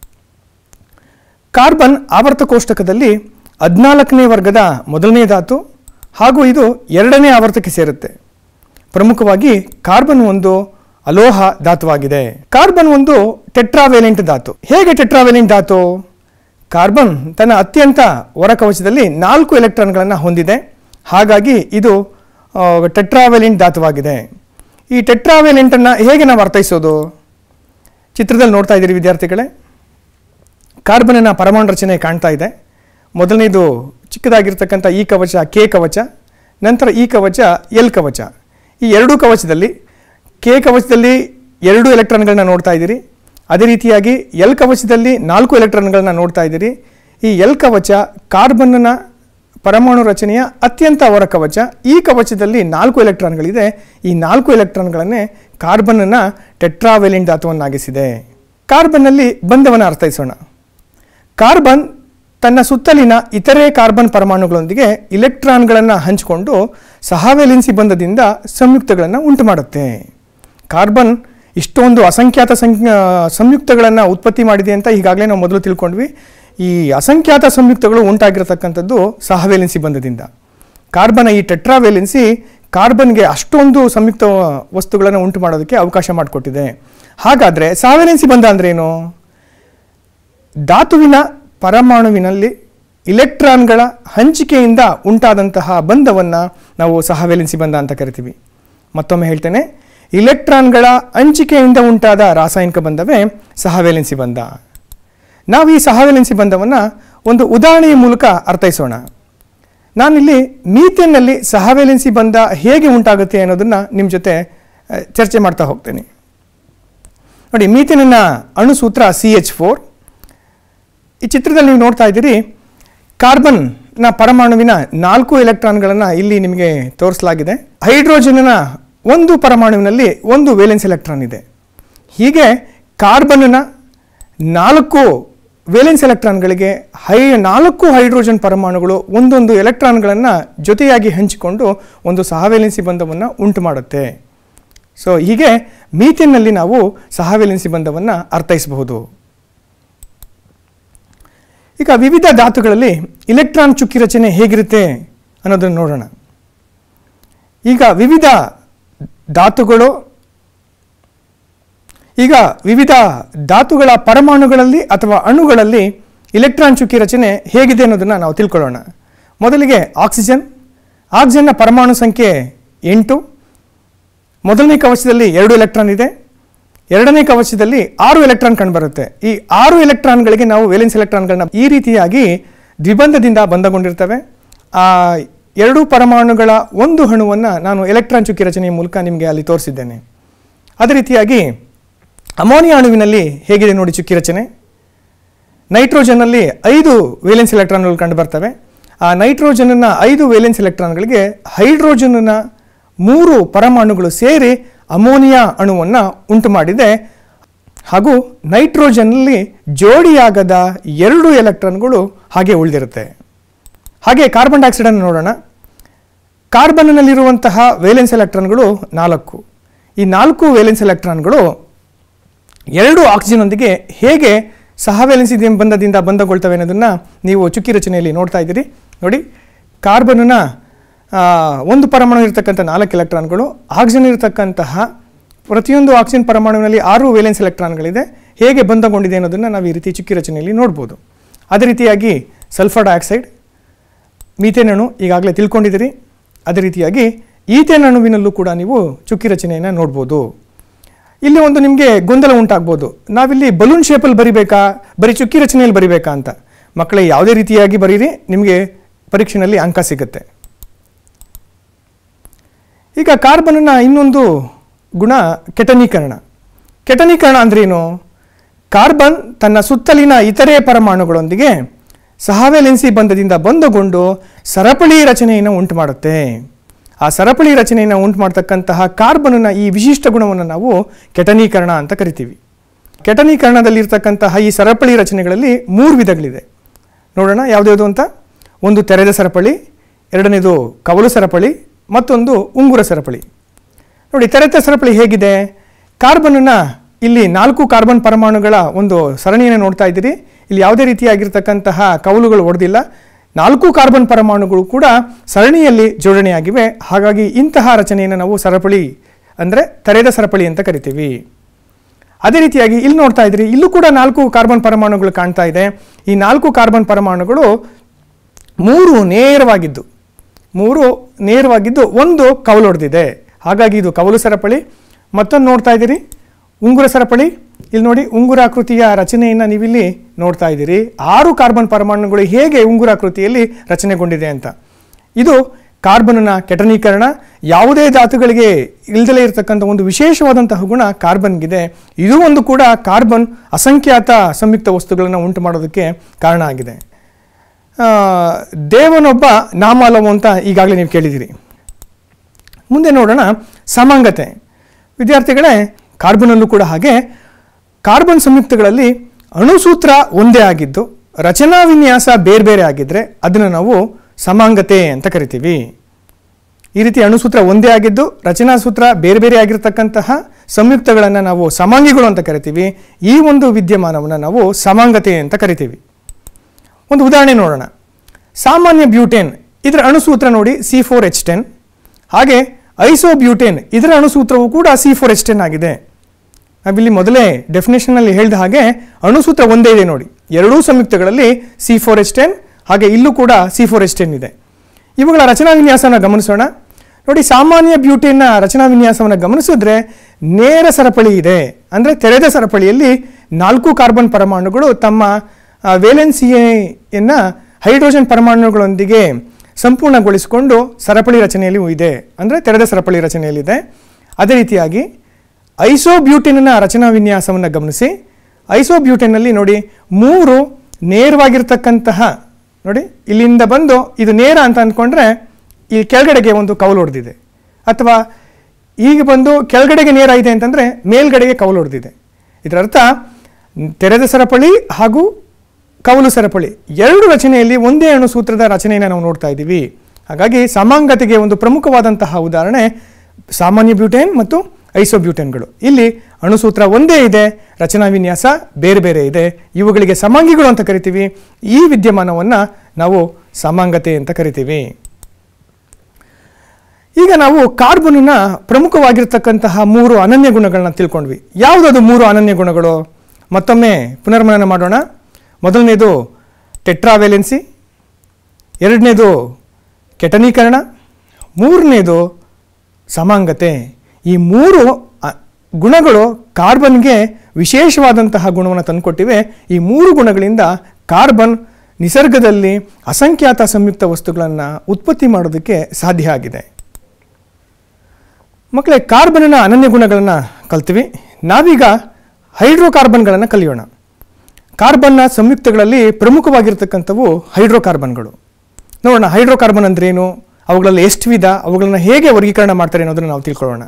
ಕಾರ್ಬನ್ ಆವರ್ತ ಕೋಷ್ಟಕದಲ್ಲಿ ಹದಿನಾಲ್ಕನೇ ವರ್ಗದ ಮೊದಲನೇ ಧಾತು ಹಾಗೂ ಇದು ಎರಡನೇ ಆವರ್ತಕ್ಕೆ ಸೇರುತ್ತೆ ಪ್ರಮುಖವಾಗಿ ಕಾರ್ಬನ್ ಒಂದು ಅಲೋಹ ಧಾತುವಾಗಿದೆ ಕಾರ್ಬನ್ ಒಂದು ಟೆಟ್ರಾವೇಲೆಂಟ್ ಧಾತು ಹೇಗೆ ಟೆಟ್ರಾವೇಲೆಂಟ್ ಧಾತು ಕಾರ್ಬನ್ ತನ್ನ ಅತ್ಯಂತ ಹೊರಕವಚದಲ್ಲಿ ನಾಲ್ಕು ಎಲೆಕ್ಟ್ರಾನ್ಗಳನ್ನು ಹೊಂದಿದೆ ಹಾಗಾಗಿ ಇದು ಟೆಟ್ರಾವೇಲೆಂಟ್ ಧಾತುವಾಗಿದೆ ಈ ಟೆಟ್ರಾವೇಲೆಂಟನ್ನು ಹೇಗೆ ನಾವು ಅರ್ಥೈಸೋದು ಚಿತ್ರದಲ್ಲಿ ನೋಡ್ತಾ ಇದ್ದೀರಿ ವಿದ್ಯಾರ್ಥಿಗಳೇ ಕಾರ್ಬನ್ನಿನ ಪರಮಾಣು ರಚನೆ ಕಾಣ್ತಾ ಇದೆ ಮೊದಲನೇದು ಚಿಕ್ಕದಾಗಿರ್ತಕ್ಕಂಥ ಈ ಕವಚ ಕೆ ಕವಚ ನಂತರ ಈ ಕವಚ ಎಲ್ ಕವಚ ಈ ಎರಡೂ ಕವಚದಲ್ಲಿ ಕೆ ಕವಚದಲ್ಲಿ ಎರಡು ಎಲೆಕ್ಟ್ರಾನ್ಗಳನ್ನ ನೋಡ್ತಾ ಇದ್ದೀರಿ ಅದೇ ರೀತಿಯಾಗಿ ಎಲ್ ಕವಚದಲ್ಲಿ ನಾಲ್ಕು ಎಲೆಕ್ಟ್ರಾನ್ಗಳನ್ನ ನೋಡ್ತಾ ಇದ್ದೀರಿ ಈ ಎಲ್ ಕವಚ ಕಾರ್ಬನ್ನ ಪರಮಾಣು ರಚನೆಯ ಅತ್ಯಂತ ಹೊರ ಕವಚ ಈ ಕವಚದಲ್ಲಿ ನಾಲ್ಕು ಎಲೆಕ್ಟ್ರಾನ್ಗಳಿದೆ ಈ ನಾಲ್ಕು ಎಲೆಕ್ಟ್ರಾನ್ಗಳನ್ನೇ ಕಾರ್ಬನ್ನ ಟೆಟ್ರಾವೆಲಿನ್ ಧಾತುವನ್ನಾಗಿಸಿದೆ ಕಾರ್ಬನ್ನಲ್ಲಿ ಬಂಧವನ್ನು ಅರ್ಥೈಸೋಣ ಕಾರ್ಬನ್ ತನ್ನ ಸುತ್ತಲಿನ ಇತರೆ ಕಾರ್ಬನ್ ಪರಮಾಣುಗಳೊಂದಿಗೆ ಇಲೆಕ್ಟ್ರಾನ್ಗಳನ್ನು ಹಂಚಿಕೊಂಡು ಸಹವೆಲೆನ್ಸಿ ಬಂಧದಿಂದ ಸಂಯುಕ್ತಗಳನ್ನು ಉಂಟು ಮಾಡುತ್ತೆ ಕಾರ್ಬನ್ ಇಷ್ಟೊಂದು ಅಸಂಖ್ಯಾತ ಸಂಖ್ಯ ಸಂಯುಕ್ತಗಳನ್ನು ಉತ್ಪತ್ತಿ ಮಾಡಿದೆ ಅಂತ ಈಗಾಗಲೇ ನಾವು ಮೊದಲು ತಿಳ್ಕೊಂಡ್ವಿ ಈ ಅಸಂಖ್ಯಾತ ಸಂಯುಕ್ತಗಳು ಉಂಟಾಗಿರತಕ್ಕಂಥದ್ದು ಸಹವೆಲೆನ್ಸಿ ಬಂಧದಿಂದ ಕಾರ್ಬನ್ ಈ ಟೆಟ್ರಾವೆಲೆನ್ಸಿ ಕಾರ್ಬನ್ಗೆ ಅಷ್ಟೊಂದು ಸಂಯುಕ್ತ ವಸ್ತುಗಳನ್ನು ಉಂಟು ಮಾಡೋದಕ್ಕೆ ಅವಕಾಶ ಮಾಡಿಕೊಟ್ಟಿದೆ ಹಾಗಾದರೆ ಸಹವೆಲೆನ್ಸಿ ಬಂಧ ಅಂದ್ರೇನು ಧಾತುವಿನ ಪರಮಾಣುವಿನಲ್ಲಿ ಇಲೆಕ್ಟ್ರಾನ್ಗಳ ಹಂಚಿಕೆಯಿಂದ ಉಂಟಾದಂತಹ ಬಂಧವನ್ನು ನಾವು ಸಹವೆಲೆನ್ಸಿ ಬಂಧ ಅಂತ ಕರಿತೀವಿ ಮತ್ತೊಮ್ಮೆ ಹೇಳ್ತೇನೆ ಇಲೆಕ್ಟ್ರಾನ್ಗಳ ಹಂಚಿಕೆಯಿಂದ ಉಂಟಾದ ರಾಸಾಯನಿಕ ಬಂಧವೇ ಸಹವೆಲೆನ್ಸಿ ಬಂಧ ನಾವು ಈ ಸಹವೆಲೆನ್ಸಿ ಬಂಧವನ್ನು ಒಂದು ಉದಾಹರಣೆಯ ಮೂಲಕ ಅರ್ಥೈಸೋಣ ನಾನಿಲ್ಲಿ ಮೀಥೇನ್ನಲ್ಲಿ ಸಹವೆಲೆನ್ಸಿ ಬಂಧ ಹೇಗೆ ಉಂಟಾಗುತ್ತೆ ಅನ್ನೋದನ್ನು ನಿಮ್ಮ ಜೊತೆ ಆ, ಚರ್ಚೆ ಮಾಡ್ತಾ ಹೋಗ್ತೇನೆ ನೋಡಿ ಮೀಥೇನಿನ ಅಣುಸೂತ್ರ ಸಿ ಎಚ್ ಫೋರ್ ಈ ಚಿತ್ರದಲ್ಲಿ ನೀವು ನೋಡ್ತಾ ಇದ್ದೀರಿ ಕಾರ್ಬನ್ನ ಪರಮಾಣುವಿನ ನಾಲ್ಕು ಎಲೆಕ್ಟ್ರಾನ್ಗಳನ್ನು ಇಲ್ಲಿ ನಿಮಗೆ ತೋರಿಸಲಾಗಿದೆ ಹೈಡ್ರೋಜನ್ನ ಒಂದು ಪರಮಾಣುವಿನಲ್ಲಿ ಒಂದು ವೇಲೆನ್ಸ್ ಎಲೆಕ್ಟ್ರಾನ್ ಇದೆ ಹೀಗೆ ಕಾರ್ಬನ್ನ ನಾಲ್ಕು ವೇಲೆನ್ಸ್ ಎಲೆಕ್ಟ್ರಾನ್ಗಳಿಗೆ ಹೈ ನಾಲ್ಕು ಹೈಡ್ರೋಜನ್ ಪರಮಾಣುಗಳು ಒಂದೊಂದು ಎಲೆಕ್ಟ್ರಾನ್ಗಳನ್ನು ಜೊತೆಯಾಗಿ ಹಂಚಿಕೊಂಡು ಒಂದು ಸಹವೇಲೆನ್ಸಿ ಬಂಧವನ್ನು ಉಂಟು ಮಾಡುತ್ತೆ ಸೊ ಹೀಗೆ ಮೀಥೇನ್ನಲ್ಲಿ ನಾವು ಸಹವೇಲೆನ್ಸಿ ಬಂಧವನ್ನು ಅರ್ಥೈಸಬಹುದು ಈಗ ವಿವಿಧ ಧಾತುಗಳಲ್ಲಿ ಇಲೆಕ್ಟ್ರಾನ್ ಚುಕ್ಕಿ ರಚನೆ ಹೇಗಿರುತ್ತೆ ಅನ್ನೋದನ್ನು ನೋಡೋಣ ಈಗ ವಿವಿಧ ಧಾತುಗಳು ಈಗ ವಿವಿಧ ಧಾತುಗಳ ಪರಮಾಣುಗಳಲ್ಲಿ ಅಥವಾ ಅಣುಗಳಲ್ಲಿ ಇಲೆಕ್ಟ್ರಾನ್ ಚುಕ್ಕಿ ರಚನೆ ಹೇಗಿದೆ ಅನ್ನೋದನ್ನು ನಾವು ತಿಳ್ಕೊಳ್ಳೋಣ ಮೊದಲಿಗೆ ಆಕ್ಸಿಜನ್ ಆಕ್ಸಿಜನ್ನ ಪರಮಾಣು ಸಂಖ್ಯೆ ಎಂಟು ಮೊದಲನೇ ಕವಚದಲ್ಲಿ ಎರಡು ಎಲೆಕ್ಟ್ರಾನ್ ಇದೆ ಎರಡನೇ ಕವಚದಲ್ಲಿ ಆರು ಎಲೆಕ್ಟ್ರಾನ್ ಕಂಡುಬರುತ್ತೆ ಈ ಆರು ಎಲೆಕ್ಟ್ರಾನ್ಗಳಿಗೆ ನಾವು ವೇಲೆನ್ಸ್ ಎಲೆಕ್ಟ್ರಾನ್ಗಳನ್ನ ಈ ರೀತಿಯಾಗಿ ದ್ವಿಬಂಧದಿಂದ ಬಂಧಗೊಂಡಿರ್ತವೆ ಆ ಎರಡು ಪರಮಾಣುಗಳ ಒಂದು ಅಣುವನ್ನು ನಾನು ಎಲೆಕ್ಟ್ರಾನ್ ಚುಕ್ಕಿ ರಚನೆಯ ಮೂಲಕ ನಿಮಗೆ ಅಲ್ಲಿ ತೋರಿಸಿದ್ದೇನೆ ಅದೇ ರೀತಿಯಾಗಿ ಅಮೋನಿಯಾ ಅಣುವಿನಲ್ಲಿ ಹೇಗಿದೆ ನೋಡಿ ಚುಕ್ಕಿ ರಚನೆ ನೈಟ್ರೋಜನ್ನಲ್ಲಿ ಐದು ವೇಲೆನ್ಸ್ ಎಲೆಕ್ಟ್ರಾನ್ಗಳು ಕಂಡುಬರ್ತವೆ ಆ ನೈಟ್ರೋಜನ್ನ ಐದು ವೇಲೆನ್ಸ್ ಎಲೆಕ್ಟ್ರಾನ್ಗಳಿಗೆ ಹೈಡ್ರೋಜನ್ನ ಮೂರು ಪರಮಾಣುಗಳು ಸೇರಿ ಅಮೋನಿಯಾ ಅಣುವನ್ನು ಉಂಟು ಮಾಡಿದೆ ಹಾಗೂ ನೈಟ್ರೋಜನ್ನಲ್ಲಿ ಜೋಡಿಯಾಗದ ಎರಡು ಎಲೆಕ್ಟ್ರಾನ್ಗಳು ಹಾಗೆ ಉಳಿದಿರುತ್ತೆ ಹಾಗೆ ಕಾರ್ಬನ್ ಡೈಆಕ್ಸೈಡನ್ನು ನೋಡೋಣ ಕಾರ್ಬನ್ನಲ್ಲಿರುವಂತಹ ವೇಲೆನ್ಸ್ ಎಲೆಕ್ಟ್ರಾನ್ಗಳು ನಾಲ್ಕು ಈ ನಾಲ್ಕು ವೇಲೆನ್ಸ್ ಎಲೆಕ್ಟ್ರಾನ್ಗಳು ಎರಡು ಆಕ್ಸಿಜನ್ನೊಂದಿಗೆ ಹೇಗೆ ಸಹವೆಲೆನ್ಸಿ ಬಂಧದಿಂದ ಬಂಧಗೊಳ್ತವೆ ಅನ್ನೋದನ್ನು ನೀವು ಚುಕ್ಕಿ ರಚನೆಯಲ್ಲಿ ನೋಡ್ತಾ ಇದ್ದೀರಿ ನೋಡಿ ಕಾರ್ಬನ್ನ ಆ, ಒಂದು ಪರಮಾಣು ಇರತಕ್ಕಂಥ ನಾಲ್ಕು ಎಲೆಕ್ಟ್ರಾನ್ಗಳು ಆಕ್ಸಿಜನ್ ಇರತಕ್ಕಂತಹ ಪ್ರತಿಯೊಂದು ಆಕ್ಸಿಜನ್ ಪರಮಾಣುವಿನಲ್ಲಿ ಆರು ವೇಲೆನ್ಸ್ ಎಲೆಕ್ಟ್ರಾನ್ಗಳಿದೆ ಹೇಗೆ ಬಂಧಗೊಂಡಿದೆ ಅನ್ನೋದನ್ನು ನಾವು ಈ ರೀತಿ ಚುಕ್ಕಿ ರಚನೆಯಲ್ಲಿ ನೋಡ್ಬೋದು ಅದೇ ರೀತಿಯಾಗಿ ಸಲ್ಫರ್ ಡೈಆಕ್ಸೈಡ್ ಮೀಥೇನ್ ಅಣು ಈಗಾಗಲೇ ತಿಳ್ಕೊಂಡಿದ್ದೀರಿ ಅದೇ ರೀತಿಯಾಗಿ ಈಥೇನ್ ಅಣುವಿನಲ್ಲೂ ಕೂಡ ನೀವು ಚುಕ್ಕಿ ರಚನೆಯನ್ನು ನೋಡ್ಬೋದು ಇಲ್ಲಿ ಒಂದು ನಿಮಗೆ ಗೊಂದಲ ಉಂಟಾಗ್ಬೋದು ನಾವಿಲ್ಲಿ ಬಲೂನ್ ಶೇಪಲ್ಲಿ ಬರಿಬೇಕಾ ಬರೀ ಚುಕ್ಕಿ ರಚನೆಯಲ್ಲಿ ಬರಿಬೇಕಾ ಅಂತ ಮಕ್ಕಳೇ ಯಾವುದೇ ರೀತಿಯಾಗಿ ಬರೀರಿ ನಿಮಗೆ ಪರೀಕ್ಷೆಯಲ್ಲಿ ಅಂಕ ಸಿಗುತ್ತೆ ಈಗ ಕಾರ್ಬನ್ನ ಇನ್ನೊಂದು ಗುಣ ಕೆಟನೀಕರಣ ಕೆಟನೀಕರಣ ಅಂದ್ರೇನು ಕಾರ್ಬನ್ ತನ್ನ ಸುತ್ತಲಿನ ಇತರೆ ಪರಮಾಣುಗಳೊಂದಿಗೆ ಸಹವೆಲೆನ್ಸಿ ಬಂಧದಿಂದ ಬಂಧುಗೊಂಡು ಸರಪಳಿ ರಚನೆಯನ್ನು ಉಂಟು ಮಾಡುತ್ತೆ ಆ ಸರಪಳಿ ರಚನೆಯನ್ನು ಉಂಟು ಮಾಡ್ತಕ್ಕಂತಹ ಕಾರ್ಬನ್ನ ಈ ವಿಶಿಷ್ಟ ಗುಣವನ್ನು ನಾವು ಕೆಟನೀಕರಣ ಅಂತ ಕರಿತೀವಿ ಕೆಟನೀಕರಣದಲ್ಲಿರ್ತಕ್ಕಂತಹ ಈ ಸರಪಳಿ ರಚನೆಗಳಲ್ಲಿ ಮೂರು ವಿಧಗಳಿದೆ ನೋಡೋಣ ಯಾವುದ್ಯಾವುದು ಅಂತ ಒಂದು ತೆರೆದ ಸರಪಳಿ ಎರಡನೇದು ಕವಲು ಸರಪಳಿ ಮತ್ತೊಂದು ಉಂಗುರ ಸರಪಳಿ ನೋಡಿ ತೆರೆದ ಸರಪಳಿ ಹೇಗಿದೆ ಕಾರ್ಬನ್ನ ಇಲ್ಲಿ ನಾಲ್ಕು ಕಾರ್ಬನ್ ಪರಮಾಣುಗಳ ಒಂದು ಸರಣಿಯನ್ನು ನೋಡ್ತಾ ಇದ್ದೀರಿ ಇಲ್ಲಿ ಯಾವುದೇ ರೀತಿಯಾಗಿರ್ತಕ್ಕಂತಹ ಕವಲುಗಳು ಒಡೆದಿಲ್ಲ ನಾಲ್ಕು ಕಾರ್ಬನ್ ಪರಮಾಣುಗಳು ಕೂಡ ಸರಣಿಯಲ್ಲಿ ಜೋಡಣೆಯಾಗಿವೆ ಹಾಗಾಗಿ ಇಂತಹ ರಚನೆಯನ್ನು ನಾವು ಸರಪಳಿ ಅಂದರೆ ತೆರೆದ ಸರಪಳಿ ಅಂತ ಕರಿತೀವಿ ಅದೇ ರೀತಿಯಾಗಿ ಇಲ್ಲಿ ನೋಡ್ತಾ ಇದ್ದೀರಿ ಇಲ್ಲೂ ಕೂಡ ನಾಲ್ಕು ಕಾರ್ಬನ್ ಪರಮಾಣುಗಳು ಕಾಣ್ತಾ ಇದೆ ಈ ನಾಲ್ಕು ಕಾರ್ಬನ್ ಪರಮಾಣುಗಳು ಮೂರು ನೇರವಾಗಿದ್ದು ಮೂರು ನೇರವಾಗಿದ್ದು ಒಂದು ಕವಲು ಹೊಡೆದಿದೆ ಹಾಗಾಗಿ ಇದು ಕವಲು ಸರಪಳಿ ಮತ್ತೊಂದು ನೋಡ್ತಾ ಇದ್ದೀರಿ ಉಂಗುರ ಸರಪಳಿ ಇಲ್ಲಿ ನೋಡಿ ಉಂಗುರಾಕೃತಿಯ ರಚನೆಯನ್ನು ನೀವಿಲ್ಲಿ ನೋಡ್ತಾ ಇದ್ದೀರಿ ಆರು ಕಾರ್ಬನ್ ಪರಮಾಣುಗಳು ಹೇಗೆ ಉಂಗುರಾಕೃತಿಯಲ್ಲಿ ರಚನೆಗೊಂಡಿದೆ ಅಂತ ಇದು ಕಾರ್ಬನ್ನ ಕೆಟನೀಕರಣ ಯಾವುದೇ ಧಾತುಗಳಿಗೆ ಇಲ್ದಲೇ ಇರತಕ್ಕಂಥ ಒಂದು ವಿಶೇಷವಾದಂತಹ ಗುಣ ಕಾರ್ಬನ್ಗಿದೆ ಇದು ಒಂದು ಕೂಡ ಕಾರ್ಬನ್ ಅಸಂಖ್ಯಾತ ಸಂಯುಕ್ತ ವಸ್ತುಗಳನ್ನು ಉಂಟು ಮಾಡೋದಕ್ಕೆ ಕಾರಣ ಆಗಿದೆ ಆ, ದೇವನೊಬ್ಬ ನಾಮಾಲವು ಅಂತ ಈಗಾಗಲೇ ನೀವು ಕೇಳಿದ್ದೀರಿ ಮುಂದೆ ನೋಡೋಣ ಸಮಾಂಗತೆ ವಿದ್ಯಾರ್ಥಿಗಳೇ ಕಾರ್ಬನಲ್ಲೂ ಕೂಡ ಹಾಗೆ ಕಾರ್ಬನ್ ಸಂಯುಕ್ತಗಳಲ್ಲಿ ಅಣುಸೂತ್ರ ಒಂದೇ ಆಗಿದ್ದು ರಚನಾ ವಿನ್ಯಾಸ ಬೇರೆ ಬೇರೆ ಆಗಿದ್ದರೆ ಅದನ್ನು ನಾವು ಸಮಾಂಗತೆ ಅಂತ ಕರಿತೀವಿ ಈ ರೀತಿ ಅಣುಸೂತ್ರ ಒಂದೇ ಆಗಿದ್ದು ರಚನಾ ಸೂತ್ರ ಬೇರೆ ಬೇರೆ ಆಗಿರ್ತಕ್ಕಂತಹ ಸಂಯುಕ್ತಗಳನ್ನು ನಾವು ಸಮಾಂಗಿಗಳು ಅಂತ ಕರಿತೀವಿ ಈ ಒಂದು ವಿದ್ಯಮಾನವನ್ನು ನಾವು ಸಮಾಂಗತೆ ಅಂತ ಕರಿತೀವಿ ಒಂದು ಉದಾಹರಣೆ ನೋಡೋಣ ಸಾಮಾನ್ಯ ಬ್ಯೂಟೇನ್ ಇದರ ಅಣುಸೂತ್ರ ನೋಡಿ ಸಿ ಫೋರ್ ಎಚ್ ಟೆನ್ ಹಾಗೆ ಐಸೋಬ್ಯೂಟೇನ್ ಇದರ ಅಣುಸೂತ್ರವು ಕೂಡ ಸಿ ಫೋರ್ ಎಚ್ ಟೆನ್ ಆಗಿದೆ ನಾವಿಲ್ಲಿ ಮೊದಲೇ ಡೆಫಿನೇಷನಲ್ಲಿ ಹೇಳಿದ ಹಾಗೆ ಅಣುಸೂತ್ರ ಒಂದೇ ಇದೆ ನೋಡಿ ಎರಡೂ ಸಂಯುಕ್ತಗಳಲ್ಲಿ ಸಿ ಫೋರ್ ಎಚ್ ಟೆನ್ ಹಾಗೆ ಇಲ್ಲೂ ಕೂಡ ಸಿ ಫೋರ್ ಎಚ್ ಟೆನ್ ಇದೆ ಇವುಗಳ ರಚನಾ ವಿನ್ಯಾಸವನ್ನು ಗಮನಿಸೋಣ ನೋಡಿ ಸಾಮಾನ್ಯ ಬ್ಯೂಟೇನ್ನ ರಚನಾ ವಿನ್ಯಾಸವನ್ನು ಗಮನಿಸಿದ್ರೆ ನೇರ ಸರಪಳಿ ಇದೆ ಅಂದರೆ ತೆರೆದ ಸರಪಳಿಯಲ್ಲಿ ನಾಲ್ಕು ಕಾರ್ಬನ್ ಪರಮಾಣುಗಳು ತಮ್ಮ ಆ, ವೇಲೆನ್ಸಿಯನ್ನು ಹೈಡ್ರೋಜನ್ ಪರಮಾಣುಗಳೊಂದಿಗೆ ಸಂಪೂರ್ಣಗೊಳಿಸಿಕೊಂಡು ಸರಪಳಿ ರಚನೆಯಲ್ಲಿ ಇದೆ ಅಂದರೆ ತೆರೆದ ಸರಪಳಿ ರಚನೆಯಲ್ಲಿದೆ ಅದೇ ರೀತಿಯಾಗಿ ಐಸೋಬ್ಯೂಟಿನ್ನ ರಚನಾ ವಿನ್ಯಾಸವನ್ನು ಗಮನಿಸಿ ಐಸೋಬ್ಯೂಟಿನಲ್ಲಿ ನೋಡಿ ಮೂರು ನೇರವಾಗಿರ್ತಕ್ಕಂತಹ ನೋಡಿ ಇಲ್ಲಿಂದ ಬಂದು ಇದು ನೇರ ಅಂತ ಅಂದ್ಕೊಂಡ್ರೆ ಈ ಕೆಳಗಡೆಗೆ ಒಂದು ಕವಲು ಹೊಡೆದಿದೆ ಅಥವಾ ಈಗ ಬಂದು ಕೆಳಗಡೆಗೆ ನೇರ ಇದೆ ಅಂತಂದರೆ ಮೇಲ್ಗಡೆಗೆ ಕವಲು ಹೊಡೆದಿದೆ ಇದರ ಅರ್ಥ ತೆರೆದ ಸರಪಳಿ ಹಾಗೂ ಕವಲು ಸರಪಳಿ ಎರಡು ರಚನೆಯಲ್ಲಿ ಒಂದೇ ಅಣುಸೂತ್ರದ ರಚನೆಯನ್ನು ನಾವು ನೋಡ್ತಾ ಇದ್ದೀವಿ ಹಾಗಾಗಿ ಸಮಾಂಗತೆಗೆ ಒಂದು ಪ್ರಮುಖವಾದಂತಹ ಉದಾಹರಣೆ ಸಾಮಾನ್ಯ ಬ್ಯೂಟೇನ್ ಮತ್ತು ಐಸೋಬ್ಯೂಟೇನ್ಗಳು ಇಲ್ಲಿ ಅಣುಸೂತ್ರ ಒಂದೇ ಇದೆ ರಚನಾ ವಿನ್ಯಾಸ ಬೇರೆ ಬೇರೆ ಇದೆ ಇವುಗಳಿಗೆ ಸಮಾಂಗಿಗಳು ಅಂತ ಕರಿತೀವಿ ಈ ವಿದ್ಯಮಾನವನ್ನು ನಾವು ಸಮಾಂಗತೆ ಅಂತ ಕರಿತೀವಿ ಈಗ ನಾವು ಕಾರ್ಬನ್ನ ಪ್ರಮುಖವಾಗಿರ್ತಕ್ಕಂತಹ ಮೂರು ಅನನ್ಯ ಗುಣಗಳನ್ನ ತಿಳ್ಕೊಂಡ್ವಿ ಯಾವುದದು ಮೂರು ಅನನ್ಯ ಗುಣಗಳು ಮತ್ತೊಮ್ಮೆ ಪುನರ್ಮನನ ಮಾಡೋಣ ಮೊದಲನೇದು ಟೆಟ್ರಾವೆಲೆನ್ಸಿ ಎರಡನೇದು ಕೆಟನೀಕರಣ ಮೂರನೇದು ಸಮಾಂಗತೆ ಈ ಮೂರು ಅ- ಗುಣಗಳು ಕಾರ್ಬನ್ಗೆ ವಿಶೇಷವಾದಂತಹ ಗುಣವನ್ನು ತಂದುಕೊಟ್ಟಿವೆ ಈ ಮೂರು ಗುಣಗಳಿಂದ ಕಾರ್ಬನ್ ನಿಸರ್ಗದಲ್ಲಿ ಅಸಂಖ್ಯಾತ ಸಂಯುಕ್ತ ವಸ್ತುಗಳನ್ನು ಉತ್ಪತ್ತಿ ಮಾಡೋದಕ್ಕೆ ಸಾಧ್ಯ ಆಗಿದೆ ಮಕ್ಕಳೇ ಕಾರ್ಬನ್ನ ಅನನ್ಯ ಗುಣಗಳನ್ನು ಕಲ್ತೀವಿ ನಾವೀಗ ಹೈಡ್ರೋಕಾರ್ಬನ್ಗಳನ್ನು ಕಲಿಯೋಣ ಕಾರ್ಬನ್ನ ಸಂಯುಕ್ತಗಳಲ್ಲಿ ಪ್ರಮುಖವಾಗಿರ್ತಕ್ಕಂಥವು ಹೈಡ್ರೋಕಾರ್ಬನ್ಗಳು ನೋಡೋಣ ಹೈಡ್ರೋಕಾರ್ಬನ್ ಅಂದ್ರೇನು ಅವುಗಳಲ್ಲಿ ಎಷ್ಟು ವಿಧ ಅವುಗಳನ್ನು ಹೇಗೆ ವರ್ಗೀಕರಣ ಮಾಡ್ತಾರೆ ಅನ್ನೋದನ್ನು ನಾವು ತಿಳ್ಕೊಳ್ಳೋಣ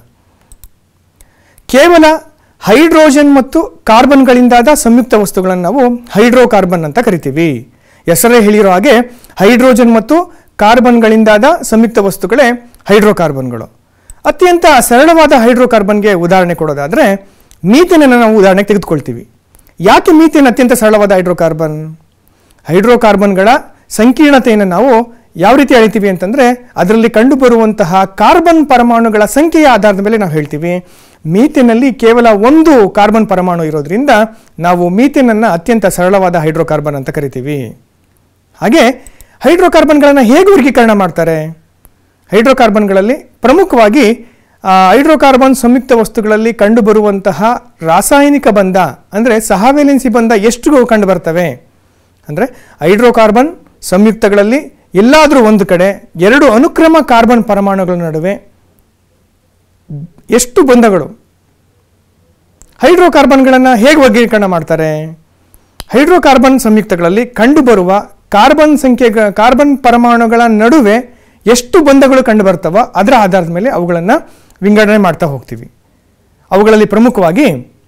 ಕೇವಲ ಹೈಡ್ರೋಜನ್ ಮತ್ತು ಕಾರ್ಬನ್ಗಳಿಂದಾದ ಸಂಯುಕ್ತ ವಸ್ತುಗಳನ್ನು ನಾವು ಹೈಡ್ರೋಕಾರ್ಬನ್ ಅಂತ ಕರಿತೀವಿ ಹೆಸರೇ ಹೇಳಿರೋ ಹಾಗೆ ಹೈಡ್ರೋಜನ್ ಮತ್ತು ಕಾರ್ಬನ್ಗಳಿಂದಾದ ಸಂಯುಕ್ತ ವಸ್ತುಗಳೇ ಹೈಡ್ರೋಕಾರ್ಬನ್ಗಳು ಅತ್ಯಂತ ಸರಳವಾದ ಹೈಡ್ರೋಕಾರ್ಬನ್ಗೆ ಉದಾಹರಣೆ ಕೊಡೋದಾದರೆ ಮೀಥೇನನ್ನು ನಾವು ಉದಾಹರಣೆಗೆ ತೆಗೆದುಕೊಳ್ತೀವಿ ಯಾಕೆ ಮೀಥೇನ್ ಅತ್ಯಂತ ಸರಳವಾದ ಹೈಡ್ರೋಕಾರ್ಬನ್ ಹೈಡ್ರೋಕಾರ್ಬನ್ಗಳ ಸಂಕೀರ್ಣತೆಯನ್ನು ನಾವು ಯಾವ ರೀತಿ ಅಳಿತೀವಿ ಅಂತಂದರೆ ಅದರಲ್ಲಿ ಕಂಡುಬರುವಂತಹ ಕಾರ್ಬನ್ ಪರಮಾಣುಗಳ ಸಂಖ್ಯೆಯ ಆಧಾರದ ಮೇಲೆ ನಾವು ಹೇಳ್ತೀವಿ ಮೀಥೇನಲ್ಲಿ ಕೇವಲ ಒಂದು ಕಾರ್ಬನ್ ಪರಮಾಣು ಇರೋದ್ರಿಂದ ನಾವು ಮೀಥೇನನ್ನು ಅತ್ಯಂತ ಸರಳವಾದ ಹೈಡ್ರೋಕಾರ್ಬನ್ ಅಂತ ಕರಿತೀವಿ ಹಾಗೆ ಹೈಡ್ರೋಕಾರ್ಬನ್ಗಳನ್ನು ಹೇಗೆ ವರ್ಗೀಕರಣ ಮಾಡ್ತಾರೆ ಹೈಡ್ರೋಕಾರ್ಬನ್ಗಳಲ್ಲಿ ಪ್ರಮುಖವಾಗಿ ಆ, ಹೈಡ್ರೋಕಾರ್ಬನ್ ಸಂಯುಕ್ತ ವಸ್ತುಗಳಲ್ಲಿ ಕಂಡುಬರುವಂತಹ ರಾಸಾಯನಿಕ ಬಂಧ ಅಂದರೆ ಸಹವೇಲೆನ್ಸಿ ಬಂಧ ಎಷ್ಟು ಕಂಡುಬರ್ತವೆ ಅಂದರೆ ಹೈಡ್ರೋಕಾರ್ಬನ್ ಸಂಯುಕ್ತಗಳಲ್ಲಿ ಎಲ್ಲಾದರೂ ಒಂದು ಕಡೆ ಎರಡು ಅನುಕ್ರಮ ಕಾರ್ಬನ್ ಪರಮಾಣುಗಳ ನಡುವೆ ಎಷ್ಟು ಬಂಧಗಳು ಹೈಡ್ರೋಕಾರ್ಬನ್ಗಳನ್ನು ಹೇಗೆ ವರ್ಗೀಕರಣ ಮಾಡ್ತಾರೆ ಹೈಡ್ರೋಕಾರ್ಬನ್ ಸಂಯುಕ್ತಗಳಲ್ಲಿ ಕಂಡುಬರುವ ಕಾರ್ಬನ್ ಸಂಖ್ಯೆ ಕಾರ್ಬನ್ ಪರಮಾಣುಗಳ ನಡುವೆ ಎಷ್ಟು ಬಂಧಗಳು ಕಂಡುಬರ್ತವೋ ಅದರ ಆಧಾರದ ಮೇಲೆ ಅವುಗಳನ್ನು ವಿಂಗಡಣೆ ಮಾಡ್ತಾ ಹೋಗ್ತೀವಿ ಅವುಗಳಲ್ಲಿ ಪ್ರಮುಖವಾಗಿ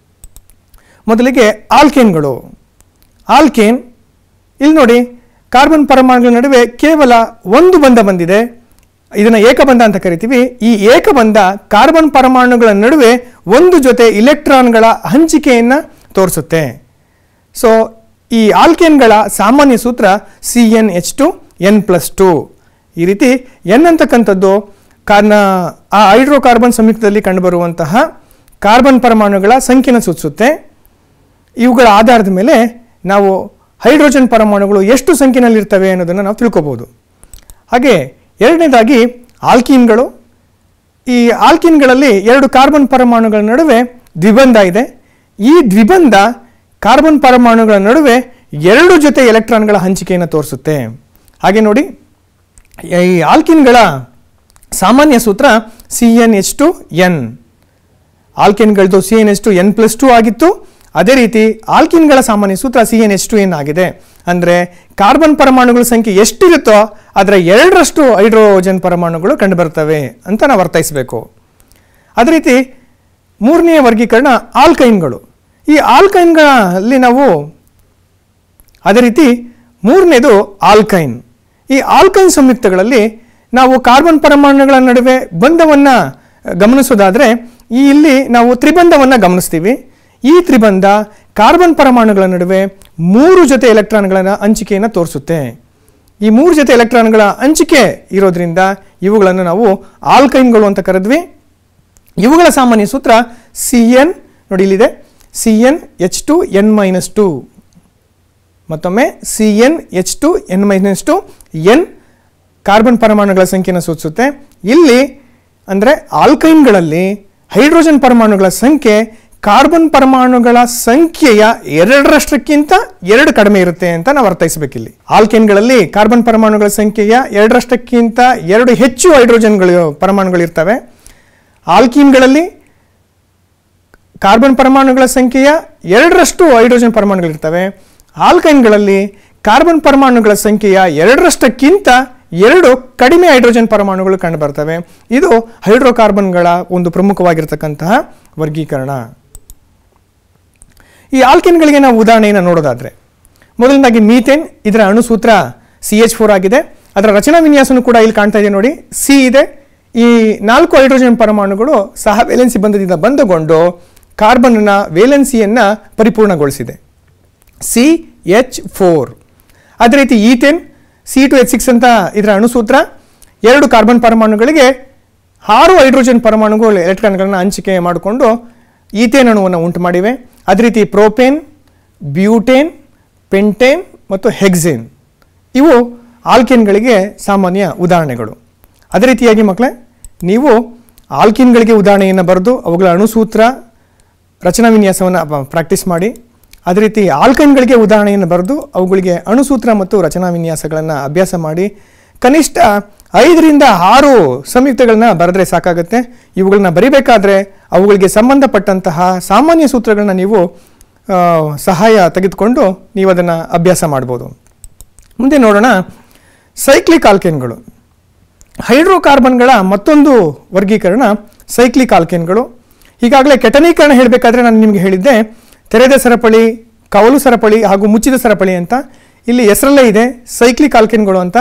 ಮೊದಲಿಗೆ ಆಲ್ಕೇನ್ಗಳು ಆಲ್ಕೇನ್ ಇಲ್ಲಿ ನೋಡಿ ಕಾರ್ಬನ್ ಪರಮಾಣುಗಳ ನಡುವೆ ಕೇವಲ ಒಂದು ಬಂಧ ಬಂದಿದೆ ಇದನ್ನು ಏಕಬಂಧ ಅಂತ ಕರಿತೀವಿ ಈ ಏಕಬಂಧ ಕಾರ್ಬನ್ ಪರಮಾಣುಗಳ ನಡುವೆ ಒಂದು ಜೊತೆ ಇಲೆಕ್ಟ್ರಾನ್ಗಳ ಹಂಚಿಕೆಯನ್ನು ತೋರಿಸುತ್ತೆ ಸೊ ಈ ಆಲ್ಕೇನ್ಗಳ ಸಾಮಾನ್ಯ ಸೂತ್ರ C n H two n plus two ಈ ರೀತಿ ಎನ್ ಅಂತಕ್ಕಂಥದ್ದು ಕಾರ್ನ ಆ ಹೈಡ್ರೋಕಾರ್ಬನ್ ಸಂಯುಕ್ತದಲ್ಲಿ ಕಂಡುಬರುವಂತಹ ಕಾರ್ಬನ್ ಪರಮಾಣುಗಳ ಸಂಖ್ಯೆನ ಸೂಚಿಸುತ್ತೆ ಇವುಗಳ ಆಧಾರದ ಮೇಲೆ ನಾವು ಹೈಡ್ರೋಜನ್ ಪರಮಾಣುಗಳು ಎಷ್ಟು ಸಂಖ್ಯೆನಲ್ಲಿರ್ತವೆ ಅನ್ನೋದನ್ನು ನಾವು ತಿಳ್ಕೊಬೋದು ಹಾಗೆ ಎರಡನೇದಾಗಿ ಆಲ್ಕೀನ್ಗಳು ಈ ಆಲ್ಕಿನ್ಗಳಲ್ಲಿ ಎರಡು ಕಾರ್ಬನ್ ಪರಮಾಣುಗಳ ನಡುವೆ ದ್ವಿಬಂಧ ಇದೆ ಈ ದ್ವಿಬಂಧ ಕಾರ್ಬನ್ ಪರಮಾಣುಗಳ ನಡುವೆ ಎರಡು ಜೊತೆ ಎಲೆಕ್ಟ್ರಾನ್ಗಳ ಹಂಚಿಕೆಯನ್ನು ತೋರಿಸುತ್ತೆ ಹಾಗೆ ನೋಡಿ ಈ ಆಲ್ಕಿನ್ಗಳ ಸಾಮಾನ್ಯ ಸೂತ್ರ C n H two n ಆಲ್ಕಿನ್ಗಳದ್ದು C n H two n plus two ಆಗಿತ್ತು ಅದೇ ರೀತಿ ಆಲ್ಕಿನ್ಗಳ ಸಾಮಾನ್ಯ ಸೂತ್ರ C n H two n ಆಗಿದೆ ಅಂದರೆ ಕಾರ್ಬನ್ ಪರಮಾಣುಗಳ ಸಂಖ್ಯೆ ಎಷ್ಟಿರುತ್ತೋ ಅದರ ಎರಡರಷ್ಟು ಹೈಡ್ರೋಜನ್ ಪರಮಾಣುಗಳು ಕಂಡುಬರ್ತವೆ ಅಂತ ನಾವು ಅರ್ಥೈಸಬೇಕು ಅದೇ ರೀತಿ ಮೂರನೆಯ ವರ್ಗೀಕರಣ ಆಲ್ಕೈನ್ಗಳು ಈ ಆಲ್ಕೈನ್ಗಳಲ್ಲಿ ನಾವು ಅದೇ ರೀತಿ ಮೂರನೇದು ಆಲ್ಕೈನ್ ಈ ಆಲ್ಕೈನ್ ಸಂಯುಕ್ತಗಳಲ್ಲಿ ನಾವು ಕಾರ್ಬನ್ ಪರಮಾಣುಗಳ ನಡುವೆ ಬಂಧವನ್ನು ಗಮನಿಸೋದಾದರೆ ಈ ಇಲ್ಲಿ ನಾವು ತ್ರಿಬಂಧವನ್ನು ಗಮನಿಸ್ತೀವಿ ಈ ತ್ರಿಬಂಧ ಕಾರ್ಬನ್ ಪರಮಾಣುಗಳ ನಡುವೆ ಮೂರು ಜೊತೆ ಎಲೆಕ್ಟ್ರಾನ್ಗಳ ಹಂಚಿಕೆಯನ್ನು ತೋರಿಸುತ್ತೆ ಈ ಮೂರು ಜೊತೆ ಎಲೆಕ್ಟ್ರಾನ್ಗಳ ಹಂಚಿಕೆ ಇರೋದ್ರಿಂದ ಇವುಗಳನ್ನು ನಾವು ಆಲ್ಕೈನ್ಗಳು ಅಂತ ಕರೆದ್ವಿ ಇವುಗಳ ಸಾಮಾನ್ಯ ಸೂತ್ರ ಸಿ ಎನ್ ನೋಡಿ ಇಲ್ಲಿದೆ C n H two n minus two ಮತ್ತೊಮ್ಮೆ C n H two n minus two n carbon ಪರಮಾಣುಗಳ ಸಂಖ್ಯೆಯನ್ನು ಸೂಚಿಸುತ್ತೆ ಇಲ್ಲಿ ಅಂದರೆ ಆಲ್ಕೈನ್ಗಳಲ್ಲಿ ಹೈಡ್ರೋಜನ್ ಪರಮಾಣುಗಳ ಸಂಖ್ಯೆ ಕಾರ್ಬನ್ ಪರಮಾಣುಗಳ ಸಂಖ್ಯೆಯ ಎರಡರಷ್ಟಕ್ಕಿಂತ ಎರಡು ಕಡಿಮೆ ಇರುತ್ತೆ ಅಂತ ನಾವು ಅರ್ಥೈಸಬೇಕಿಲ್ಲಿ ಆಲ್ಕೇನ್ಗಳಲ್ಲಿ ಕಾರ್ಬನ್ ಪರಮಾಣುಗಳ ಸಂಖ್ಯೆಯ ಎರಡರಷ್ಟಕ್ಕಿಂತ ಎರಡು ಹೆಚ್ಚು ಹೈಡ್ರೋಜನ್ಗಳು ಪರಮಾಣುಗಳು ಇರ್ತವೆ ಆಲ್ಕೀನ್ಗಳಲ್ಲಿ ಕಾರ್ಬನ್ ಪರಮಾಣುಗಳ ಸಂಖ್ಯೆಯ ಎರಡರಷ್ಟು ಹೈಡ್ರೋಜನ್ ಪರಮಾಣುಗಳಿರ್ತವೆ ಆಲ್ಕೈನ್ಗಳಲ್ಲಿ ಕಾರ್ಬನ್ ಪರಮಾಣುಗಳ ಸಂಖ್ಯೆಯ ಎರಡರಷ್ಟಕ್ಕಿಂತ ಎರಡು ಕಡಿಮೆ ಹೈಡ್ರೋಜನ್ ಪರಮಾಣುಗಳು ಕಂಡುಬರ್ತವೆ ಇದು ಹೈಡ್ರೋಕಾರ್ಬನ್ಗಳ ಒಂದು ಪ್ರಮುಖವಾಗಿರ್ತಕ್ಕಂತಹ ವರ್ಗೀಕರಣ ಈ ಆಲ್ಕೆನ್ಗಳಿಗೆ ನಾವು ಉದಾಹರಣೆಯನ್ನು ನೋಡೋದಾದರೆ ಮೊದಲನೇದಾಗಿ ಮೀಥೇನ್ ಇದರ ಅಣುಸೂತ್ರ ಸಿ ಎಚ್ ಫೋರ್ ಆಗಿದೆ ಅದರ ರಚನಾ ವಿನ್ಯಾಸನೂ ಕೂಡ ಇಲ್ಲಿ ಕಾಣ್ತಾ ಇದೆ ನೋಡಿ ಸಿ ಇದೆ ಈ ನಾಲ್ಕು ಹೈಡ್ರೋಜನ್ ಪರಮಾಣುಗಳು ಸಹ ವೇಲೆನ್ಸಿ ಬಂಧದಿಂದ ಬಂಧಗೊಂಡು ಕಾರ್ಬನ್ನ ವೇಲೆನ್ಸಿಯನ್ನು ಪರಿಪೂರ್ಣಗೊಳಿಸಿದೆ ಸಿ ಎಚ್ ಫೋರ್ ಅದೇ ರೀತಿ ethane C two H six ಅಂತ ಇದರ ಅಣುಸೂತ್ರ ಎರಡು ಕಾರ್ಬನ್ ಪರಮಾಣುಗಳಿಗೆ ಆರು ಹೈಡ್ರೋಜನ್ ಪರಮಾಣುಗಳು ಎಲೆಕ್ಟ್ರಾನ್ಗಳನ್ನು ಹಂಚಿಕೆ ಮಾಡಿಕೊಂಡು ಈಥೇನ್ ಅಣುವನ್ನು ಉಂಟು ಮಾಡಿವೆ ಅದೇ ರೀತಿ ಪ್ರೋಪೇನ್ ಬ್ಯೂಟೇನ್ ಪೆಂಟೇನ್ ಮತ್ತು ಹೆಕ್ಸೇನ್ ಇವು ಆಲ್ಕಿನ್ಗಳಿಗೆ ಸಾಮಾನ್ಯ ಉದಾಹರಣೆಗಳು ಅದೇ ರೀತಿಯಾಗಿ ಮಕ್ಕಳೇ ನೀವು ಆಲ್ಕಿನ್ಗಳಿಗೆ ಉದಾಹರಣೆಯನ್ನು ಬರೆದು ಅವುಗಳ ಅಣುಸೂತ್ರ ರಚನಾ ವಿನ್ಯಾಸವನ್ನು ಪ್ರಾಕ್ಟೀಸ್ ಮಾಡಿ ಅದೇ ರೀತಿ ಆಲ್ಕೈನ್ಗಳಿಗೆ ಉದಾಹರಣೆಯನ್ನು ಬರೆದು ಅವುಗಳಿಗೆ ಅಣುಸೂತ್ರ ಮತ್ತು ರಚನಾ ವಿನ್ಯಾಸಗಳನ್ನು ಅಭ್ಯಾಸ ಮಾಡಿ ಕನಿಷ್ಠ ಐದರಿಂದ ಆರು ಸಂಯುಕ್ತಗಳನ್ನ ಬರೆದ್ರೆ ಸಾಕಾಗುತ್ತೆ ಇವುಗಳನ್ನ ಬರಿಬೇಕಾದ್ರೆ ಅವುಗಳಿಗೆ ಸಂಬಂಧಪಟ್ಟಂತಹ ಸಾಮಾನ್ಯ ಸೂತ್ರಗಳನ್ನ ನೀವು ಆ, ಸಹಾಯ ತೆಗೆದುಕೊಂಡು ನೀವು ಅದನ್ನು ಅಭ್ಯಾಸ ಮಾಡ್ಬೋದು ಮುಂದೆ ನೋಡೋಣ ಸೈಕ್ಲಿಕ್ ಆಲ್ಕೇನ್ಗಳು ಹೈಡ್ರೋಕಾರ್ಬನ್ಗಳ ಮತ್ತೊಂದು ವರ್ಗೀಕರಣ ಸೈಕ್ಲಿಕ್ ಆಲ್ಕೇನ್ಗಳು ಈಗಾಗಲೇ ಕೆಟನೀಕರಣ ಹೇಳಬೇಕಾದ್ರೆ ನಾನು ನಿಮಗೆ ಹೇಳಿದ್ದೆ ತೆರೆದ ಸರಪಳಿ ಕವಲು ಸರಪಳಿ ಹಾಗೂ ಮುಚ್ಚಿದ ಸರಪಳಿ ಅಂತ ಇಲ್ಲಿ ಹೆಸರಲ್ಲೇ ಇದೆ ಸೈಕ್ಲಿಕ್ ಆಲ್ಕೇನ್ಗಳು ಅಂತ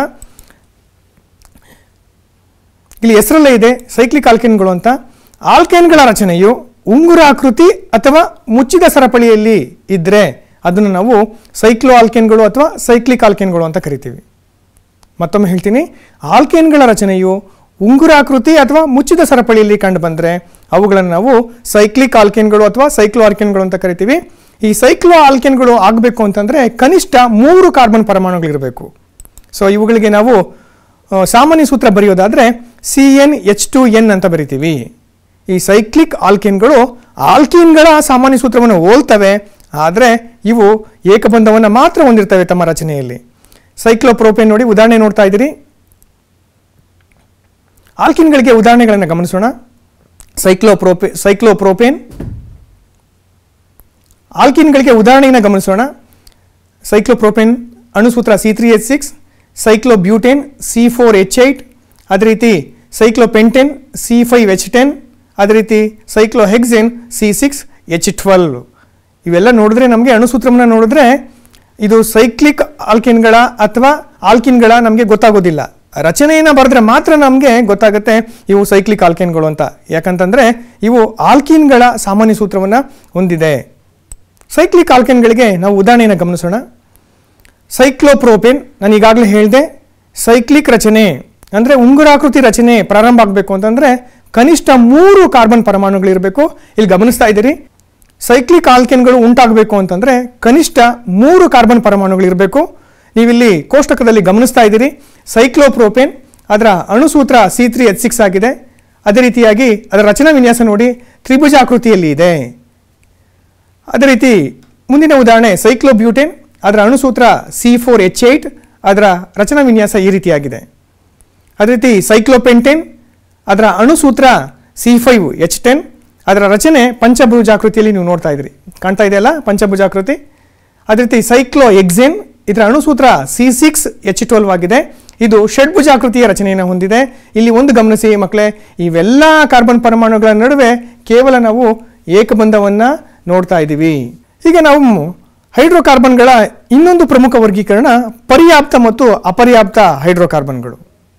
ಇಲ್ಲಿ ಹೆಸರಲ್ಲೇ ಇದೆ ಸೈಕ್ಲಿಕ್ ಆಲ್ಕೇನ್ಗಳು ಅಂತ ಆಲ್ಕೇನ್ಗಳ ರಚನೆಯು ಉಂಗುರಾಕೃತಿ ಅಥವಾ ಮುಚ್ಚಿದ ಸರಪಳಿಯಲ್ಲಿ ಇದ್ದರೆ ಅದನ್ನು ನಾವು ಸೈಕ್ಲೋ ಆಲ್ಕೇನ್ಗಳು ಅಥವಾ ಸೈಕ್ಲಿಕ್ ಆಲ್ಕೇನ್ಗಳು ಅಂತ ಕರಿತೀವಿ ಮತ್ತೊಮ್ಮೆ ಹೇಳ್ತೀನಿ ಆಲ್ಕೇನ್ಗಳ ರಚನೆಯು ಉಂಗುರಾಕೃತಿ ಅಥವಾ ಮುಚ್ಚಿದ ಸರಪಳಿಯಲ್ಲಿ ಕಂಡು ಬಂದರೆ ಅವುಗಳನ್ನು ನಾವು ಸೈಕ್ಲಿಕ್ ಆಲ್ಕೇನ್ಗಳು ಅಥವಾ ಸೈಕ್ಲೋ ಆಲ್ಕೇನ್ಗಳು ಅಂತ ಕರಿತೀವಿ ಈ ಸೈಕ್ಲೋ ಆಲ್ಕೇನ್ಗಳು ಆಗಬೇಕು ಅಂತಂದರೆ ಕನಿಷ್ಠ ಮೂರು ಕಾರ್ಬನ್ ಪರಮಾಣುಗಳಿರಬೇಕು ಸೊ ಇವುಗಳಿಗೆ ನಾವು ಆ, ಸಾಮಾನ್ಯ ಸೂತ್ರ ಬರೆಯೋದಾದರೆ C n H two n ಅಂತ ಬರಿತೀವಿ ಈ ಸೈಕ್ಲಿಕ್ ಆಲ್ಕೇನ್ಗಳು ಆಲ್ಕೀನ್ಗಳ ಸಾಮಾನ್ಯ ಸೂತ್ರವನ್ನು ಹೋಲ್ತವೆ ಆದರೆ ಇವು ಏಕಬಂಧವನ್ನು ಮಾತ್ರ ಹೊಂದಿರ್ತವೆ ತಮ್ಮ ರಚನೆಯಲ್ಲಿ ಸೈಕ್ಲೋಪ್ರೋಪೇನ್ ನೋಡಿ ಉದಾಹರಣೆ ನೋಡ್ತಾ ಇದ್ದೀರಿ ಆಲ್ಕಿನ್ಗಳಿಗೆ ಉದಾಹರಣೆಗಳನ್ನು ಗಮನಿಸೋಣ ಸೈಕ್ಲೋಪ್ರೋಪೆ ಸೈಕ್ಲೋಪ್ರೋಪೇನ್ ಆಲ್ಕಿನ್ಗಳಿಗೆ ಉದಾಹರಣೆಯನ್ನು ಗಮನಿಸೋಣ ಸೈಕ್ಲೋಪ್ರೋಪೆನ್ ಅಣುಸೂತ್ರ C three H six cyclobutane C four H eight ಅದೇ ರೀತಿ cyclopentane C five H ten ಅದೇ ರೀತಿ cyclohexane C six H twelve ಇವೆಲ್ಲ ನೋಡಿದ್ರೆ ನಮಗೆ ಅಣುಸೂತ್ರವನ್ನು ನೋಡಿದ್ರೆ ಇದು ಸೈಕ್ಲಿಕ್ ಆಲ್ಕಿನ್ಗಳ ಅಥವಾ ಆಲ್ಕಿನ್ಗಳ ನಮಗೆ ಗೊತ್ತಾಗೋದಿಲ್ಲ ರಚನೆಯನ್ನು ಬರೆದ್ರೆ ಮಾತ್ರ ನಮಗೆ ಗೊತ್ತಾಗುತ್ತೆ ಇವು ಸೈಕ್ಲಿಕ್ ಆಲ್ಕಿನ್ಗಳು ಅಂತ ಯಾಕಂತಂದರೆ ಇವು ಆಲ್ಕಿನ್ಗಳ ಸಾಮಾನ್ಯ ಸೂತ್ರವನ್ನು ಹೊಂದಿದೆ ಸೈಕ್ಲಿಕ್ ಆಲ್ಕಿನ್ಗಳಿಗೆ ನಾವು ಉದಾಹರಣೆಯನ್ನು ಗಮನಿಸೋಣ ಸೈಕ್ಲೋಪ್ರೋಪೇನ್ ನಾನು ಈಗಾಗಲೇ ಹೇಳಿದೆ ಸೈಕ್ಲಿಕ್ ರಚನೆ ಅಂದರೆ ಉಂಗುರಾಕೃತಿ ರಚನೆ ಪ್ರಾರಂಭ ಆಗಬೇಕು ಅಂತಂದರೆ ಕನಿಷ್ಠ ಮೂರು ಕಾರ್ಬನ್ ಪರಮಾಣುಗಳಿರಬೇಕು ಇಲ್ಲಿ ಗಮನಿಸ್ತಾ ಇದ್ದೀರಿ ಸೈಕ್ಲಿಕ್ ಆಲ್ಕೆನ್ಗಳು ಉಂಟಾಗಬೇಕು ಅಂತಂದರೆ ಕನಿಷ್ಠ ಮೂರು ಕಾರ್ಬನ್ ಪರಮಾಣುಗಳಿರಬೇಕು ನೀವಿಲ್ಲಿ ಕೋಷ್ಟಕದಲ್ಲಿ ಗಮನಿಸ್ತಾ ಇದ್ದೀರಿ ಸೈಕ್ಲೋಪ್ರೋಪೇನ್ ಅದರ ಅಣುಸೂತ್ರ ಸಿ ತ್ರೀ ಎಚ್ ಸಿಕ್ಸ್ ಆಗಿದೆ ಅದೇ ರೀತಿಯಾಗಿ ಅದರ ರಚನಾ ವಿನ್ಯಾಸ ನೋಡಿ ತ್ರಿಭುಜಾಕೃತಿಯಲ್ಲಿ ಇದೆ ಅದೇ ರೀತಿ ಮುಂದಿನ ಉದಾಹರಣೆ ಸೈಕ್ಲೋಬ್ಯೂಟೇನ್ ಅದರ ಅಣುಸೂತ್ರ ಸಿ ಫೋರ್ ಎಚ್ ಏಯ್ಟ್ ಅದರ ರಚನಾ ವಿನ್ಯಾಸ ಈ ರೀತಿಯಾಗಿದೆ ಅದೇ ರೀತಿ ಸೈಕ್ಲೋಪೆಂಟೆನ್ ಅದರ ಅಣುಸೂತ್ರ ಸಿ ಫೈವ್ ಎಚ್ ಟೆನ್ ಅದರ ರಚನೆ ಪಂಚಭುಜಾಕೃತಿಯಲ್ಲಿ ನೀವು ನೋಡ್ತಾ ಇದ್ರಿ ಕಾಣ್ತಾ ಇದೆಯಲ್ಲ ಪಂಚಭುಜಾಕೃತಿ ಅದೇ ರೀತಿ ಸೈಕ್ಲೋ ಎಕ್ಸೆನ್ ಇದರ ಅಣುಸೂತ್ರ ಸಿ ಸಿಕ್ಸ್ ಎಚ್ ಟ್ವೆಲ್ವ್ ಆಗಿದೆ ಇದು ಷಡ್ಭುಜಾಕೃತಿಯ ರಚನೆಯನ್ನು ಹೊಂದಿದೆ ಇಲ್ಲಿ ಒಂದು ಗಮನಿಸಿ ಮಕ್ಕಳೇ ಇವೆಲ್ಲ ಕಾರ್ಬನ್ ಪರಮಾಣುಗಳ ನಡುವೆ ಕೇವಲ ನಾವು ಏಕಬಂಧವನ್ನು ನೋಡ್ತಾ ಇದ್ದೀವಿ ಈಗ ನಾವು ಹೈಡ್ರೋಕಾರ್ಬನ್ಗಳ ಇನ್ನೊಂದು ಪ್ರಮುಖ ವರ್ಗೀಕರಣ ಪರ್ಯಾಪ್ತ ಮತ್ತು ಅಪರ್ಯಾಪ್ತ ಹೈಡ್ರೋಕಾರ್ಬನ್ಗಳು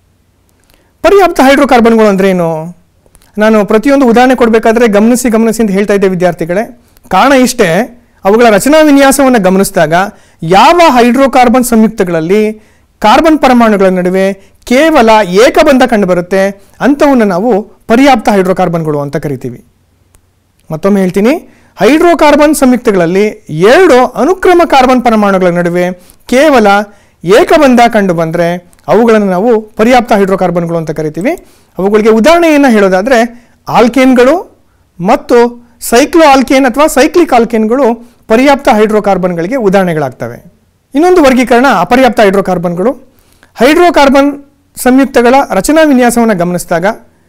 ಪರ್ಯಾಪ್ತ ಹೈಡ್ರೋಕಾರ್ಬನ್ಗಳು ಅಂದ್ರೆ ಏನು ನಾನು ಪ್ರತಿಯೊಂದು ಉದಾಹರಣೆ ಕೊಡಬೇಕಾದ್ರೆ ಗಮನಿಸಿ ಗಮನಿಸಿ ಅಂತ ಹೇಳ್ತಾ ಇದ್ದೆ ವಿದ್ಯಾರ್ಥಿಗಳೇ ಕಾರಣ ಇಷ್ಟೇ ಅವುಗಳ ರಚನಾ ವಿನ್ಯಾಸವನ್ನು ಗಮನಿಸಿದಾಗ ಯಾವ ಹೈಡ್ರೋಕಾರ್ಬನ್ ಸಂಯುಕ್ತಗಳಲ್ಲಿ ಕಾರ್ಬನ್ ಪರಮಾಣುಗಳ ನಡುವೆ ಕೇವಲ ಏಕಬಂಧ ಕಂಡುಬರುತ್ತೆ ಅಂಥವನ್ನು ನಾವು ಪರ್ಯಾಪ್ತ ಹೈಡ್ರೋಕಾರ್ಬನ್ಗಳು ಅಂತ ಕರಿತೀವಿ ಮತ್ತೊಮ್ಮೆ ಹೇಳ್ತೀನಿ ಹೈಡ್ರೋಕಾರ್ಬನ್ ಸಂಯುಕ್ತಗಳಲ್ಲಿ ಎರಡು ಅನುಕ್ರಮ ಕಾರ್ಬನ್ ಪರಮಾಣುಗಳ ನಡುವೆ ಕೇವಲ ಏಕಬಂಧ ಕಂಡು ಬಂದರೆ ಅವುಗಳನ್ನು ನಾವು ಪರ್ಯಾಪ್ತ ಹೈಡ್ರೋಕಾರ್ಬನ್ಗಳು ಅಂತ ಕರಿತೀವಿ ಅವುಗಳಿಗೆ ಉದಾಹರಣೆಯನ್ನು ಹೇಳೋದಾದರೆ ಆಲ್ಕೇನ್ಗಳು ಮತ್ತು ಸೈಕ್ಲೋ ಆಲ್ಕೇನ್ ಅಥವಾ ಸೈಕ್ಲಿಕ್ ಆಲ್ಕೇನ್ಗಳು ಪರ್ಯಾಪ್ತ ಹೈಡ್ರೋಕಾರ್ಬನ್ಗಳಿಗೆ ಉದಾಹರಣೆಗಳಾಗ್ತವೆ ಇನ್ನೊಂದು ವರ್ಗೀಕರಣ ಅಪರ್ಯಾಪ್ತ ಹೈಡ್ರೋಕಾರ್ಬನ್ಗಳು ಹೈಡ್ರೋಕಾರ್ಬನ್ ಸಂಯುಕ್ತಗಳ ರಚನಾ ವಿನ್ಯಾಸವನ್ನು ಗಮನಿಸಿದಾಗ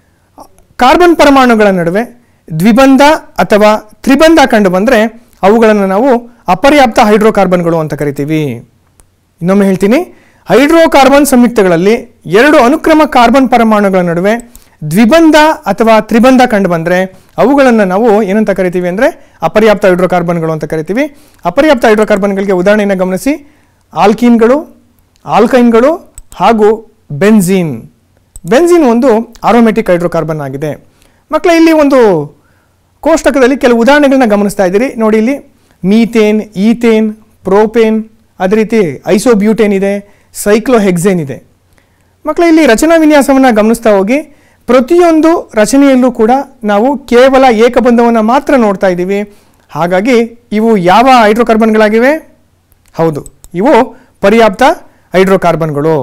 ಕಾರ್ಬನ್ ಪರಮಾಣುಗಳ ನಡುವೆ ದ್ವಿಬಂಧ ಅಥವಾ ತ್ರಿಬಂಧ ಕಂಡು ಬಂದರೆ ಅವುಗಳನ್ನು ನಾವು ಅಪರ್ಯಾಪ್ತ ಹೈಡ್ರೋಕಾರ್ಬನ್ಗಳು ಅಂತ ಕರಿತೀವಿ ಇನ್ನೊಮ್ಮೆ ಹೇಳ್ತೀನಿ ಹೈಡ್ರೋಕಾರ್ಬನ್ ಸಂಯುಕ್ತಗಳಲ್ಲಿ ಎರಡು ಅನುಕ್ರಮ ಕಾರ್ಬನ್ ಪರಮಾಣುಗಳ ನಡುವೆ ದ್ವಿಬಂಧ ಅಥವಾ ತ್ರಿಬಂಧ ಕಂಡು ಬಂದರೆ ಅವುಗಳನ್ನು ನಾವು ಏನಂತ ಕರಿತೀವಿ ಅಂದರೆ ಅಪರ್ಯಾಪ್ತ ಹೈಡ್ರೋಕಾರ್ಬನ್ಗಳು ಅಂತ ಕರಿತೀವಿ ಅಪರ್ಯಾಪ್ತ ಹೈಡ್ರೋಕಾರ್ಬನ್ಗಳಿಗೆ ಉದಾಹರಣೆಯನ್ನು ಗಮನಿಸಿ ಆಲ್ಕೀನ್ಗಳು ಆಲ್ಕೈನ್ಗಳು ಹಾಗೂ ಬೆನ್ಝೀನ್ ಬೆನ್ಝೀನ್ ಒಂದು ಆರೋಮೆಟಿಕ್ ಹೈಡ್ರೋಕಾರ್ಬನ್ ಆಗಿದೆ ಮಕ್ಕಳ ಇಲ್ಲಿ ಒಂದು ಕೋಷ್ಟಕದಲ್ಲಿ ಕೆಲವು ಉದಾಹರಣೆಗಳನ್ನ ಗಮನಿಸ್ತಾ ಇದ್ದೀರಿ ನೋಡಿ ಇಲ್ಲಿ ಮೀಥೇನ್ ಈಥೇನ್ ಪ್ರೋಪೇನ್ ಅದೇ ರೀತಿ ಐಸೋಬ್ಯೂಟೇನ್ ಇದೆ ಸೈಕ್ಲೋಹೆಕ್ಸೇನ್ ಇದೆ ಮಕ್ಕಳ ಇಲ್ಲಿ ರಚನಾ ವಿನ್ಯಾಸವನ್ನು ಗಮನಿಸ್ತಾ ಹೋಗಿ ಪ್ರತಿಯೊಂದು ರಚನೆಯಲ್ಲೂ ಕೂಡ ನಾವು ಕೇವಲ ಏಕಬಂಧವನ್ನು ಮಾತ್ರ ನೋಡ್ತಾ ಇದ್ದೀವಿ ಹಾಗಾಗಿ ಇವು ಯಾವ ಹೈಡ್ರೋಕಾರ್ಬನ್ಗಳಾಗಿವೆ ಹೌದು ಇವು ಪರ್ಯಾಪ್ತ ಹೈಡ್ರೋಕಾರ್ಬನ್ಗಳು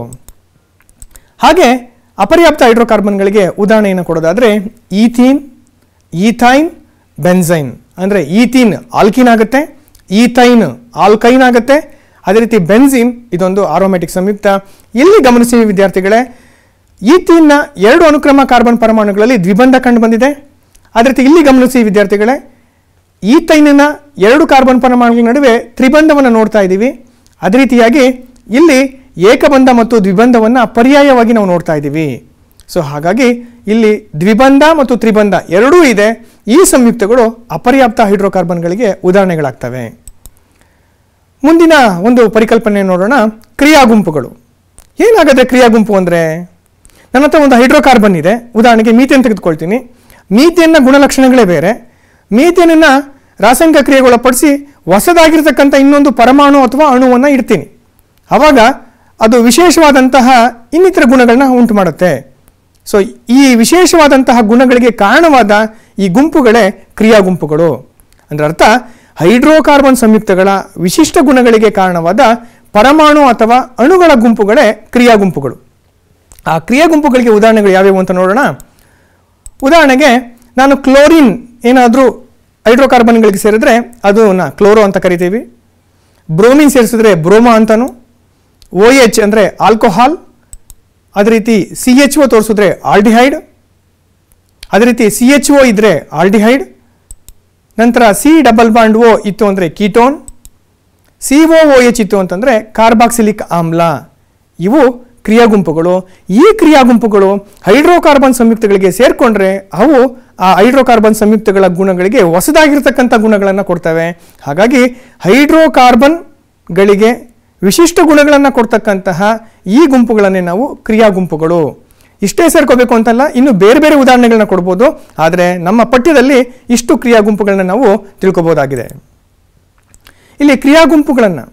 ಹಾಗೆ ಅಪರ್ಯಾಪ್ತ ಹೈಡ್ರೋಕಾರ್ಬನ್ಗಳಿಗೆ ಉದಾಹರಣೆಯನ್ನು ಕೊಡೋದಾದರೆ ಈಥೀನ್ ಈಥೈನ್ ಬೆನ್ಸೈನ್ ಅಂದರೆ ಈಥೀನ್ ಆಲ್ಕಿನ್ ಆಗುತ್ತೆ ಈಥೈನ್ ಆಲ್ಕೈನ್ ಆಗುತ್ತೆ ಅದೇ ರೀತಿ ಬೆನ್ಸಿನ್ ಇದೊಂದು ಆರೋಮೆಟಿಕ್ ಸಂಯುಕ್ತ ಇಲ್ಲಿ ಗಮನಿಸಿ ವಿದ್ಯಾರ್ಥಿಗಳೇ ಈಥೀನ್ನ ಎರಡು ಅನುಕ್ರಮ ಕಾರ್ಬನ್ ಪರಮಾಣುಗಳಲ್ಲಿ ದ್ವಿಬಂಧ ಕಂಡು ಬಂದಿದೆ ಅದೇ ರೀತಿ ಇಲ್ಲಿ ಗಮನಿಸಿ ವಿದ್ಯಾರ್ಥಿಗಳೇ ಈಥೈನಿನ ಎರಡು ಕಾರ್ಬನ್ ಪರಮಾಣುಗಳ ನಡುವೆ ತ್ರಿಬಂಧವನ್ನು ನೋಡ್ತಾ ಇದ್ದೀವಿ ಅದೇ ರೀತಿಯಾಗಿ ಇಲ್ಲಿ ಏಕಬಂಧ ಮತ್ತು ದ್ವಿಬಂಧವನ್ನು ಪರ್ಯಾಯವಾಗಿ ನಾವು ನೋಡ್ತಾ ಇದ್ದೀವಿ ಸೊ ಹಾಗಾಗಿ ಇಲ್ಲಿ ದ್ವಿಬಂಧ ಮತ್ತು ತ್ರಿಬಂಧ ಎರಡೂ ಇದೆ ಈ ಸಂಯುಕ್ತಗಳು ಅಪರ್ಯಾಪ್ತ ಹೈಡ್ರೋಕಾರ್ಬನ್ಗಳಿಗೆ ಉದಾಹರಣೆಗಳಾಗ್ತವೆ ಮುಂದಿನ ಒಂದು ಪರಿಕಲ್ಪನೆ ನೋಡೋಣ ಕ್ರಿಯಾ ಗುಂಪುಗಳು ಏನಾಗುತ್ತೆ ಕ್ರಿಯಾ ಗುಂಪು ಅಂದರೆ ನನ್ನ ಹತ್ರ ಒಂದು ಹೈಡ್ರೋಕಾರ್ಬನ್ ಇದೆ ಉದಾಹರಣೆಗೆ ಮೀಥೇನ್ ತೆಗೆದುಕೊಳ್ತೀನಿ ಮೀಥೇನ್ನ ಗುಣಲಕ್ಷಣಗಳೇ ಬೇರೆ ಮೀಥೇನನ್ನು ರಾಸಾಯನಿಕ ಕ್ರಿಯೆಗೊಳಪಡಿಸಿ ಹೊಸದಾಗಿರ್ತಕ್ಕಂಥ ಇನ್ನೊಂದು ಪರಮಾಣು ಅಥವಾ ಅಣುವನ್ನು ಇಡ್ತೀನಿ ಆವಾಗ ಅದು ವಿಶೇಷವಾದಂತಹ ಇನ್ನಿತರ ಗುಣಗಳನ್ನ ಉಂಟು ಮಾಡುತ್ತೆ ಸೊ ಈ ವಿಶೇಷವಾದಂತಹ ಗುಣಗಳಿಗೆ ಕಾರಣವಾದ ಈ ಗುಂಪುಗಳೇ ಕ್ರಿಯಾ ಗುಂಪುಗಳು ಅಂದರೆ ಅರ್ಥ ಹೈಡ್ರೋಕಾರ್ಬನ್ ಸಂಯುಕ್ತಗಳ ವಿಶಿಷ್ಟ ಗುಣಗಳಿಗೆ ಕಾರಣವಾದ ಪರಮಾಣು ಅಥವಾ ಅಣುಗಳ ಗುಂಪುಗಳೇ ಕ್ರಿಯಾ ಗುಂಪುಗಳು ಆ ಕ್ರಿಯಾ ಗುಂಪುಗಳಿಗೆ ಉದಾಹರಣೆಗಳು ಯಾವ್ಯಾವು ಅಂತ ನೋಡೋಣ ಉದಾಹರಣೆಗೆ ನಾನು ಕ್ಲೋರಿನ್ ಏನಾದರೂ ಹೈಡ್ರೋಕಾರ್ಬನ್ಗಳಿಗೆ ಸೇರಿದ್ರೆ ಅದನ್ನ ಕ್ಲೋರೋ ಅಂತ ಕರಿತೀವಿ ಬ್ರೋಮಿನ್ ಸೇರಿಸಿದ್ರೆ ಬ್ರೋಮಾ ಅಂತನೂ ಓ ಎಚ್ ಅಂದರೆ ಆಲ್ಕೋಹಾಲ್ ಅದೇ ರೀತಿ ಸಿ ಎಚ್ ಒ ತೋರಿಸಿದ್ರೆ ಆಲ್ಡಿಹೈಡ್ ಅದೇ ರೀತಿ ಸಿ ಎಚ್ ಒ ಇದ್ದರೆ ಆಲ್ಡಿಹೈಡ್ ನಂತರ ಸಿ ಡಬಲ್ ಬಾಂಡ್ ಓ ಇತ್ತು ಅಂದರೆ ketone C O O H ಇತ್ತು ಅಂತಂದರೆ ಕಾರ್ಬಾಕ್ಸಿಲಿಕ್ ಆಮ್ಲ ಇವು ಕ್ರಿಯಾ ಗುಂಪುಗಳು ಈ ಕ್ರಿಯಾ ಗುಂಪುಗಳು ಹೈಡ್ರೋಕಾರ್ಬನ್ ಸಂಯುಕ್ತಗಳಿಗೆ ಸೇರಿಕೊಂಡ್ರೆ ಅವು ಆ ಹೈಡ್ರೋಕಾರ್ಬನ್ ಸಂಯುಕ್ತಗಳ ಗುಣಗಳಿಗೆ ಹೊಸದಾಗಿರ್ತಕ್ಕಂಥ ಗುಣಗಳನ್ನು ಕೊಡ್ತವೆ ಹಾಗಾಗಿ ಹೈಡ್ರೋಕಾರ್ಬನ್ಗಳಿಗೆ ವಿಶಿಷ್ಟ ಗುಣಗಳನ್ನು ಕೊಡ್ತಕ್ಕಂತಹ ಈ ಗುಂಪುಗಳನ್ನೇ ನಾವು ಕ್ರಿಯಾ ಗುಂಪುಗಳು ಇಷ್ಟೇ ಸೇರ್ಕೋಬೇಕು ಅಂತಲ್ಲ ಇನ್ನು ಬೇರೆ ಬೇರೆ ಉದಾಹರಣೆಗಳನ್ನ ಕೊಡ್ಬೋದು ಆದರೆ ನಮ್ಮ ಪಠ್ಯದಲ್ಲಿ ಇಷ್ಟು ಕ್ರಿಯಾ ಗುಂಪುಗಳನ್ನ ನಾವು ತಿಳ್ಕೊಬೋದಾಗಿದೆ ಇಲ್ಲಿ ಕ್ರಿಯಾ ಗುಂಪುಗಳನ್ನು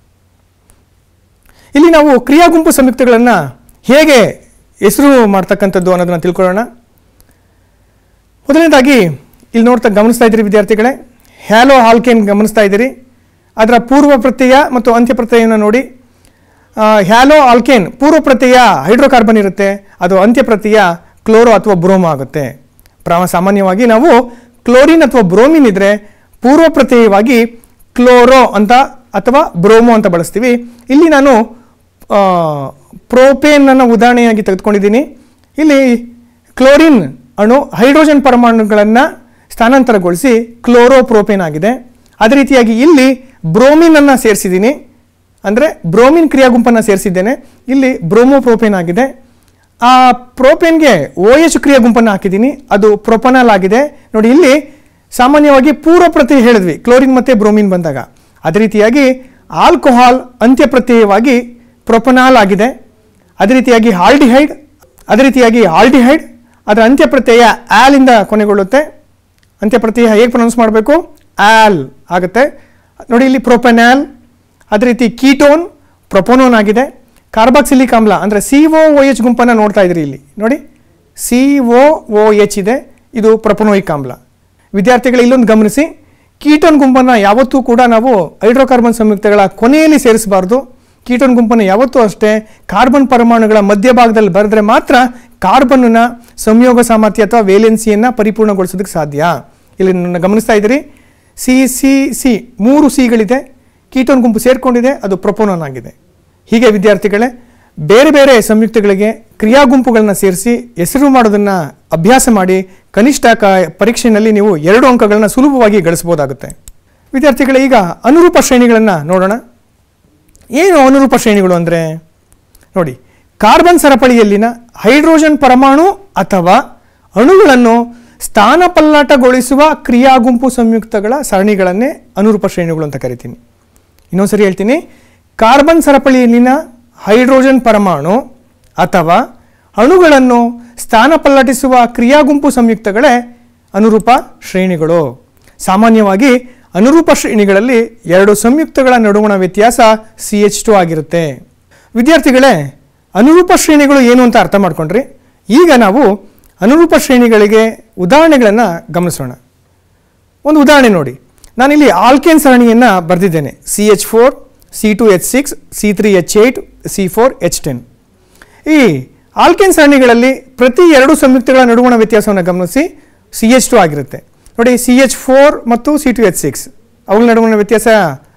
ಇಲ್ಲಿ ನಾವು ಕ್ರಿಯಾ ಗುಂಪು ಸಂಯುಕ್ತಗಳನ್ನು ಹೇಗೆ ಹೆಸರು ಮಾಡ್ತಕ್ಕಂಥದ್ದು ಅನ್ನೋದನ್ನು ತಿಳ್ಕೊಳ್ಳೋಣ ಮೊದಲನೇದಾಗಿ ಇಲ್ಲಿ ನೋಡ್ತಾ ಗಮನಿಸ್ತಾ ಇದ್ದೀರಿ ವಿದ್ಯಾರ್ಥಿಗಳೇ ಹ್ಯಾಲೋ ಆಲ್ಕೇನ್ ಗಮನಿಸ್ತಾ ಇದ್ದೀರಿ ಅದರ ಪೂರ್ವ ಪ್ರತ್ಯಯ ಮತ್ತು ಅಂತ್ಯ ಪ್ರತ್ಯಯವನ್ನು ನೋಡಿ ಆ, ಹ್ಯಾಲೋ ಆಲ್ಕೇನ್ ಪೂರ್ವ ಪ್ರತ್ಯಯ ಹೈಡ್ರೋಕಾರ್ಬನ್ ಇರುತ್ತೆ ಅದು ಅಂತ್ಯ ಪ್ರತ್ಯಯ ಕ್ಲೋರೋ ಅಥವಾ ಬ್ರೋಮೋ ಆಗುತ್ತೆ ಪ್ರಾಮ ಸಾಮಾನ್ಯವಾಗಿ ನಾವು ಕ್ಲೋರಿನ್ ಅಥವಾ ಬ್ರೋಮಿನ್ ಇದ್ದರೆ ಪೂರ್ವ ಪ್ರತ್ಯಯವಾಗಿ ಕ್ಲೋರೋ ಅಂತ ಅಥವಾ ಬ್ರೋಮೋ ಅಂತ ಬಳಸ್ತೀವಿ ಇಲ್ಲಿ ನಾನು ಪ್ರೋಪೇನನ್ನು ಉದಾಹರಣೆಯಾಗಿ ತೆಗೆದುಕೊಂಡಿದ್ದೀನಿ ಇಲ್ಲಿ ಕ್ಲೋರಿನ್ ಅಣು ಹೈಡ್ರೋಜನ್ ಪರಮಾಣುಗಳನ್ನು ಸ್ಥಾನಾಂತರಗೊಳಿಸಿ ಕ್ಲೋರೋಪ್ರೋಪೇನ್ ಆಗಿದೆ ಅದೇ ರೀತಿಯಾಗಿ ಇಲ್ಲಿ ಬ್ರೋಮಿನ್ ಅನ್ನು ಸೇರಿಸಿದ್ದೀನಿ ಅಂದರೆ ಬ್ರೋಮಿನ್ ಕ್ರಿಯಾ ಗುಂಪನ್ನು ಸೇರಿಸಿದ್ದೇನೆ ಇಲ್ಲಿ ಬ್ರೋಮೋಪ್ರೋಪೇನ್ ಆಗಿದೆ ಆ ಪ್ರೋಪೇನ್ಗೆ ಓ ಎಚ್ ಕ್ರಿಯಾ ಗುಂಪನ್ನು ಹಾಕಿದ್ದೀನಿ ಅದು ಪ್ರೊಪನಾಲ್ ಆಗಿದೆ ನೋಡಿ ಇಲ್ಲಿ ಸಾಮಾನ್ಯವಾಗಿ ಪೂರ್ವ ಪ್ರತ್ಯಯ ಹೇಳಿದ್ವಿ ಕ್ಲೋರಿನ್ ಮತ್ತು ಬ್ರೋಮಿನ್ ಬಂದಾಗ ಅದೇ ರೀತಿಯಾಗಿ ಆಲ್ಕೋಹಾಲ್ ಅಂತ್ಯ ಪ್ರತ್ಯಯವಾಗಿ ಪ್ರೊಪನಾಲ್ ಆಗಿದೆ ಅದೇ ರೀತಿಯಾಗಿ ಆಲ್ಡಿಹೈಡ್ ಅದೇ ರೀತಿಯಾಗಿ ಆಲ್ಡಿಹೈಡ್ ಅದರ ಅಂತ್ಯ ಪ್ರತ್ಯಯ ಆಲಿಂದ ಕೊನೆಗೊಳ್ಳುತ್ತೆ ಅಂತ್ಯ ಪ್ರತ್ಯಯ ಹೇಗೆ ಪ್ರೊನೌನ್ಸ್ ಮಾಡಬೇಕು ಆಲ್ ಆಗುತ್ತೆ ನೋಡಿ ಇಲ್ಲಿ ಪ್ರೊಪೆನಾಲ್ ಅದೇ ರೀತಿ ಕೀಟೋನ್ ಪ್ರೊಪೋನೋನ್ ಆಗಿದೆ ಕಾರ್ಬಾಕ್ಸಿಲಿಕ್ ಆಮ್ಲ ಅಂದರೆ ಸಿ ಒ ಓ ಎಚ್ ಗುಂಪನ್ನು ನೋಡ್ತಾ ಇದ್ರಿ ಇಲ್ಲಿ ನೋಡಿ ಸಿ ಒ ಓ ಎಚ್ ಇದೆ ಇದು ಪ್ರೊಪೊನೋಯಿಕ್ ಆಮ್ಲ ವಿದ್ಯಾರ್ಥಿಗಳು ಇಲ್ಲೊಂದು ಗಮನಿಸಿ ಕೀಟೋನ್ ಗುಂಪನ್ನು ಯಾವತ್ತೂ ಕೂಡ ನಾವು ಹೈಡ್ರೋಕಾರ್ಬನ್ ಸಂಯುಕ್ತಗಳ ಕೊನೆಯಲ್ಲಿ ಸೇರಿಸಬಾರ್ದು ಕೀಟೋನ್ ಗುಂಪನ್ನು ಯಾವತ್ತೂ ಅಷ್ಟೇ ಕಾರ್ಬನ್ ಪರಮಾಣುಗಳ ಮಧ್ಯಭಾಗದಲ್ಲಿ ಬರೆದ್ರೆ ಮಾತ್ರ ಕಾರ್ಬನ್ನ ಸಂಯೋಗ ಸಾಮರ್ಥ್ಯ ಅಥವಾ ವೇಲೆನ್ಸಿಯನ್ನು ಪರಿಪೂರ್ಣಗೊಳಿಸೋದಕ್ಕೆ ಸಾಧ್ಯ ಇಲ್ಲಿ ನನ್ನ ಗಮನಿಸ್ತಾ ಇದ್ದೀರಿ ಸಿ ಸಿ ಸಿ ಮೂರು ಸಿಗಳಿದೆ ಕೀಟೋನ್ ಗುಂಪು ಸೇರಿಕೊಂಡಿದೆ ಅದು ಪ್ರೊಪೋನೋನ್ ಆಗಿದೆ ಹೀಗೆ ವಿದ್ಯಾರ್ಥಿಗಳೇ ಬೇರೆ ಬೇರೆ ಸಂಯುಕ್ತಗಳಿಗೆ ಕ್ರಿಯಾ ಗುಂಪುಗಳನ್ನ ಸೇರಿಸಿ ಹೆಸರು ಮಾಡೋದನ್ನು ಅಭ್ಯಾಸ ಮಾಡಿ ಕನಿಷ್ಠ ಕ ಪರೀಕ್ಷೆಯಲ್ಲಿ ನೀವು ಎರಡು ಅಂಕಗಳನ್ನ ಸುಲಭವಾಗಿ ಗಳಿಸ್ಬೋದಾಗುತ್ತೆ ವಿದ್ಯಾರ್ಥಿಗಳೇ ಈಗ ಅನುರೂಪ ಶ್ರೇಣಿಗಳನ್ನು ನೋಡೋಣ ಏನು ಅನುರೂಪ ಶ್ರೇಣಿಗಳು ಅಂದರೆ ನೋಡಿ ಕಾರ್ಬನ್ ಸರಪಳಿಯಲ್ಲಿನ ಹೈಡ್ರೋಜನ್ ಪರಮಾಣು ಅಥವಾ ಅಣುಗಳನ್ನು ಸ್ಥಾನಪಲ್ಲಟಗೊಳಿಸುವ ಕ್ರಿಯಾ ಗುಂಪು ಸಂಯುಕ್ತಗಳ ಸರಣಿಗಳನ್ನೇ ಅನುರೂಪ ಶ್ರೇಣಿಗಳು ಅಂತ ಕರಿತೀನಿ ಇನ್ನೊಂದ್ಸರಿ ಹೇಳ್ತೀನಿ ಕಾರ್ಬನ್ ಸರಪಳಿಯಲ್ಲಿನ ಹೈಡ್ರೋಜನ್ ಪರಮಾಣು ಅಥವಾ ಅಣುಗಳನ್ನು ಸ್ಥಾನಪಲ್ಲಟಿಸುವ ಕ್ರಿಯಾ ಗುಂಪು ಸಂಯುಕ್ತಗಳೇ ಅನುರೂಪ ಶ್ರೇಣಿಗಳು ಸಾಮಾನ್ಯವಾಗಿ ಅನುರೂಪ ಶ್ರೇಣಿಗಳಲ್ಲಿ ಎರಡು ಸಂಯುಕ್ತಗಳ ನಡುವಣ ವ್ಯತ್ಯಾಸ ಸಿ ಎಚ್ ಟು ಆಗಿರುತ್ತೆ ವಿದ್ಯಾರ್ಥಿಗಳೇ ಅನುರೂಪ ಶ್ರೇಣಿಗಳು ಏನು ಅಂತ ಅರ್ಥ ಮಾಡ್ಕೊಂಡ್ರಿ ಈಗ ನಾವು ಅನುರೂಪ ಶ್ರೇಣಿಗಳಿಗೆ ಉದಾಹರಣೆಗಳನ್ನು ಗಮನಿಸೋಣ ಒಂದು ಉದಾಹರಣೆ ನೋಡಿ ನಾನಿಲ್ಲಿ ಆಲ್ಕೇನ್ ಸರಣಿಯನ್ನು ಬರೆದಿದ್ದೇನೆ C H four C two H six C three H eight C four H ten ಈ ಆಲ್ಕೇನ್ ಸರಣಿಗಳಲ್ಲಿ ಪ್ರತಿ ಎರಡು ಸಂಯುಕ್ತಗಳ ನಡುವಣ ವ್ಯತ್ಯಾಸವನ್ನು ಗಮನಿಸಿ ಸಿ ಎಚ್ ಟು ಆಗಿರುತ್ತೆ ನೋಡಿ ಸಿ ಎಚ್ ಫೋರ್ ಮತ್ತು ಸಿ ಟು ಎಚ್ ಸಿಕ್ಸ್ ಅವುಗಳ ನಡುವಿನ ವ್ಯತ್ಯಾಸ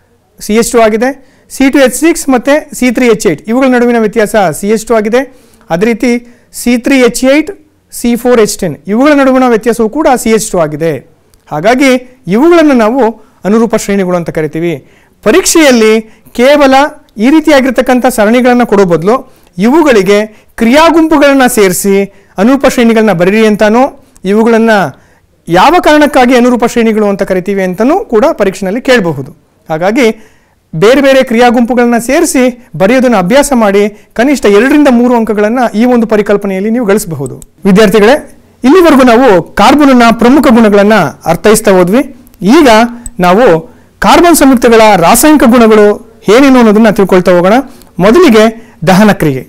ಸಿ ಎಚ್ ಟು ಆಗಿದೆ ಸಿ ಟು ಎಚ್ ಸಿಕ್ಸ್ ಮತ್ತು ಸಿ ತ್ರೀ ಎಚ್ ಏಯ್ಟ್ ಇವುಗಳ ನಡುವಿನ ವ್ಯತ್ಯಾಸ ಸಿ ಎಚ್ ಟು ಆಗಿದೆ ಅದೇ ರೀತಿ C three H eight C four H ten ಇವುಗಳ ನಡುವಿನ ವ್ಯತ್ಯಾಸವು ಕೂಡ ಸಿ ಎಚ್ ಟು ಆಗಿದೆ ಹಾಗಾಗಿ ಇವುಗಳನ್ನು ನಾವು ಅನುರೂಪ ಶ್ರೇಣಿಗಳು ಅಂತ ಕರಿತೀವಿ ಪರೀಕ್ಷೆಯಲ್ಲಿ ಕೇವಲ ಈ ರೀತಿಯಾಗಿರ್ತಕ್ಕಂಥ ಸರಣಿಗಳನ್ನು ಕೊಡೋ ಬದಲು ಇವುಗಳಿಗೆ ಕ್ರಿಯಾ ಗುಂಪುಗಳನ್ನು ಸೇರಿಸಿ ಅನುರೂಪ ಶ್ರೇಣಿಗಳನ್ನ ಬರೀರಿ ಅಂತಾನೋ ಇವುಗಳನ್ನು ಯಾವ ಕಾರಣಕ್ಕಾಗಿ ಅನುರೂಪ ಶ್ರೇಣಿಗಳು ಅಂತ ಕರಿತೀವಿ ಅಂತಲೂ ಕೂಡ ಪರೀಕ್ಷೆಯಲ್ಲಿ ಕೇಳಬಹುದು ಹಾಗಾಗಿ ಬೇರೆ ಬೇರೆ ಕ್ರಿಯಾ ಗುಂಪುಗಳನ್ನ ಸೇರಿಸಿ ಬರೆಯೋದನ್ನು ಅಭ್ಯಾಸ ಮಾಡಿ ಕನಿಷ್ಠ ಎರಡರಿಂದ ಮೂರು ಅಂಕಗಳನ್ನು ಈ ಒಂದು ಪರಿಕಲ್ಪನೆಯಲ್ಲಿ ನೀವು ಗಳಿಸಬಹುದು ವಿದ್ಯಾರ್ಥಿಗಳೇ ಇಲ್ಲಿವರೆಗೂ ನಾವು ಕಾರ್ಬನ್ನ ಪ್ರಮುಖ ಗುಣಗಳನ್ನು ಅರ್ಥೈಸ್ತಾ ಹೋದ್ವಿ ಈಗ ನಾವು ಕಾರ್ಬನ್ ಸಂಯುಕ್ತಗಳ ರಾಸಾಯನಿಕ ಗುಣಗಳು ಏನೇನು ಅನ್ನೋದನ್ನ ತಿಳ್ಕೊಳ್ತಾ ಹೋಗೋಣ ಮೊದಲಿಗೆ ದಹನ ಕ್ರಿಯೆ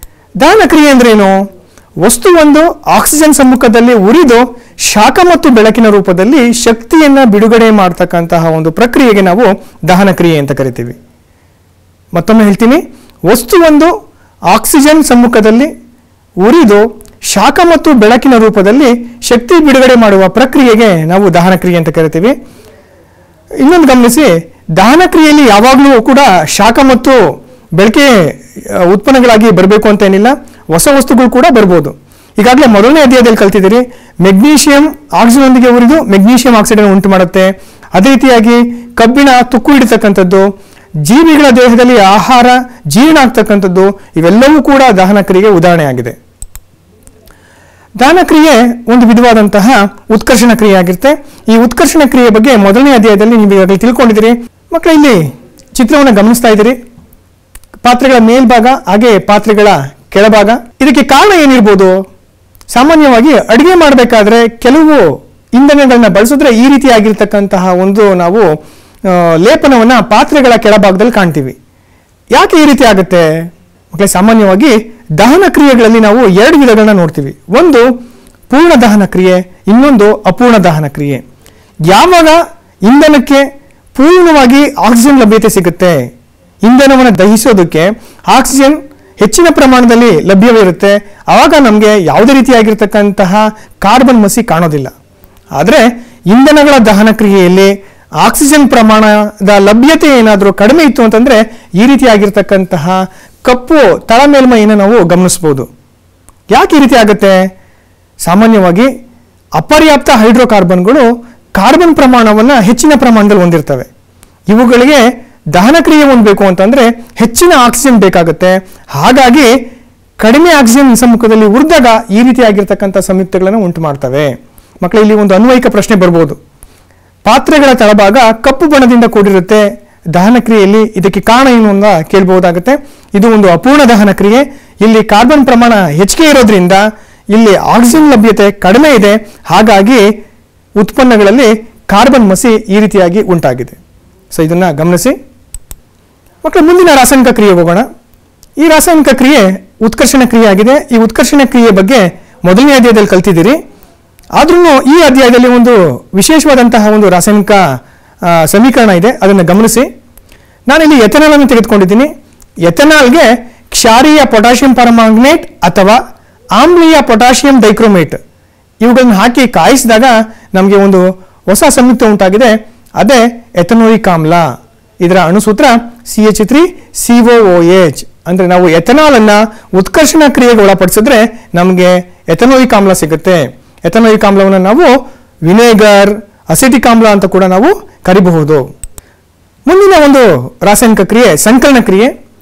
ದಹನ ಕ್ರಿಯೆ ಅಂದ್ರೇನು ವಸ್ತುವೊಂದು ಆಕ್ಸಿಜನ್ ಸಮ್ಮುಖದಲ್ಲಿ ಉರಿದು ಶಾಖ ಮತ್ತು ಬೆಳಕಿನ ರೂಪದಲ್ಲಿ ಶಕ್ತಿಯನ್ನು ಬಿಡುಗಡೆ ಮಾಡ್ತಕ್ಕಂತಹ ಒಂದು ಪ್ರಕ್ರಿಯೆಗೆ ನಾವು ದಹನ ಕ್ರಿಯೆ ಅಂತ ಕರಿತೀವಿ ಮತ್ತೊಮ್ಮೆ ಹೇಳ್ತೀನಿ ವಸ್ತುವೊಂದು ಆಕ್ಸಿಜನ್ ಸಮ್ಮುಖದಲ್ಲಿ ಉರಿದು ಶಾಖ ಮತ್ತು ಬೆಳಕಿನ ರೂಪದಲ್ಲಿ ಶಕ್ತಿ ಬಿಡುಗಡೆ ಮಾಡುವ ಪ್ರಕ್ರಿಯೆಗೆ ನಾವು ದಹನ ಕ್ರಿಯೆ ಅಂತ ಕರಿತೀವಿ ಇನ್ನೊಂದು ಗಮನಿಸಿ ದಹನ ಕ್ರಿಯೆಯಲ್ಲಿ ಯಾವಾಗಲೂ ಕೂಡ ಶಾಖ ಮತ್ತು ಬೆಳಕೆ ಆ, ಉತ್ಪನ್ನಗಳಾಗಿ ಬರಬೇಕು ಅಂತ ಏನಿಲ್ಲ ಹೊಸ ವಸ್ತುಗಳು ಕೂಡ ಬರ್ಬೋದು ಈಗಾಗಲೇ ಮೊದಲನೇ ಅಧ್ಯಾಯದಲ್ಲಿ ಕಲ್ತಿದ್ದೀರಿ ಮೆಗ್ನೀಷಿಯಂ ಆಕ್ಸಿಜನ್ನೊಂದಿಗೆ ಉರಿದು ಮೆಗ್ನೀಷಿಯಂ ಆಕ್ಸೈಡ್ ಅನ್ನು ಉಂಟು ಮಾಡುತ್ತೆ ಅದೇ ರೀತಿಯಾಗಿ ಕಬ್ಬಿಣ ತುಕ್ಕು ಹಿಡಿತಕ್ಕಂಥದ್ದು ಜೀವಿಗಳ ದೇಹದಲ್ಲಿ ಆಹಾರ ಜೀರ್ಣ ಆಗ್ತಕ್ಕಂಥದ್ದು ಇವೆಲ್ಲವೂ ಕೂಡ ದಹನ ಕ್ರಿಯೆಗೆ ಉದಾಹರಣೆಯಾಗಿದೆ ದಹನ ಕ್ರಿಯೆ ಒಂದು ವಿಧವಾದಂತಹ ಉತ್ಕರ್ಷಣ ಕ್ರಿಯೆ ಆಗಿರುತ್ತೆ ಈ ಉತ್ಕರ್ಷಣ ಕ್ರಿಯೆ ಬಗ್ಗೆ ಮೊದಲನೇ ಅಧ್ಯಾಯದಲ್ಲಿ ನೀವು ಈಗಾಗಲೇ ತಿಳ್ಕೊಂಡಿದ್ದೀರಿ ಮಕ್ಕಳು ಇಲ್ಲಿ ಚಿತ್ರವನ್ನು ಗಮನಿಸ್ತಾ ಇದ್ದೀರಿ ಪಾತ್ರೆಗಳ ಮೇಲ್ಭಾಗ ಹಾಗೆ ಪಾತ್ರೆಗಳ ಕೆಳಭಾಗ ಇದಕ್ಕೆ ಕಾರಣ ಏನಿರ್ಬೋದು ಸಾಮಾನ್ಯವಾಗಿ ಅಡುಗೆ ಮಾಡಬೇಕಾದ್ರೆ ಕೆಲವು ಇಂಧನಗಳನ್ನ ಬಳಸಿದ್ರೆ ಈ ರೀತಿಯಾಗಿರ್ತಕ್ಕಂತಹ ಒಂದು ನಾವು ಆ, ಲೇಪನವನ್ನ ಪಾತ್ರೆಗಳ ಕೆಳಭಾಗದಲ್ಲಿ ಕಾಣ್ತೀವಿ ಯಾಕೆ ಈ ರೀತಿ ಆಗುತ್ತೆ ಮಕ್ಕಳೇ ಸಾಮಾನ್ಯವಾಗಿ ದಹನ ಕ್ರಿಯೆಗಳಲ್ಲಿ ನಾವು ಎರಡು ವಿಧಗಳನ್ನ ನೋಡ್ತೀವಿ ಒಂದು ಪೂರ್ಣ ದಹನ ಕ್ರಿಯೆ ಇನ್ನೊಂದು ಅಪೂರ್ಣ ದಹನ ಕ್ರಿಯೆ ಯಾವಾಗ ಇಂಧನಕ್ಕೆ ಪೂರ್ಣವಾಗಿ ಆಕ್ಸಿಜನ್ ಲಭ್ಯತೆ ಸಿಗುತ್ತೆ ಇಂಧನವನ್ನು ದಹಿಸೋದಕ್ಕೆ ಆಕ್ಸಿಜನ್ ಹೆಚ್ಚಿನ ಪ್ರಮಾಣದಲ್ಲಿ ಲಭ್ಯವಿರುತ್ತೆ ಆವಾಗ ನಮಗೆ ಯಾವುದೇ ರೀತಿಯಾಗಿರ್ತಕ್ಕಂತಹ ಕಾರ್ಬನ್ ಮಸಿ ಕಾಣೋದಿಲ್ಲ ಆದರೆ ಇಂಧನಗಳ ದಹನ ಕ್ರಿಯೆಯಲ್ಲಿ ಆಕ್ಸಿಜನ್ ಪ್ರಮಾಣದ ಲಭ್ಯತೆ ಏನಾದರೂ ಕಡಿಮೆ ಇತ್ತು ಅಂತಂದ್ರೆ ಈ ರೀತಿಯಾಗಿರ್ತಕ್ಕಂತಹ ಕಪ್ಪು ತಳ ಮೇಲ್ಮೈಯನ್ನು ನಾವು ಗಮನಿಸ್ಬೋದು ಯಾಕೆ ಈ ರೀತಿ ಆಗುತ್ತೆ ಸಾಮಾನ್ಯವಾಗಿ ಅಪರ್ಯಾಪ್ತ ಹೈಡ್ರೋಕಾರ್ಬನ್ಗಳು ಕಾರ್ಬನ್ ಪ್ರಮಾಣವನ್ನು ಹೆಚ್ಚಿನ ಪ್ರಮಾಣದಲ್ಲಿ ಹೊಂದಿರ್ತವೆ ಇವುಗಳಿಗೆ ದಹನ ಕ್ರಿಯೆ ಹೊಂದಬೇಕು ಅಂತಂದ್ರೆ ಹೆಚ್ಚಿನ ಆಕ್ಸಿಜನ್ ಬೇಕಾಗುತ್ತೆ ಹಾಗಾಗಿ ಕಡಿಮೆ ಆಕ್ಸಿಜನ್ ಸಮ್ಮುಖದಲ್ಲಿ ಉರಿದಾಗ ಈ ರೀತಿಯಾಗಿರ್ತಕ್ಕಂಥ ಸಂಯುಕ್ತಗಳನ್ನು ಉಂಟು ಮಾಡ್ತವೆ ಮಕ್ಕಳು ಇಲ್ಲಿ ಒಂದು ಅನ್ವಯಿಕ ಪ್ರಶ್ನೆ ಬರ್ಬೋದು ಪಾತ್ರೆಗಳ ತಳಭಾಗ ಕಪ್ಪು ಬಣ್ಣದಿಂದ ಕೂಡಿರುತ್ತೆ ದಹನ ಕ್ರಿಯೆಯಲ್ಲಿ ಇದಕ್ಕೆ ಕಾರಣ ಏನು ಅಂತ ಕೇಳಬಹುದಾಗುತ್ತೆ ಇದು ಒಂದು ಅಪೂರ್ಣ ದಹನ ಕ್ರಿಯೆ ಇಲ್ಲಿ ಕಾರ್ಬನ್ ಪ್ರಮಾಣ ಹೆಚ್ಚಿಗೆ ಇರೋದ್ರಿಂದ ಇಲ್ಲಿ ಆಕ್ಸಿಜನ್ ಲಭ್ಯತೆ ಕಡಿಮೆ ಇದೆ ಹಾಗಾಗಿ ಉತ್ಪನ್ನಗಳಲ್ಲಿ ಕಾರ್ಬನ್ ಮಸಿ ಈ ರೀತಿಯಾಗಿ ಉಂಟಾಗಿದೆ ಸೊ ಇದನ್ನ ಗಮನಿಸಿ ಮಕ್ಕಳು ಮುಂದಿನ ರಾಸಾಯನಿಕ ಕ್ರಿಯೆಗೆ ಹೋಗೋಣ ಈ ರಾಸಾಯನಿಕ ಕ್ರಿಯೆ ಉತ್ಕರ್ಷಣ ಕ್ರಿಯೆ ಆಗಿದೆ ಈ ಉತ್ಕರ್ಷಣ ಕ್ರಿಯೆ ಬಗ್ಗೆ ಮೊದಲನೇ ಅಧ್ಯಾಯದಲ್ಲಿ ಕಲ್ತಿದ್ದೀರಿ ಆದ್ರೂ ಈ ಅಧ್ಯಾಯದಲ್ಲಿ ಒಂದು ವಿಶೇಷವಾದಂತಹ ಒಂದು ರಾಸಾಯನಿಕ ಆ, ಸಮೀಕರಣ ಇದೆ ಅದನ್ನು ಗಮನಿಸಿ ನಾನಿಲ್ಲಿ ಎಥೆನಾಲ್ ಅನ್ನು ತೆಗೆದುಕೊಂಡಿದ್ದೀನಿ ಎಥೆನಾಲ್ಗೆ ಕ್ಷಾರೀಯ ಪೊಟ್ಯಾಷಿಯಂ ಪರಮಾಂಗನೇಟ್ ಅಥವಾ ಆಮ್ಲೀಯ ಪೊಟ್ಯಾಷಿಯಂ ಡೈಕ್ರೋಮೇಟ್ ಇವುಗಳನ್ನು ಹಾಕಿ ಕಾಯಿಸಿದಾಗ ನಮಗೆ ಒಂದು ಹೊಸ ಸಂಯುಕ್ತ ಉಂಟಾಗಿದೆ ಅದೇ ಎಥನೋಯಿಕ್ ಆಮ್ಲ ಇದರ ಅಣುಸೂತ್ರ C H three C O H ಅಂದ್ರೆ ನಾವು ಎಥನಾಲ್ ಅನ್ನ ಉತ್ಕರ್ಷಣ ಕ್ರಿಯೆಗೆ ಒಳಪಡಿಸಿದ್ರೆ ನಮಗೆ ಎಥನೋಯಿಕ್ ಆಮ್ಲ ಸಿಗುತ್ತೆ ಎಥನೋಯಿಕ್ ಆಮ್ಲವನ್ನು ನಾವು ವಿನೇಗರ್ ಅಸಿಟಿಕ್ ಆಮ್ಲ ಅಂತ ಕೂಡ ನಾವು ಕರಿಬಹುದು ಮುಂದಿನ ಒಂದು ರಾಸಾಯನಿಕ ಕ್ರಿಯೆ ಸಂಕಲನ ಕ್ರಿಯೆ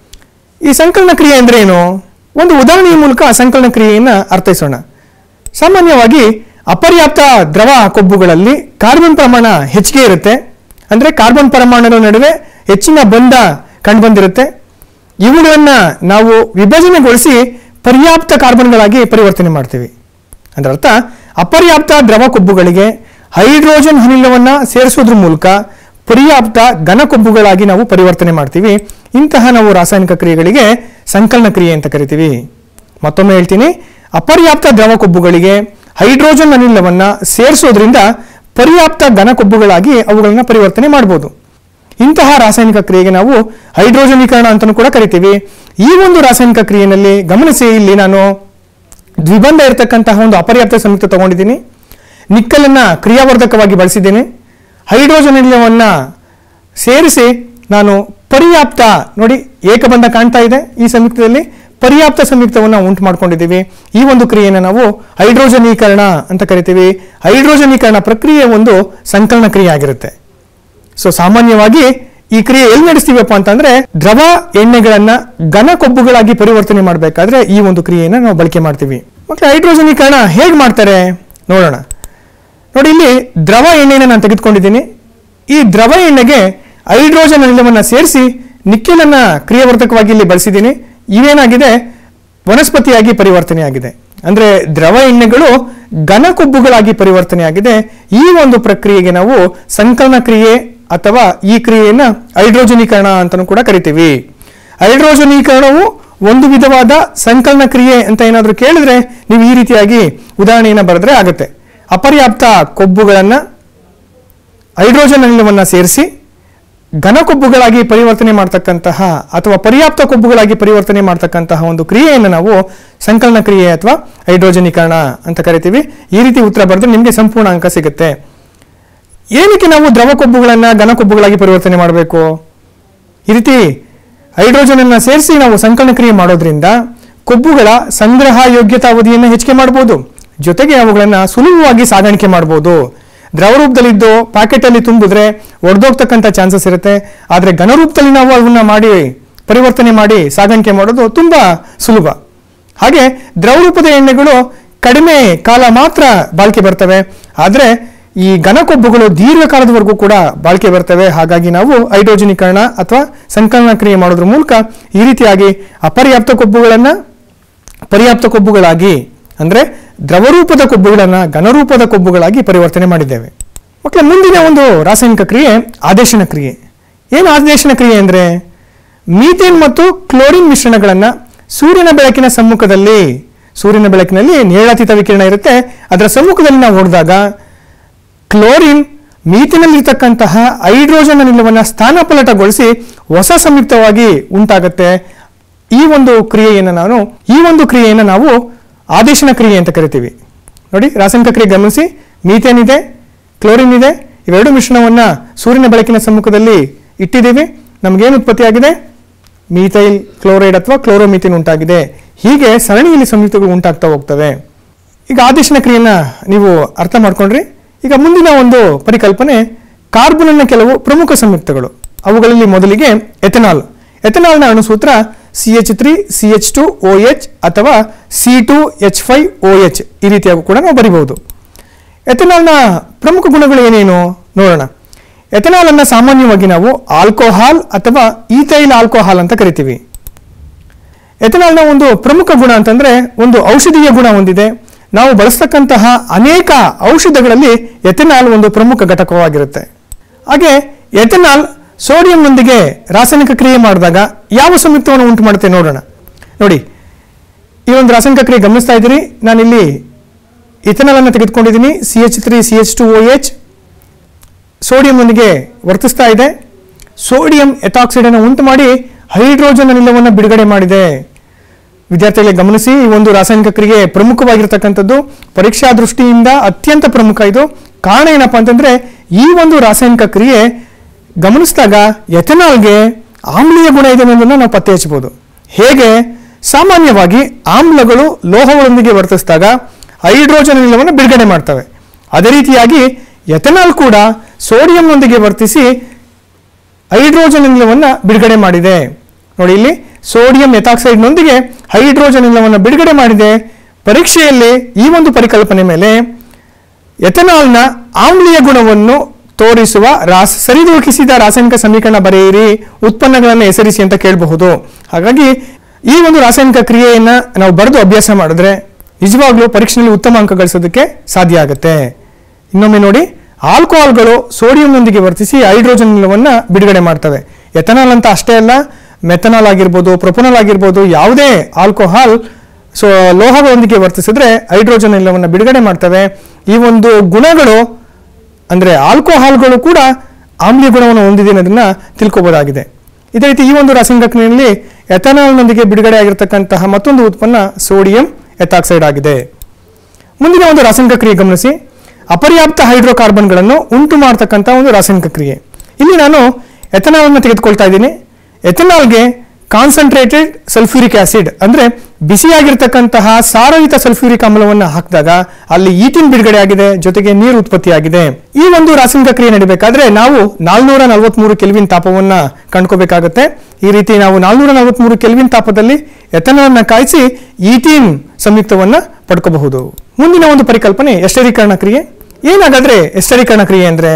ಈ ಸಂಕಲನ ಕ್ರಿಯೆ ಅಂದ್ರೆ ಏನು ಒಂದು ಉದಾಹರಣೆಯ ಮೂಲಕ ಸಂಕಲನ ಕ್ರಿಯೆಯನ್ನು ಅರ್ಥೈಸೋಣ ಸಾಮಾನ್ಯವಾಗಿ ಅಪರ್ಯಾಪ್ತ ದ್ರವ ಕೊಬ್ಬುಗಳಲ್ಲಿ ಕಾರ್ಬನ್ ಪ್ರಮಾಣ ಹೆಚ್ಚಿಗೆ ಇರುತ್ತೆ ಅಂದ್ರೆ ಕಾರ್ಬನ್ ಪರಮಾಣುಗಳ ನಡುವೆ ಹೆಚ್ಚಿನ ಬಂಧ ಕಂಡುಬಂದಿರುತ್ತೆ ಇವುಗಳನ್ನ ನಾವು ವಿಭಜನೆಗೊಳಿಸಿ ಪರ್ಯಾಪ್ತ ಕಾರ್ಬನ್ಗಳಾಗಿ ಪರಿವರ್ತನೆ ಮಾಡ್ತೀವಿ ಅದರ ಅರ್ಥ ಅಪರ್ಯಾಪ್ತ ದ್ರವ ಕೊಬ್ಬುಗಳಿಗೆ ಹೈಡ್ರೋಜನ್ ಅನಿಲವನ್ನ ಸೇರಿಸೋದ್ರ ಮೂಲಕ ಪರ್ಯಾಪ್ತ ಘನ ಕೊಬ್ಬುಗಳಾಗಿ ನಾವು ಪರಿವರ್ತನೆ ಮಾಡ್ತೀವಿ ಇಂತಹ ನಾವು ರಾಸಾಯನಿಕ ಕ್ರಿಯೆಗಳಿಗೆ ಸಂಕಲನ ಕ್ರಿಯೆ ಅಂತ ಕರಿತೀವಿ ಮತ್ತೊಮ್ಮೆ ಹೇಳ್ತೀನಿ ಅಪರ್ಯಾಪ್ತ ದ್ರವ ಕೊಬ್ಬುಗಳಿಗೆ ಹೈಡ್ರೋಜನ್ ಅನಿಲವನ್ನ ಸೇರಿಸೋದ್ರಿಂದ ಪರ್ಯಾಪ್ತ ಘನ ಕೊಬ್ಬುಗಳಾಗಿ ಅವುಗಳನ್ನ ಪರಿವರ್ತನೆ ಮಾಡಬಹುದು ಇಂತಹ ರಾಸಾಯನಿಕ ಕ್ರಿಯೆಗೆ ನಾವು ಹೈಡ್ರೋಜನೀಕರಣ ಅಂತಲೂ ಕೂಡ ಕರಿತೀವಿ ಈ ಒಂದು ರಾಸಾಯನಿಕ ಕ್ರಿಯೆಯಲ್ಲಿ ಗಮನಿಸಿ ಇಲ್ಲಿ ನಾನು ದ್ವಿಬಂಧ ಇರತಕ್ಕಂತಹ ಒಂದು ಅಪರ್ಯಾಪ್ತ ಸಂಯುಕ್ತ ತಗೊಂಡಿದ್ದೀನಿ ನಿಕ್ಕಲನ್ನ ಕ್ರಿಯಾವರ್ಧಕವಾಗಿ ಬಳಸಿದ್ದೇನೆ ಹೈಡ್ರೋಜನ್ ಅನಿಲವನ್ನ ಸೇರಿಸಿ ನಾನು ಪರ್ಯಾಪ್ತ ನೋಡಿ ಏಕಬಂಧ ಕಾಣ್ತಾ ಇದೆ ಈ ಸಂಯುಕ್ತದಲ್ಲಿ ಪರ್ಯಾಪ್ತ ಸಂಯುಕ್ತವನ್ನು ಉಂಟು ಮಾಡ್ಕೊಂಡಿದ್ದೀವಿ ಈ ಒಂದು ಕ್ರಿಯೆಯನ್ನು ನಾವು ಹೈಡ್ರೋಜನೀಕರಣ ಅಂತ ಕರಿತೀವಿ ಹೈಡ್ರೋಜನೀಕರಣ ಪ್ರಕ್ರಿಯೆ ಒಂದು ಸಂಕಲನ ಕ್ರಿಯೆ ಆಗಿರುತ್ತೆ ಸೊ ಸಾಮಾನ್ಯವಾಗಿ ಈ ಕ್ರಿಯೆ ಎಲ್ಲಿ ನಡೆಸ್ತೀವಪ್ಪ ಅಂತಂದ್ರೆ ದ್ರವ ಎಣ್ಣೆಗಳನ್ನ ಘನ ಕೊಬ್ಬುಗಳಾಗಿ ಪರಿವರ್ತನೆ ಮಾಡಬೇಕಾದ್ರೆ ಈ ಒಂದು ಕ್ರಿಯೆಯನ್ನು ನಾವು ಬಳಕೆ ಮಾಡ್ತೀವಿ ಮತ್ತೆ ಹೈಡ್ರೋಜನೀಕರಣ ಹೇಗೆ ಮಾಡ್ತಾರೆ ನೋಡೋಣ ನೋಡಿ ಇಲ್ಲಿ ದ್ರವ ಎಣ್ಣೆನ ನಾನು ತೆಗೆದುಕೊಂಡಿದ್ದೀನಿ ಈ ದ್ರವ ಎಣ್ಣೆಗೆ ಹೈಡ್ರೋಜನ್ ಅನಿಲವನ್ನು ಸೇರಿಸಿ ನಿಕ್ಕೆಲನ್ನ ಕ್ರಿಯಾವರ್ತಕವಾಗಿ ಇಲ್ಲಿ ಬಳಸಿದ್ದೀನಿ ಇವೇನಾಗಿದೆ ವನಸ್ಪತಿಯಾಗಿ ಪರಿವರ್ತನೆಯಾಗಿದೆ ಅಂದ್ರೆ ದ್ರವ ಎಣ್ಣೆಗಳು ಘನ ಕೊಬ್ಬುಗಳಾಗಿ ಪರಿವರ್ತನೆಯಾಗಿದೆ ಈ ಒಂದು ಪ್ರಕ್ರಿಯೆಗೆ ನಾವು ಸಂಕಲನ ಕ್ರಿಯೆ ಅಥವಾ ಈ ಕ್ರಿಯೆಯನ್ನ ಹೈಡ್ರೋಜನೀಕರಣ ಅಂತಲೂ ಕೂಡ ಕರಿತೀವಿ ಹೈಡ್ರೋಜನೀಕರಣವು ಒಂದು ವಿಧವಾದ ಸಂಕಲನ ಕ್ರಿಯೆ ಅಂತ ಏನಾದರೂ ಕೇಳಿದ್ರೆ ನೀವು ಈ ರೀತಿಯಾಗಿ ಉದಾಹರಣೆಯನ್ನು ಬರೆದ್ರೆ ಆಗುತ್ತೆ ಅಪರ್ಯಾಪ್ತ ಕೊಬ್ಬುಗಳನ್ನ ಹೈಡ್ರೋಜನ್ ಅನಿಲವನ್ನು ಸೇರಿಸಿ ಘನ ಕೊಬ್ಬುಗಳಾಗಿ ಪರಿವರ್ತನೆ ಮಾಡ್ತಕ್ಕಂತಹ ಅಥವಾ ಪರ್ಯಾಪ್ತ ಕೊಬ್ಬುಗಳಾಗಿ ಪರಿವರ್ತನೆ ಮಾಡ್ತಕ್ಕಂತಹ ಒಂದು ಕ್ರಿಯೆಯನ್ನು ನಾವು ಸಂಕಲನ ಕ್ರಿಯೆ ಅಥವಾ ಹೈಡ್ರೋಜನೀಕರಣ ಅಂತ ಕರಿತೀವಿ ಈ ರೀತಿ ಉತ್ತರ ಬರೆದ್ರೆ ನಿಮಗೆ ಸಂಪೂರ್ಣ ಅಂಕ ಸಿಗುತ್ತೆ ಏನಕ್ಕೆ ನಾವು ದ್ರವ ಕೊಬ್ಬುಗಳನ್ನು ಘನ ಕೊಬ್ಬುಗಳಾಗಿ ಪರಿವರ್ತನೆ ಮಾಡಬೇಕು ಈ ರೀತಿ ಹೈಡ್ರೋಜನ್ ಅನ್ನ ಸೇರಿಸಿ ನಾವು ಸಂಕಲನ ಕ್ರಿಯೆ ಮಾಡೋದ್ರಿಂದ ಕೊಬ್ಬುಗಳ ಸಂಗ್ರಹ ಯೋಗ್ಯತಾ ಅವಧಿಯನ್ನು ಹೆಚ್ಚಿಗೆ ಮಾಡಬಹುದು ಜೊತೆಗೆ ಅವುಗಳನ್ನು ಸುಲಭವಾಗಿ ಸಾಗಾಣಿಕೆ ಮಾಡಬಹುದು ದ್ರವ ರೂಪದಲ್ಲಿದ್ದು ಪ್ಯಾಕೆಟಲ್ಲಿ ತುಂಬಿದ್ರೆ ಒಡೆದೋಗ್ತಕ್ಕಂಥ ಚಾನ್ಸಸ್ ಇರುತ್ತೆ ಆದರೆ ಘನರೂಪದಲ್ಲಿ ನಾವು ಅವನ್ನ ಮಾಡಿ ಪರಿವರ್ತನೆ ಮಾಡಿ ಸಾಗಾಣಿಕೆ ಮಾಡೋದು ತುಂಬ ಸುಲಭ ಹಾಗೆ ದ್ರವ ರೂಪದ ಎಣ್ಣೆಗಳು ಕಡಿಮೆ ಕಾಲ ಮಾತ್ರ ಬಾಳಿಕೆ ಬರ್ತವೆ ಆದರೆ ಈ ಘನಕೊಬ್ಬುಗಳು ದೀರ್ಘಕಾಲದವರೆಗೂ ಕೂಡ ಬಾಳಿಕೆ ಬರ್ತವೆ ಹಾಗಾಗಿ ನಾವು ಹೈಡ್ರೋಜನೀಕರಣ ಅಥವಾ ಸಂಕಲನ ಕ್ರಿಯೆ ಮಾಡೋದ್ರ ಮೂಲಕ ಈ ರೀತಿಯಾಗಿ ಅಪರ್ಯಾಪ್ತ ಕೊಬ್ಬುಗಳನ್ನು ಪರ್ಯಾಪ್ತ ಕೊಬ್ಬುಗಳಾಗಿ ಅಂದರೆ ದ್ರವರೂಪದ ಕೊಬ್ಬುಗಳನ್ನು ಘನರೂಪದ ಕೊಬ್ಬುಗಳಾಗಿ ಪರಿವರ್ತನೆ ಮಾಡಿದ್ದೇವೆ ಮಕ್ಕಳ ಮುಂದಿನ ಒಂದು ರಾಸಾಯನಿಕ ಕ್ರಿಯೆ ಆದೇಶನ ಕ್ರಿಯೆ ಏನು ಆದೇಶನ ಕ್ರಿಯೆ ಅಂದರೆ ಮೀಥೇನ್ ಮತ್ತು ಕ್ಲೋರಿನ್ ಮಿಶ್ರಣಗಳನ್ನು ಸೂರ್ಯನ ಬೆಳಕಿನ ಸಮ್ಮುಖದಲ್ಲಿ ಸೂರ್ಯನ ಬೆಳಕಿನಲ್ಲಿ ನೇರಳಾತೀತ ವಿಕಿರಣ ಇರುತ್ತೆ ಅದರ ಸಮ್ಮುಖದಲ್ಲಿ ನಾವು ಹೊಡೆದಾಗ ಕ್ಲೋರಿನ್ ಮೀಥಿನಲ್ಲಿರ್ತಕ್ಕಂತಹ ಹೈಡ್ರೋಜನ್ ಅನಿಲವನ್ನು ಸ್ಥಾನಪಲಟಗೊಳಿಸಿ ಹೊಸ ಸಂಯುಕ್ತವಾಗಿ ಉಂಟಾಗುತ್ತೆ ಈ ಒಂದು ಕ್ರಿಯೆಯನ್ನು ನಾನು ಈ ಒಂದು ಕ್ರಿಯೆಯನ್ನು ನಾವು ಆದೇಶನ ಕ್ರಿಯೆ ಅಂತ ಕರಿತೀವಿ ನೋಡಿ ರಾಸಾಯನಿಕ ಕ್ರಿಯೆ ಗಮನಿಸಿ ಮೀಥೇನ್ ಇದೆ ಕ್ಲೋರಿನ್ ಇದೆ ಇವೆರಡು ಮಿಶ್ರಣವನ್ನು ಸೂರ್ಯನ ಬೆಳಕಿನ ಸಮ್ಮುಖದಲ್ಲಿ ಇಟ್ಟಿದ್ದೀವಿ ನಮಗೇನು ಉತ್ಪತ್ತಿಯಾಗಿದೆ ಮೀಥೈಲ್ ಕ್ಲೋರೈಡ್ ಅಥವಾ ಕ್ಲೋರೋಮೀಥೇನ್ ಉಂಟಾಗಿದೆ ಹೀಗೆ ಸರಣಿಯಲ್ಲಿ ಸಂಯುಕ್ತಗಳು ಉಂಟಾಗ್ತಾ ಹೋಗ್ತವೆ ಈಗ ಆದೇಶನ ಕ್ರಿಯೆಯನ್ನ ನೀವು ಅರ್ಥ ಮಾಡ್ಕೊಂಡ್ರಿ ಈಗ ಮುಂದಿನ ಒಂದು ಪರಿಕಲ್ಪನೆ ಕಾರ್ಬನ್ನ ಕೆಲವು ಪ್ರಮುಖ ಸಂಯುಕ್ತಗಳು ಅವುಗಳಲ್ಲಿ ಮೊದಲಿಗೆ ಎಥೆನಾಲ್ ಎಥೆನಾಲ್ನ ಅಣುಸೂತ್ರ C H three C H two O H ಅಥವಾ C two H five O H ಈ ರೀತಿಯಾಗೂ ಕೂಡ ನಾವು ಬರಿಬಹುದು ಎಥೆನಾಲ್ನ ಪ್ರಮುಖ ಗುಣಗಳು ಏನೇನು ನೋಡೋಣ ಎಥೆನಾಲ್ ಅನ್ನ ಸಾಮಾನ್ಯವಾಗಿ ನಾವು ಆಲ್ಕೋಹಾಲ್ ಅಥವಾ ಈಥೈಲ್ ಆಲ್ಕೋಹಾಲ್ ಅಂತ ಕರಿತೀವಿ ಎಥೆನಾಲ್ನ ಒಂದು ಪ್ರಮುಖ ಗುಣ ಅಂತಂದ್ರೆ ಒಂದು ಔಷಧೀಯ ಗುಣ ಹೊಂದಿದೆ ನಾವು ಬಳಸ್ತಕ್ಕಂತಹ ಅನೇಕ ಔಷಧಗಳಲ್ಲಿ ಎಥೆನಾಲ್ ಒಂದು ಪ್ರಮುಖ ಘಟಕವಾಗಿರುತ್ತೆ ಹಾಗೆ ಎಥೆನಾಲ್ ಸೋಡಿಯಂನೊಂದಿಗೆ ರಾಸಾಯನಿಕ ಕ್ರಿಯೆ ಮಾಡಿದಾಗ ಯಾವ ಸಂಯುಕ್ತವನ್ನು ಉಂಟು ಮಾಡುತ್ತೆ ನೋಡೋಣ ನೋಡಿ ಈ ಒಂದು ರಾಸಾಯನಿಕ ಕ್ರಿಯೆ ಗಮನಿಸ್ತಾ ಇದ್ದೀರಿ ನಾನಿಲ್ಲಿ ಇಥೆನಾಲ್ ಅನ್ನು ತೆಗೆದುಕೊಂಡಿದ್ದೀನಿ C H three C H two O H ಸೋಡಿಯಂನೊಂದಿಗೆ ವರ್ತಿಸ್ತಾ ಇದೆ ಸೋಡಿಯಂ ಎಥಾಕ್ಸೈಡನ್ನು ಉಂಟು ಮಾಡಿ ಹೈಡ್ರೋಜನ್ ಅನಿಲವನ್ನು ಬಿಡುಗಡೆ ಮಾಡಿದೆ ವಿದ್ಯಾರ್ಥಿಗಳಿಗೆ ಗಮನಿಸಿ ಈ ಒಂದು ರಾಸಾಯನಿಕ ಕ್ರಿಯೆ ಪ್ರಮುಖವಾಗಿರ್ತಕ್ಕಂಥದ್ದು ಪರೀಕ್ಷಾ ದೃಷ್ಟಿಯಿಂದ ಅತ್ಯಂತ ಪ್ರಮುಖ ಇದು ಕಾರಣ ಏನಪ್ಪಾ ಅಂತಂದ್ರೆ ಈ ಒಂದು ರಾಸಾಯನಿಕ ಕ್ರಿಯೆ ಗಮನಿಸಿದಾಗ ಎಥೆನಾಲ್ಗೆ ಆಮ್ಲೀಯ ಗುಣ ಇದೆ ಅನ್ನೋದನ್ನು ನಾವು ಪತ್ತೆ ಹಚ್ಚಬಹುದು ಹೇಗೆ ಸಾಮಾನ್ಯವಾಗಿ ಆಮ್ಲಗಳು ಲೋಹಗಳೊಂದಿಗೆ ವರ್ತಿಸಿದಾಗ ಹೈಡ್ರೋಜನ್ ಅನಿಲವನ್ನು ಬಿಡುಗಡೆ ಮಾಡ್ತವೆ ಅದೇ ರೀತಿಯಾಗಿ ಎಥೆನಾಲ್ ಕೂಡ ಸೋಡಿಯಂನೊಂದಿಗೆ ವರ್ತಿಸಿ ಹೈಡ್ರೋಜನ್ ಅನಿಲವನ್ನು ಬಿಡುಗಡೆ ಮಾಡಿದೆ ನೋಡಿ ಇಲ್ಲಿ ಸೋಡಿಯಂ ಎಥಾಕ್ಸೈಡ್ನೊಂದಿಗೆ ಹೈಡ್ರೋಜನ್ ಅನಿಲವನ್ನು ಬಿಡುಗಡೆ ಮಾಡಿದೆ ಪರೀಕ್ಷೆಯಲ್ಲಿ ಈ ಒಂದು ಪರಿಕಲ್ಪನೆ ಮೇಲೆ ಎಥೆನಾಲ್ನ ಆಮ್ಲೀಯ ಗುಣವನ್ನು ತೋರಿಸುವ ರಾಸ ಸರಿದೂಗಿಸಿದ ರಾಸಾಯನಿಕ ಸಮೀಕರಣ ಬರೆಯಿರಿ ಉತ್ಪನ್ನಗಳನ್ನು ಹೆಸರಿಸಿ ಅಂತ ಕೇಳಬಹುದು ಹಾಗಾಗಿ ಈ ಒಂದು ರಾಸಾಯನಿಕ ಕ್ರಿಯೆಯನ್ನ ನಾವು ಬರೆದು ಅಭ್ಯಾಸ ಮಾಡಿದ್ರೆ ನಿಜವಾಗ್ಲೂ ಪರೀಕ್ಷೆಯಲ್ಲಿ ಉತ್ತಮ ಅಂಕ ಗಳಿಸೋದಕ್ಕೆ ಸಾಧ್ಯ ಆಗುತ್ತೆ ಇನ್ನೊಮ್ಮೆ ನೋಡಿ ಆಲ್ಕೋಹಾಲ್ಗಳು ಸೋಡಿಯಂನೊಂದಿಗೆ ವರ್ತಿಸಿ ಹೈಡ್ರೋಜನ್ ಅನಿಲವನ್ನು ಬಿಡುಗಡೆ ಮಾಡ್ತವೆ ಎಥನಾಲ್ ಅಂತ ಅಷ್ಟೇ ಅಲ್ಲ ಮೆಥನಾಲ್ ಆಗಿರ್ಬೋದು ಪ್ರೊಪೊನಾಲ್ ಆಗಿರ್ಬೋದು ಯಾವುದೇ ಆಲ್ಕೋಹಾಲ್ ಸೊ ಲೋಹಗಳೊಂದಿಗೆ ವರ್ತಿಸಿದ್ರೆ ಹೈಡ್ರೋಜನ್ ಅನಿಲವನ್ನು ಬಿಡುಗಡೆ ಮಾಡ್ತವೆ ಈ ಒಂದು ಗುಣಗಳು ಅಂದರೆ ಆಲ್ಕೋಹಾಲ್ಗಳು ಕೂಡ ಆಮ್ಲೀಯ ಗುಣವನ್ನು ಹೊಂದಿದೆ ಅನ್ನೋದನ್ನ ತಿಳ್ಕೊಬೋದಾಗಿದೆ ಇದೇ ರೀತಿ ಈ ಒಂದು ರಾಸಾಯನಿಕ ಕ್ರಿಯೆಯಲ್ಲಿ ಎಥನಾಲ್ನೊಂದಿಗೆ ಬಿಡುಗಡೆ ಆಗಿರತಕ್ಕಂತಹ ಮತ್ತೊಂದು ಉತ್ಪನ್ನ ಸೋಡಿಯಂ ಎಥಾಕ್ಸೈಡ್ ಆಗಿದೆ ಮುಂದಿನ ಒಂದು ರಾಸಾಯನಿಕ ಕ್ರಿಯೆ ಗಮನಿಸಿ ಅಪರ್ಯಾಪ್ತ ಹೈಡ್ರೋಕಾರ್ಬನ್ಗಳನ್ನು ಉಂಟು ಮಾಡತಕ್ಕಂಥ ಒಂದು ರಾಸಾಯನಿಕ ಕ್ರಿಯೆ ಇಲ್ಲಿ ನಾನು ಎಥನಾಲ್ನ ತೆಗೆದುಕೊಳ್ತಾ ಇದ್ದೀನಿ ಎಥನಾಲ್ಗೆ ಕಾನ್ಸಂಟ್ರೇಟೆಡ್ ಸಲ್ಫ್ಯೂರಿಕ್ ಆಸಿಡ್ ಅಂದ್ರೆ ಬಿಸಿಯಾಗಿರ್ತಕ್ಕಂತಹ ಸಾರಯುತ ಸಲ್ಫ್ಯೂರಿಕ್ ಆಮ್ಲವನ್ನು ಹಾಕಿದಾಗ ಅಲ್ಲಿ ಈಟಿನ್ ಬಿಡುಗಡೆ ಆಗಿದೆ ಜೊತೆಗೆ ನೀರು ಉತ್ಪತ್ತಿಯಾಗಿದೆ ಈ ಒಂದು ರಾಸಾಯನಿಕ ಕ್ರಿಯೆ ನಡಿಬೇಕಾದ್ರೆ ನಾವು ನಾಲ್ನೂರ ನಲವತ್ಮೂರು ಕೆಲ್ವಿನ್ ತಾಪವನ್ನ ಕಂಡ್ಕೋಬೇಕಾಗುತ್ತೆ ಈ ರೀತಿ ನಾವು ನಾಲ್ನೂರ ನಲವತ್ಮೂರು ಕೆಲ್ವಿನ್ ತಾಪದಲ್ಲಿ ಎಥನಾಲ್ನ ಕಾಯಿಸಿ ಈಟೀನ್ ಸಂಯುಕ್ತವನ್ನ ಪಡ್ಕೋಬಹುದು ಮುಂದಿನ ಒಂದು ಪರಿಕಲ್ಪನೆ ಎಸ್ಟರೀಕರಣ ಕ್ರಿಯೆ ಏನಾಗಾದ್ರೆ ಎಸ್ಟರೀಕರಣ ಕ್ರಿಯೆ ಅಂದ್ರೆ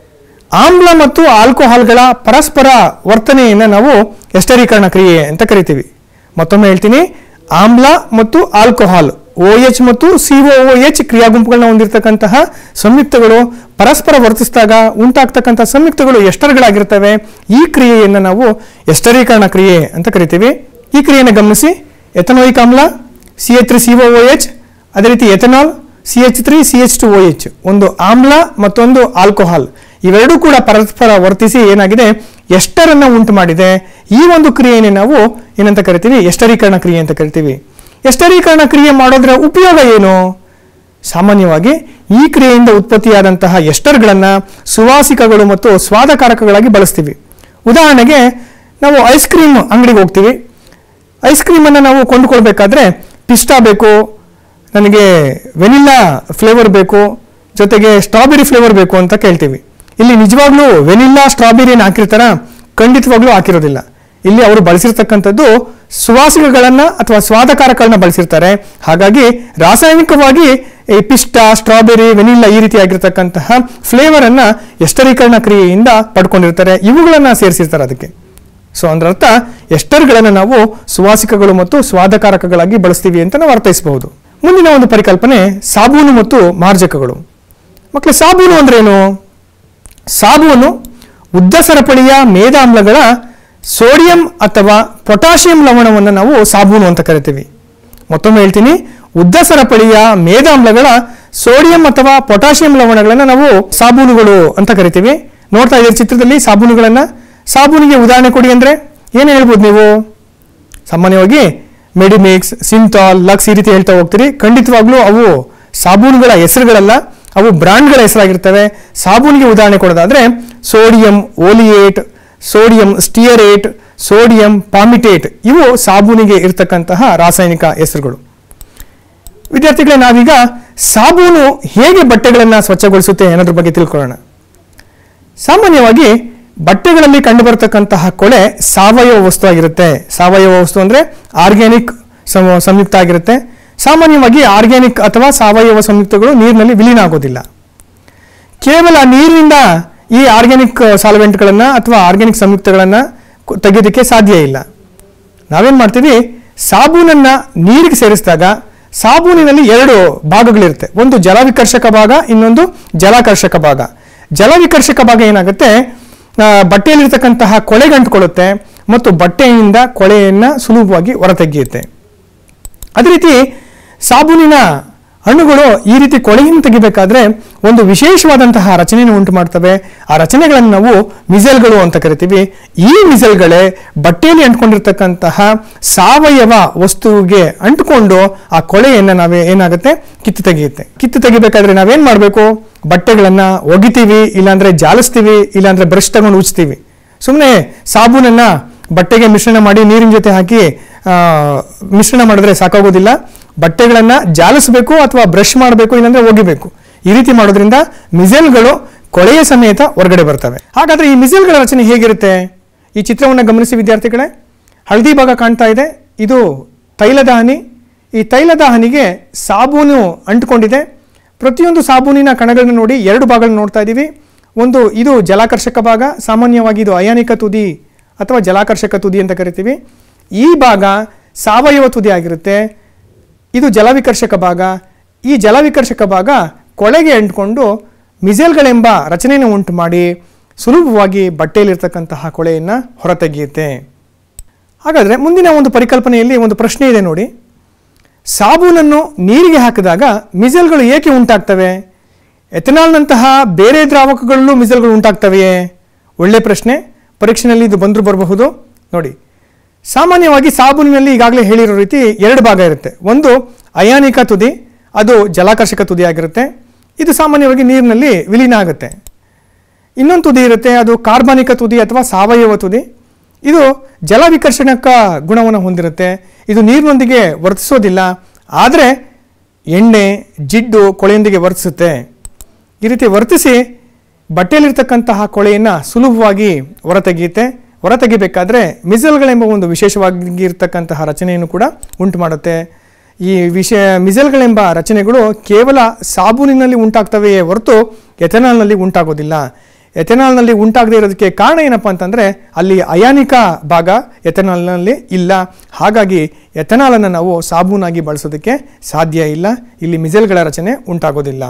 ಆಮ್ಲ ಮತ್ತು ಆಲ್ಕೋಹಾಲ್ಗಳ ಪರಸ್ಪರ ವರ್ತನೆಯನ್ನು ನಾವು ಎಸ್ಟರೀಕರಣ ಕ್ರಿಯೆ ಅಂತ ಕರಿತೀವಿ ಮತ್ತೊಮ್ಮೆ ಹೇಳ್ತೀನಿ ಆಮ್ಲ ಮತ್ತು ಆಲ್ಕೋಹಾಲ್ ಓ ಎಚ್ ಮತ್ತು ಸಿಒ ಎಚ್ ಕ್ರಿಯಾ ಗುಂಪುಗಳನ್ನ ಹೊಂದಿರತಕ್ಕಂತಹ ಸಂಯುಕ್ತಗಳು ಪರಸ್ಪರ ವರ್ತಿಸಿದಾಗ ಉಂಟಾಗ್ತಕ್ಕಂಥ ಸಂಯುಕ್ತಗಳು ಎಸ್ಟರ್ಗಳಾಗಿರ್ತವೆ ಈ ಕ್ರಿಯೆಯನ್ನು ನಾವು ಎಸ್ಟರೀಕರಣ ಕ್ರಿಯೆ ಅಂತ ಕರಿತೀವಿ ಈ ಕ್ರಿಯೆಯನ್ನು ಗಮನಿಸಿ ಎಥನೋಯಿಕ್ ಆಮ್ಲ C H three C O H ಅದೇ ರೀತಿ ethanol C H three C H two O H ಒಂದು ಆಮ್ಲ ಮತ್ತೊಂದು ಆಲ್ಕೋಹಾಲ್ ಇವೆರಡೂ ಕೂಡ ಪರಸ್ಪರ ವರ್ತಿಸಿ ಏನಾಗಿದೆ ಎಷ್ಟರನ್ನ ಉಂಟು ಮಾಡಿದೆ ಈ ಒಂದು ಕ್ರಿಯೆಯನ್ನು ನಾವು ಏನಂತ ಕರಿತೀವಿ ಎಷ್ಟರೀಕರಣ ಕ್ರಿಯೆ ಅಂತ ಕರಿತೀವಿ ಎಷ್ಟರೀಕರಣ ಕ್ರಿಯೆ ಮಾಡೋದ್ರ ಉಪಯೋಗ ಏನು ಸಾಮಾನ್ಯವಾಗಿ ಈ ಕ್ರಿಯೆಯಿಂದ ಉತ್ಪತ್ತಿಯಾದಂತಹ ಎಸ್ಟರ್ಗಳನ್ನು ಸುವಾಸಿಕಗಳು ಮತ್ತು ಸ್ವಾದಕಾರಕಗಳಾಗಿ ಬಳಸ್ತೀವಿ ಉದಾಹರಣೆಗೆ ನಾವು ಐಸ್ ಕ್ರೀಮ್ ಅಂಗಡಿಗೆ ಹೋಗ್ತೀವಿ ಐಸ್ ಕ್ರೀಮನ್ನು ನಾವು ಕೊಂಡುಕೊಳ್ಬೇಕಾದ್ರೆ ಪಿಸ್ಟಾ ಬೇಕು ನನಗೆ ವೆನಿಲ್ಲಾ ಫ್ಲೇವರ್ ಬೇಕು ಜೊತೆಗೆ ಸ್ಟ್ರಾಬೆರಿ ಫ್ಲೇವರ್ ಬೇಕು ಅಂತ ಕೇಳ್ತೀವಿ ಇಲ್ಲಿ ನಿಜವಾಗ್ಲೂ ವೆನಿಲ್ಲಾ ಸ್ಟ್ರಾಬೆರಿನ ಹಾಕಿರ್ತಾರ ಖಂಡಿತವಾಗ್ಲೂ ಹಾಕಿರೋದಿಲ್ಲ ಇಲ್ಲಿ ಅವರು ಬಳಸಿರ್ತಕ್ಕಂಥದ್ದು ಸುವಾಸಕಗಳನ್ನ ಅಥವಾ ಸ್ವಾದಕಾರಕಗಳನ್ನ ಬಳಸಿರ್ತಾರೆ ಹಾಗಾಗಿ ರಾಸಾಯನಿಕವಾಗಿ ಈ ಪಿಸ್ಟಾ ಸ್ಟ್ರಾಬೆರಿ ವೆನಿಲ್ಲಾ ಈ ರೀತಿಯಾಗಿರ್ತಕ್ಕಂತಹ ಫ್ಲೇವರ್ ಅನ್ನ ಎಷ್ಟರೀಕರಣ ಕ್ರಿಯೆಯಿಂದ ಪಡ್ಕೊಂಡಿರ್ತಾರೆ ಇವುಗಳನ್ನ ಸೇರಿಸಿರ್ತಾರೆ ಅದಕ್ಕೆ ಸೊ ಅಂದ್ರೆ ಅರ್ಥ ಎಸ್ಟರ್ಗಳನ್ನು ನಾವು ಸುವಾಸಿಕಗಳು ಮತ್ತು ಸ್ವಾದಕಾರಕಗಳಾಗಿ ಬಳಸ್ತೀವಿ ಅಂತ ನಾವು ಅರ್ಥೈಸಬಹುದು ಮುಂದಿನ ಒಂದು ಪರಿಕಲ್ಪನೆ ಸಾಬೂನು ಮತ್ತು ಮಾರ್ಜಕಗಳು ಮಕ್ಕಳು ಸಾಬೂನು ಅಂದ್ರೇನು ಸಾಬೂನು ಉದ್ದ ಸರಪಳಿಯ ಮೇದಾಮ್ಲಗಳ ಸೋಡಿಯಂ ಅಥವಾ ಪೊಟ್ಯಾಷಿಯಂ ಲವಣವನ್ನು ನಾವು ಸಾಬೂನು ಅಂತ ಕರಿತೀವಿ ಮತ್ತೊಮ್ಮೆ ಹೇಳ್ತೀನಿ ಉದ್ದ ಸರಪಳಿಯ ಮೇದಾಮ್ಲಗಳ ಸೋಡಿಯಂ ಅಥವಾ ಪೊಟ್ಯಾಷಿಯಂ ಲವಣಗಳನ್ನು ನಾವು ಸಾಬೂನುಗಳು ಅಂತ ಕರಿತೀವಿ ನೋಡ್ತಾ ಇದ್ದೀರಿ ಚಿತ್ರದಲ್ಲಿ ಸಾಬೂನುಗಳನ್ನ ಸಾಬೂನಿಗೆ ಉದಾಹರಣೆ ಕೊಡಿ ಅಂದ್ರೆ ಏನು ಹೇಳ್ಬೋದು ನೀವು ಸಾಮಾನ್ಯವಾಗಿ ಮೆಡಿಮಿಕ್ಸ್ ಸಿಂತಾಲ್ ಲಕ್ಸ್ ಈ ರೀತಿ ಹೇಳ್ತಾ ಹೋಗ್ತೀರಿ ಖಂಡಿತವಾಗ್ಲೂ ಅವು ಸಾಬೂನುಗಳ ಹೆಸರುಗಳಲ್ಲ ಅವು ಬ್ರ್ಯಾಂಡ್ಗಳ ಹೆಸರಾಗಿರ್ತವೆ ಸಾಬೂನಿಗೆ ಉದಾಹರಣೆ ಕೊಡೋದಾದ್ರೆ sodium oleate sodium stearate sodium palmitate ಇವು ಸಾಬೂನಿಗೆ ಇರತಕ್ಕಂತಹ ರಾಸಾಯನಿಕ ಹೆಸರುಗಳು ವಿದ್ಯಾರ್ಥಿಗಳೇ ನಾವೀಗ ಸಾಬೂನು ಹೇಗೆ ಬಟ್ಟೆಗಳನ್ನು ಸ್ವಚ್ಛಗೊಳಿಸುತ್ತೆ ಅನ್ನೋದ್ರ ಬಗ್ಗೆ ತಿಳ್ಕೊಳ್ಳೋಣ ಸಾಮಾನ್ಯವಾಗಿ ಬಟ್ಟೆಗಳಲ್ಲಿ ಕಂಡುಬರತಕ್ಕಂತಹ ಕೊಳೆ ಸಾವಯವ ವಸ್ತು ಆಗಿರುತ್ತೆ ಸಾವಯವ ವಸ್ತು ಅಂದರೆ ಆರ್ಗ್ಯಾನಿಕ್ ಸಂಯುಕ್ತ ಆಗಿರುತ್ತೆ ಸಾಮಾನ್ಯವಾಗಿ ಆರ್ಗ್ಯಾನಿಕ್ ಅಥವಾ ಸಾವಯವ ಸಂಯುಕ್ತಗಳು ನೀರಿನಲ್ಲಿ ವಿಲೀನ ಆಗೋದಿಲ್ಲ ಕೇವಲ ನೀರಿನಿಂದ ಈ ಆರ್ಗ್ಯಾನಿಕ್ ಸಾಲ್ವೆಂಟ್ಗಳನ್ನು ಅಥವಾ ಆರ್ಗ್ಯಾನಿಕ್ ಸಂಯುಕ್ತಗಳನ್ನು ಕು- ತೆಗೆಯೋದಕ್ಕೆ ಸಾಧ್ಯ ಇಲ್ಲ ನಾವೇನು ಮಾಡ್ತೀವಿ ಸಾಬೂನನ್ನು ನೀರಿಗೆ ಸೇರಿಸಿದಾಗ ಸಾಬೂನಿನಲ್ಲಿ ಎರಡು ಭಾಗಗಳಿರುತ್ತೆ ಒಂದು ಜಲವಿಕರ್ಷಕ ಭಾಗ ಇನ್ನೊಂದು ಜಲಾಕರ್ಷಕ ಭಾಗ ಜಲವಿಕರ್ಷಕ ಭಾಗ ಏನಾಗುತ್ತೆ ಆ, ಬಟ್ಟೆಯಲ್ಲಿರ್ತಕ್ಕಂತಹ ಕೊಳೆಗಂಟುಕೊಳ್ಳುತ್ತೆ ಮತ್ತು ಬಟ್ಟೆಯಿಂದ ಕೊಳೆಯನ್ನು ಸುಲಭವಾಗಿ ಹೊರತೆಗೆಯುತ್ತೆ ಅದೇ ರೀತಿ ಸಾಬೂನಿನ ಹಣ್ಣುಗಳು ಈ ರೀತಿ ಕೊಳೆಯನ್ನು ತೆಗಿಬೇಕಾದ್ರೆ ಒಂದು ವಿಶೇಷವಾದಂತಹ ರಚನೆಯನ್ನು ಉಂಟು ಮಾಡ್ತವೆ ಆ ರಚನೆಗಳನ್ನು ನಾವು ಮಿಸೆಲ್ಗಳು ಅಂತ ಕರಿತೀವಿ ಈ ಮಿಸೆಲ್ಗಳೇ ಬಟ್ಟೆಯಲ್ಲಿ ಅಂಟ್ಕೊಂಡಿರ್ತಕ್ಕಂತಹ ಸಾವಯವ ವಸ್ತುವಿಗೆ ಅಂಟುಕೊಂಡು ಆ ಕೊಳೆಯನ್ನು ನಾವೇ ಏನಾಗುತ್ತೆ ಕಿತ್ತು ತೆಗೆಯುತ್ತೆ ಕಿತ್ತು ತೆಗಿಬೇಕಾದ್ರೆ ನಾವೇನ್ ಮಾಡಬೇಕು ಬಟ್ಟೆಗಳನ್ನ ಒಗಿತೀವಿ ಇಲ್ಲಾಂದ್ರೆ ಜಾಲಿಸ್ತೀವಿ ಇಲ್ಲಾಂದ್ರೆ ಬ್ರಷ್ ತಗೊಂಡು ಉಜ್ತೀವಿ ಸುಮ್ಮನೆ ಸಾಬೂನನ್ನ ಬಟ್ಟೆಗೆ ಮಿಶ್ರಣ ಮಾಡಿ ನೀರಿನ ಜೊತೆ ಹಾಕಿ ಆ, ಮಿಶ್ರಣ ಮಾಡಿದ್ರೆ ಸಾಕಾಗೋದಿಲ್ಲ ಬಟ್ಟೆಗಳನ್ನು ಜಾಲಿಸಬೇಕು ಅಥವಾ ಬ್ರಷ್ ಮಾಡಬೇಕು ಇಲ್ಲಾಂದ್ರೆ ಒಗಿಬೇಕು ಈ ರೀತಿ ಮಾಡೋದ್ರಿಂದ ಮಿಸೆಲ್ಗಳು ಕೊಳೆಯ ಸಮೇತ ಹೊರಗಡೆ ಬರ್ತವೆ ಹಾಗಾದ್ರೆ ಈ ಮಿಸೆಲ್ಗಳ ರಚನೆ ಹೇಗಿರುತ್ತೆ ಈ ಚಿತ್ರವನ್ನು ಗಮನಿಸಿ ವಿದ್ಯಾರ್ಥಿಗಳೇ ಹಳದಿ ಭಾಗ ಕಾಣ್ತಾ ಇದೆ ಇದು ತೈಲದ ಹನಿ ಈ ತೈಲದ ಹನಿಗೆ ಸಾಬೂನು ಅಂಟಿಕೊಂಡಿದೆ ಪ್ರತಿಯೊಂದು ಸಾಬೂನಿನ ಕಣಗಳನ್ನು ನೋಡಿ ಎರಡು ಭಾಗಗಳನ್ನು ನೋಡ್ತಾ ಇದ್ದೀವಿ ಒಂದು ಇದು ಜಲಾಕರ್ಷಕ ಭಾಗ ಸಾಮಾನ್ಯವಾಗಿ ಇದು ಅಯಾನಿಕ ತುದಿ ಅಥವಾ ಜಲಾಕರ್ಷಕ ತುದಿ ಅಂತ ಕರಿತೀವಿ ಈ ಭಾಗ ಸಾವಯವ ತುದಿ ಆಗಿರುತ್ತೆ ಇದು ಜಲವಿಕರ್ಷಕ ಭಾಗ ಈ ಜಲವಿಕರ್ಷಕ ಭಾಗ ಕೊಳೆಗೆ ಅಂಟ್ಕೊಂಡು ಮಿಸೆಲ್ಗಳೆಂಬ ರಚನೆಯನ್ನು ಉಂಟು ಮಾಡಿ ಸುಲಭವಾಗಿ ಬಟ್ಟೆಯಲ್ಲಿರ್ತಕ್ಕಂತಹ ಕೊಳೆಯನ್ನು ಹೊರತೆಗೆಯುತ್ತೆ ಹಾಗಾದರೆ ಮುಂದಿನ ಒಂದು ಪರಿಕಲ್ಪನೆಯಲ್ಲಿ ಒಂದು ಪ್ರಶ್ನೆ ಇದೆ ನೋಡಿ ಸಾಬೂನನ್ನು ನೀರಿಗೆ ಹಾಕಿದಾಗ ಮಿಸೆಲ್ಗಳು ಏಕೆ ಉಂಟಾಗ್ತವೆ ಎಥೆನಾಲ್ನಂತಹ ಬೇರೆ ದ್ರಾವಕಗಳಲ್ಲೂ ಮಿಸೆಲ್ಗಳು ಉಂಟಾಗ್ತವೆಯೇ ಒಳ್ಳೆ ಪ್ರಶ್ನೆ ಪರೀಕ್ಷೆಯಲ್ಲಿ ಇದು ಬಂದರೂ ಬರಬಹುದು ನೋಡಿ ಸಾಮಾನ್ಯವಾಗಿ ಸಾಬೂನಿನಲ್ಲಿ ಈಗಾಗಲೇ ಹೇಳಿರೋ ರೀತಿ ಎರಡು ಭಾಗ ಇರುತ್ತೆ ಒಂದು ಅಯಾನಿಕ ತುದಿ ಅದು ಜಲಾಕರ್ಷಕ ತುದಿ ಆಗಿರುತ್ತೆ ಇದು ಸಾಮಾನ್ಯವಾಗಿ ನೀರಿನಲ್ಲಿ ವಿಲೀನ ಆಗುತ್ತೆ ಇನ್ನೊಂದು ತುದಿ ಇರುತ್ತೆ ಅದು ಕಾರ್ಬನಿಕ ತುದಿ ಅಥವಾ ಸಾವಯವ ತುದಿ ಇದು ಜಲವಿಕರ್ಷಣಕ ಗುಣವನ್ನು ಹೊಂದಿರುತ್ತೆ ಇದು ನೀರಿನೊಂದಿಗೆ ವರ್ತಿಸೋದಿಲ್ಲ ಆದರೆ ಎಣ್ಣೆ ಜಿಡ್ಡು ಕೊಳೆಯೊಂದಿಗೆ ವರ್ತಿಸುತ್ತೆ ಈ ರೀತಿ ವರ್ತಿಸಿ ಬಟ್ಟೆಯಲ್ಲಿರ್ತಕ್ಕಂತಹ ಕೊಳೆಯನ್ನು ಸುಲಭವಾಗಿ ಹೊರತೆಗೆಯುತ್ತೆ ಹೊರತೆಗಿಬೇಕಾದ್ರೆ ಮಿಸಲ್ಗಳೆಂಬ ಒಂದು ವಿಶೇಷವಾಗಿ ಇರತಕ್ಕಂತಹ ರಚನೆಯನ್ನು ಕೂಡ ಉಂಟು ಮಾಡುತ್ತೆ ಈ ವಿಷಯ ಮಿಸಲ್ಗಳೆಂಬ ರಚನೆಗಳು ಕೇವಲ ಸಾಬೂನಿನಲ್ಲಿ ಉಂಟಾಗ್ತವೆಯೇ ಹೊರತು ಎಥೆನಾಲ್ನಲ್ಲಿ ಉಂಟಾಗೋದಿಲ್ಲ ಎಥೆನಾಲ್ನಲ್ಲಿ ಉಂಟಾಗದೇ ಇರೋದಕ್ಕೆ ಕಾರಣ ಏನಪ್ಪ ಅಂತಂದರೆ ಅಲ್ಲಿ ಅಯಾನಿಕ ಭಾಗ ಎಥೆನಾಲ್ನಲ್ಲಿ ಇಲ್ಲ ಹಾಗಾಗಿ ಎಥೆನಾಲನ್ನು ನಾವು ಸಾಬೂನಾಗಿ ಬಳಸೋದಕ್ಕೆ ಸಾಧ್ಯ ಇಲ್ಲ ಇಲ್ಲಿ ಮಿಸೆಲ್ಗಳ ರಚನೆ ಉಂಟಾಗೋದಿಲ್ಲ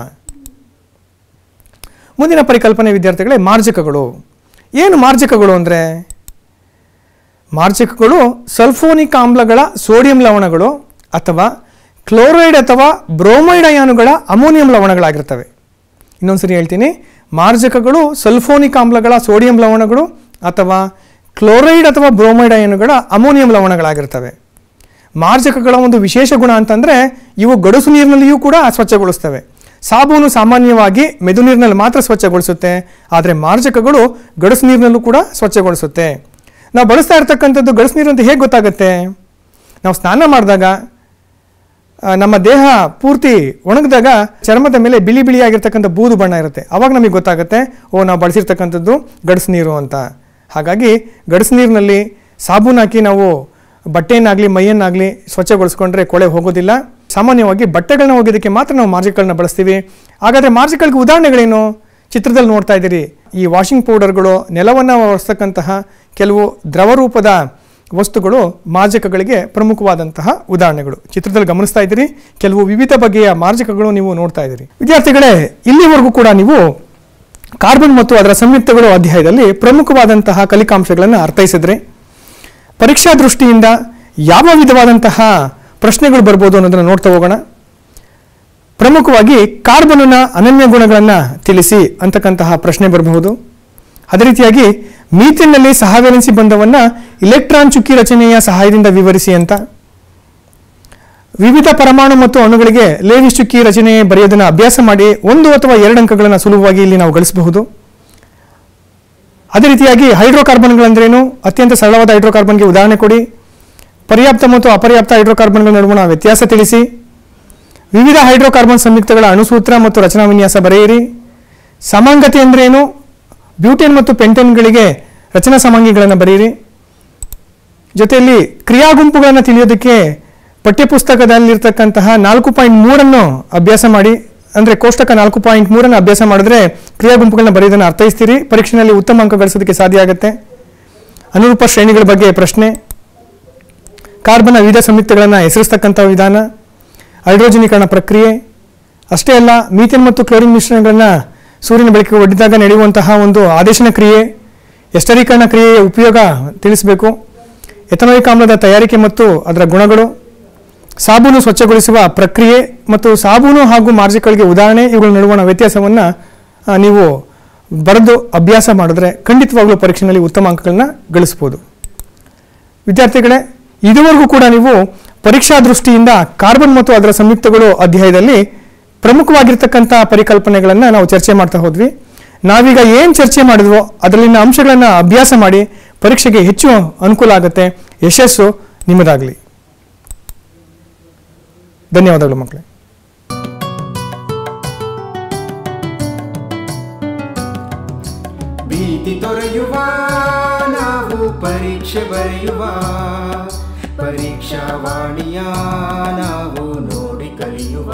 ಮುಂದಿನ ಪರಿಕಲ್ಪನೆ ವಿದ್ಯಾರ್ಥಿಗಳೇ ಮಾರ್ಜಕಗಳು ಏನು ಮಾರ್ಜಕಗಳು ಅಂದರೆ ಮಾರ್ಜಕಗಳು ಸಲ್ಫೋನಿಕ್ ಆಮ್ಲಗಳ ಸೋಡಿಯಂ ಲವಣಗಳು ಅಥವಾ ಕ್ಲೋರೈಡ್ ಅಥವಾ ಬ್ರೋಮೈಡ್ ಅಯಾನುಗಳ ಅಮೋನಿಯಂ ಲವಣಗಳಾಗಿರ್ತವೆ ಇನ್ನೊಂದ್ಸರಿ ಹೇಳ್ತೀನಿ ಮಾರ್ಜಕಗಳು ಸಲ್ಫೋನಿಕ್ ಆಮ್ಲಗಳ ಸೋಡಿಯಂ ಲವಣಗಳು ಅಥವಾ ಕ್ಲೋರೈಡ್ ಅಥವಾ ಬ್ರೋಮೈಡ್ ಅಯಾನುಗಳ ಅಮೋನಿಯಂ ಲವಣಗಳಾಗಿರ್ತವೆ ಮಾರ್ಜಕಗಳ ಒಂದು ವಿಶೇಷ ಗುಣ ಅಂತಂದರೆ ಇವು ಗಡುಸು ನೀರಿನಲ್ಲಿಯೂ ಕೂಡ ಸ್ವಚ್ಛಗೊಳಿಸ್ತವೆ ಸಾಬೂನು ಸಾಮಾನ್ಯವಾಗಿ ಮೆದು ನೀರಿನಲ್ಲಿ ಮಾತ್ರ ಸ್ವಚ್ಛಗೊಳಿಸುತ್ತೆ ಆದರೆ ಮಾರ್ಜಕಗಳು ಗಡುಸು ನೀರಿನಲ್ಲೂ ಕೂಡ ಸ್ವಚ್ಛಗೊಳಿಸುತ್ತೆ ನಾವು ಬಳಸ್ತಾ ಇರ್ತಕ್ಕಂಥದ್ದು ಗಡುಸು ನೀರು ಅಂತ ಹೇಗೆ ಗೊತ್ತಾಗುತ್ತೆ ನಾವು ಸ್ನಾನ ಮಾಡಿದಾಗ ಆ, ನಮ್ಮ ದೇಹ ಪೂರ್ತಿ ಒಣಗಿದಾಗ ಚರ್ಮದ ಮೇಲೆ ಬಿಳಿ ಬಿಳಿಯಾಗಿರ್ತಕ್ಕಂಥ ಬೂದು ಬಣ್ಣ ಇರುತ್ತೆ ಅವಾಗ ನಮಗೆ ಗೊತ್ತಾಗುತ್ತೆ ಓ ನಾವು ಬಳಸಿರ್ತಕ್ಕಂಥದ್ದು ಗಡಸು ನೀರು ಅಂತ ಹಾಗಾಗಿ ಗಡಸು ನೀರಿನಲ್ಲಿ ಸಾಬೂನು ಹಾಕಿ ನಾವು ಬಟ್ಟೆಯನ್ನಾಗಲಿ ಮೈಯನ್ನಾಗಲಿ ಸ್ವಚ್ಛಗೊಳಿಸ್ಕೊಂಡ್ರೆ ಕೊಳೆ ಹೋಗೋದಿಲ್ಲ ಸಾಮಾನ್ಯವಾಗಿ ಬಟ್ಟೆಗಳನ್ನ ಒಗೆಯೋದಕ್ಕೆ ಮಾತ್ರ ನಾವು ಮಾರ್ಜಿಕ್ಗಳನ್ನ ಬಳಸ್ತೀವಿ ಹಾಗಾದರೆ ಮಾರ್ಜಿಕ್ಗಳಿಗೆ ಉದಾಹರಣೆಗಳೇನು ಚಿತ್ರದಲ್ಲಿ ನೋಡ್ತಾ ಇದ್ದೀರಿ ಈ ವಾಷಿಂಗ್ ಪೌಡರ್ಗಳು ನೆಲವನ್ನು ಒರೆಸ್ತಕ್ಕಂತಹ ಕೆಲವು ದ್ರವ ರೂಪದ ವಸ್ತುಗಳು ಮಾರ್ಜಕಗಳಿಗೆ ಪ್ರಮುಖವಾದಂತಹ ಉದಾಹರಣೆಗಳು ಚಿತ್ರದಲ್ಲಿ ಗಮನಿಸ್ತಾ ಇದ್ದೀರಿ ಕೆಲವು ವಿವಿಧ ಬಗೆಯ ಮಾರ್ಜಕಗಳು ನೀವು ನೋಡ್ತಾ ಇದ್ದೀರಿ ವಿದ್ಯಾರ್ಥಿಗಳೇ ಇಲ್ಲಿವರೆಗೂ ಕೂಡ ನೀವು ಕಾರ್ಬನ್ ಮತ್ತು ಅದರ ಸಂಯುಕ್ತಗಳು ಅಧ್ಯಾಯದಲ್ಲಿ ಪ್ರಮುಖವಾದಂತಹ ಕಲಿಕಾಂಶಗಳನ್ನು ಅರ್ಥೈಸಿದ್ರಿ ಪರೀಕ್ಷಾ ದೃಷ್ಟಿಯಿಂದ ಯಾವ ವಿಧವಾದಂತಹ ಪ್ರಶ್ನೆಗಳು ಬರ್ಬೋದು ಅನ್ನೋದನ್ನು ನೋಡ್ತಾ ಹೋಗೋಣ ಪ್ರಮುಖವಾಗಿ ಕಾರ್ಬನ್ನ ಅನನ್ಯ ಗುಣಗಳನ್ನು ತಿಳಿಸಿ ಅಂತಕ್ಕಂತಹ ಪ್ರಶ್ನೆ ಬರಬಹುದು ಅದೇ ರೀತಿಯಾಗಿ ಮೀಥೇನ್ನಲ್ಲಿ ಸಹವೇಲೆನ್ಸಿ ಬಂಧವನ್ನು ಇಲೆಕ್ಟ್ರಾನ್ ಚುಕ್ಕಿ ರಚನೆಯ ಸಹಾಯದಿಂದ ವಿವರಿಸಿ ಅಂತ ವಿವಿಧ ಪರಮಾಣು ಮತ್ತು ಅಣುಗಳಿಗೆ ಲೇವಿಸ್ ಚುಕ್ಕಿ ರಚನೆ ಬರೆಯೋದನ್ನು ಅಭ್ಯಾಸ ಮಾಡಿ ಒಂದು ಅಥವಾ ಎರಡು ಅಂಕಗಳನ್ನು ಸುಲಭವಾಗಿ ಇಲ್ಲಿ ನಾವು ಗಳಿಸಬಹುದು ಅದೇ ರೀತಿಯಾಗಿ ಹೈಡ್ರೋಕಾರ್ಬನ್ಗಳಂದ್ರೇನು ಅತ್ಯಂತ ಸರಳವಾದ ಹೈಡ್ರೋಕಾರ್ಬನ್ಗೆ ಉದಾಹರಣೆ ಕೊಡಿ ಪರ್ಯಾಪ್ತ ಮತ್ತು ಅಪರ್ಯಾಪ್ತ ಹೈಡ್ರೋಕಾರ್ಬನ್ಗಳ ನಡುವಣ ವ್ಯತ್ಯಾಸ ತಿಳಿಸಿ ವಿವಿಧ ಹೈಡ್ರೋಕಾರ್ಬನ್ ಸಂಯುಕ್ತಗಳ ಅಣುಸೂತ್ರ ಮತ್ತು ರಚನಾ ವಿನ್ಯಾಸ ಬರೆಯಿರಿ ಸಮಾಂಗತೆ ಅಂದ್ರೇನು ಬ್ಯೂಟೇನ್ ಮತ್ತು ಪೆಂಟೇನ್ಗಳಿಗೆ ರಚನಾ ಸಮಾಂಗಿಗಳನ್ನು ಬರೆಯಿರಿ ಜೊತೆಯಲ್ಲಿ ಕ್ರಿಯಾ ಗುಂಪುಗಳನ್ನು ತಿಳಿಯೋದಕ್ಕೆ ಪಠ್ಯಪುಸ್ತಕದಲ್ಲಿರ್ತಕ್ಕಂತಹ ನಾಲ್ಕು ಪಾಯಿಂಟ್ ಮೂರನ್ನು ಅಭ್ಯಾಸ ಮಾಡಿ ಅಂದರೆ ಕೋಷ್ಟಕ ನಾಲ್ಕು ಪಾಯಿಂಟ್ ಮೂರನ್ನು ಅಭ್ಯಾಸ ಮಾಡಿದ್ರೆ ಕ್ರಿಯಾ ಗುಂಪುಗಳನ್ನ ಬರೆಯೋದನ್ನು ಅರ್ಥೈಸ್ತೀರಿ ಪರೀಕ್ಷೆಯಲ್ಲಿ ಉತ್ತಮ ಅಂಕ ಗಳಿಸೋದಕ್ಕೆ ಸಾಧ್ಯ ಆಗುತ್ತೆ ಅನುರೂಪ ಶ್ರೇಣಿಗಳ ಬಗ್ಗೆ ಪ್ರಶ್ನೆ ಕಾರ್ಬನ್ನ ವಿವಿಧ ಸಂಯುಕ್ತಗಳನ್ನು ಹೆಸರಿಸ್ತಕ್ಕಂಥ ವಿಧಾನ ಹೈಡ್ರೋಜನೀಕರಣ ಪ್ರಕ್ರಿಯೆ ಅಷ್ಟೇ ಅಲ್ಲ ಮೀಥೇನ್ ಮತ್ತು ಕ್ಲೋರಿನ್ ಮಿಶ್ರಣಗಳನ್ನು ಸೂರ್ಯನ ಬೆಳಕಿಗೆ ಒಡ್ಡಿದಾಗ ನಡೆಯುವಂತಹ ಒಂದು ಆದೇಶನ ಕ್ರಿಯೆ ಎಸ್ಟರೀಕರಣ ಕ್ರಿಯೆಯ ಉಪಯೋಗ ತಿಳಿಸಬೇಕು ಎಥನೋಯಿಕ್ ಆಮ್ಲದ ತಯಾರಿಕೆ ಮತ್ತು ಅದರ ಗುಣಗಳು ಸಾಬೂನು ಸ್ವಚ್ಛಗೊಳಿಸುವ ಪ್ರಕ್ರಿಯೆ ಮತ್ತು ಸಾಬೂನು ಹಾಗೂ ಮಾರ್ಜಿಕಗಳಿಗೆ ಉದಾಹರಣೆ ಇವುಗಳ ನಡುವಣ ವ್ಯತ್ಯಾಸವನ್ನು ಆ, ನೀವು ಬರೆದು ಅಭ್ಯಾಸ ಮಾಡಿದ್ರೆ ಖಂಡಿತವಾಗ್ಲೂ ಪರೀಕ್ಷೆಯಲ್ಲಿ ಉತ್ತಮ ಅಂಕಗಳನ್ನ ಗಳಿಸ್ಬೋದು ವಿದ್ಯಾರ್ಥಿಗಳೇ ಇದುವರೆಗೂ ಕೂಡ ನೀವು ಪರೀಕ್ಷಾ ದೃಷ್ಟಿಯಿಂದ ಕಾರ್ಬನ್ ಮತ್ತು ಅದರ ಸಂಯುಕ್ತಗಳು ಅಧ್ಯಾಯದಲ್ಲಿ ಪ್ರಮುಖವಾಗಿರ್ತಕ್ಕಂಥ ಪರಿಕಲ್ಪನೆಗಳನ್ನು ನಾವು ಚರ್ಚೆ ಮಾಡ್ತಾ ಹೋದ್ವಿ ನಾವೀಗ ಏನು ಚರ್ಚೆ ಮಾಡಿದ್ವೋ ಅದರಲ್ಲಿನ ಅಂಶಗಳನ್ನು ಅಭ್ಯಾಸ ಮಾಡಿ ಪರೀಕ್ಷೆಗೆ ಹೆಚ್ಚು ಅನುಕೂಲ ಆಗುತ್ತೆ ಯಶಸ್ಸು ನಿಮ್ಮದಾಗಲಿ ಧನ್ಯವಾದಗಳು ಮಕ್ಕಳೇ ಭೀತಿ ತೊರೆಯುವ ನಾವು ಪರೀಕ್ಷೆ ಬರೆಯುವ ಪರೀಕ್ಷಾವಾಣಿಯ ನಾವು ನೋಡಿ ಕಲಿಯುವ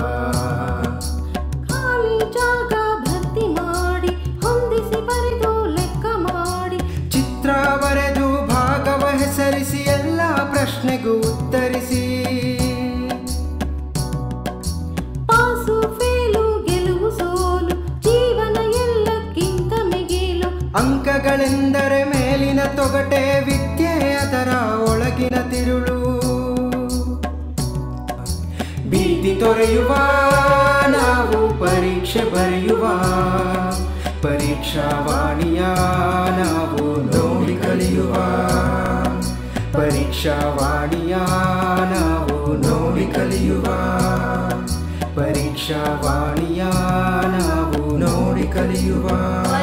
ಖಾಲಿ ಜಾಗ ಭರ್ತಿ ಮಾಡಿ ಹೊಂದಿಸಿ ಬರೆದು ಲೆಕ್ಕ ಮಾಡಿ ಚಿತ್ರ ಬರೆದು ಭಾಗವ ಹೆಸರಿಸಿ ಎಲ್ಲ ಪ್ರಶ್ನೆಗೂ ಉತ್ತರಿಸಿ ಪಾಸು ಫೇಲು ಗೆಲುವು ಸೋಲು ಜೀವನ ಎಲ್ಲಕ್ಕಿಂತ ಮಿಗಿಲು ಅಂಕಗಳೆಂದರೆ ಮೇಲಿನ ತೊಗಟೆ ವಿದ್ಯೆ ಅದರ ಒಳಗಿನ ತಿರುಳು ಭೀತಿ ತೊರೆಯುವ ನಾವು ಪರೀಕ್ಷೆ ಬರೆಯುವ ಪರೀಕ್ಷಾವಾಣಿಯ ನಾವು ನೋಡಿ ಕಲಿಯುವ ಪರೀಕ್ಷಾವಾಣಿಯ ನಾವು ನೋಡಿ ಕಲಿಯುವ ಪರೀಕ್ಷಾವಾಣಿಯ ನಾವು ನೋಡಿ ಕಲಿಯುವ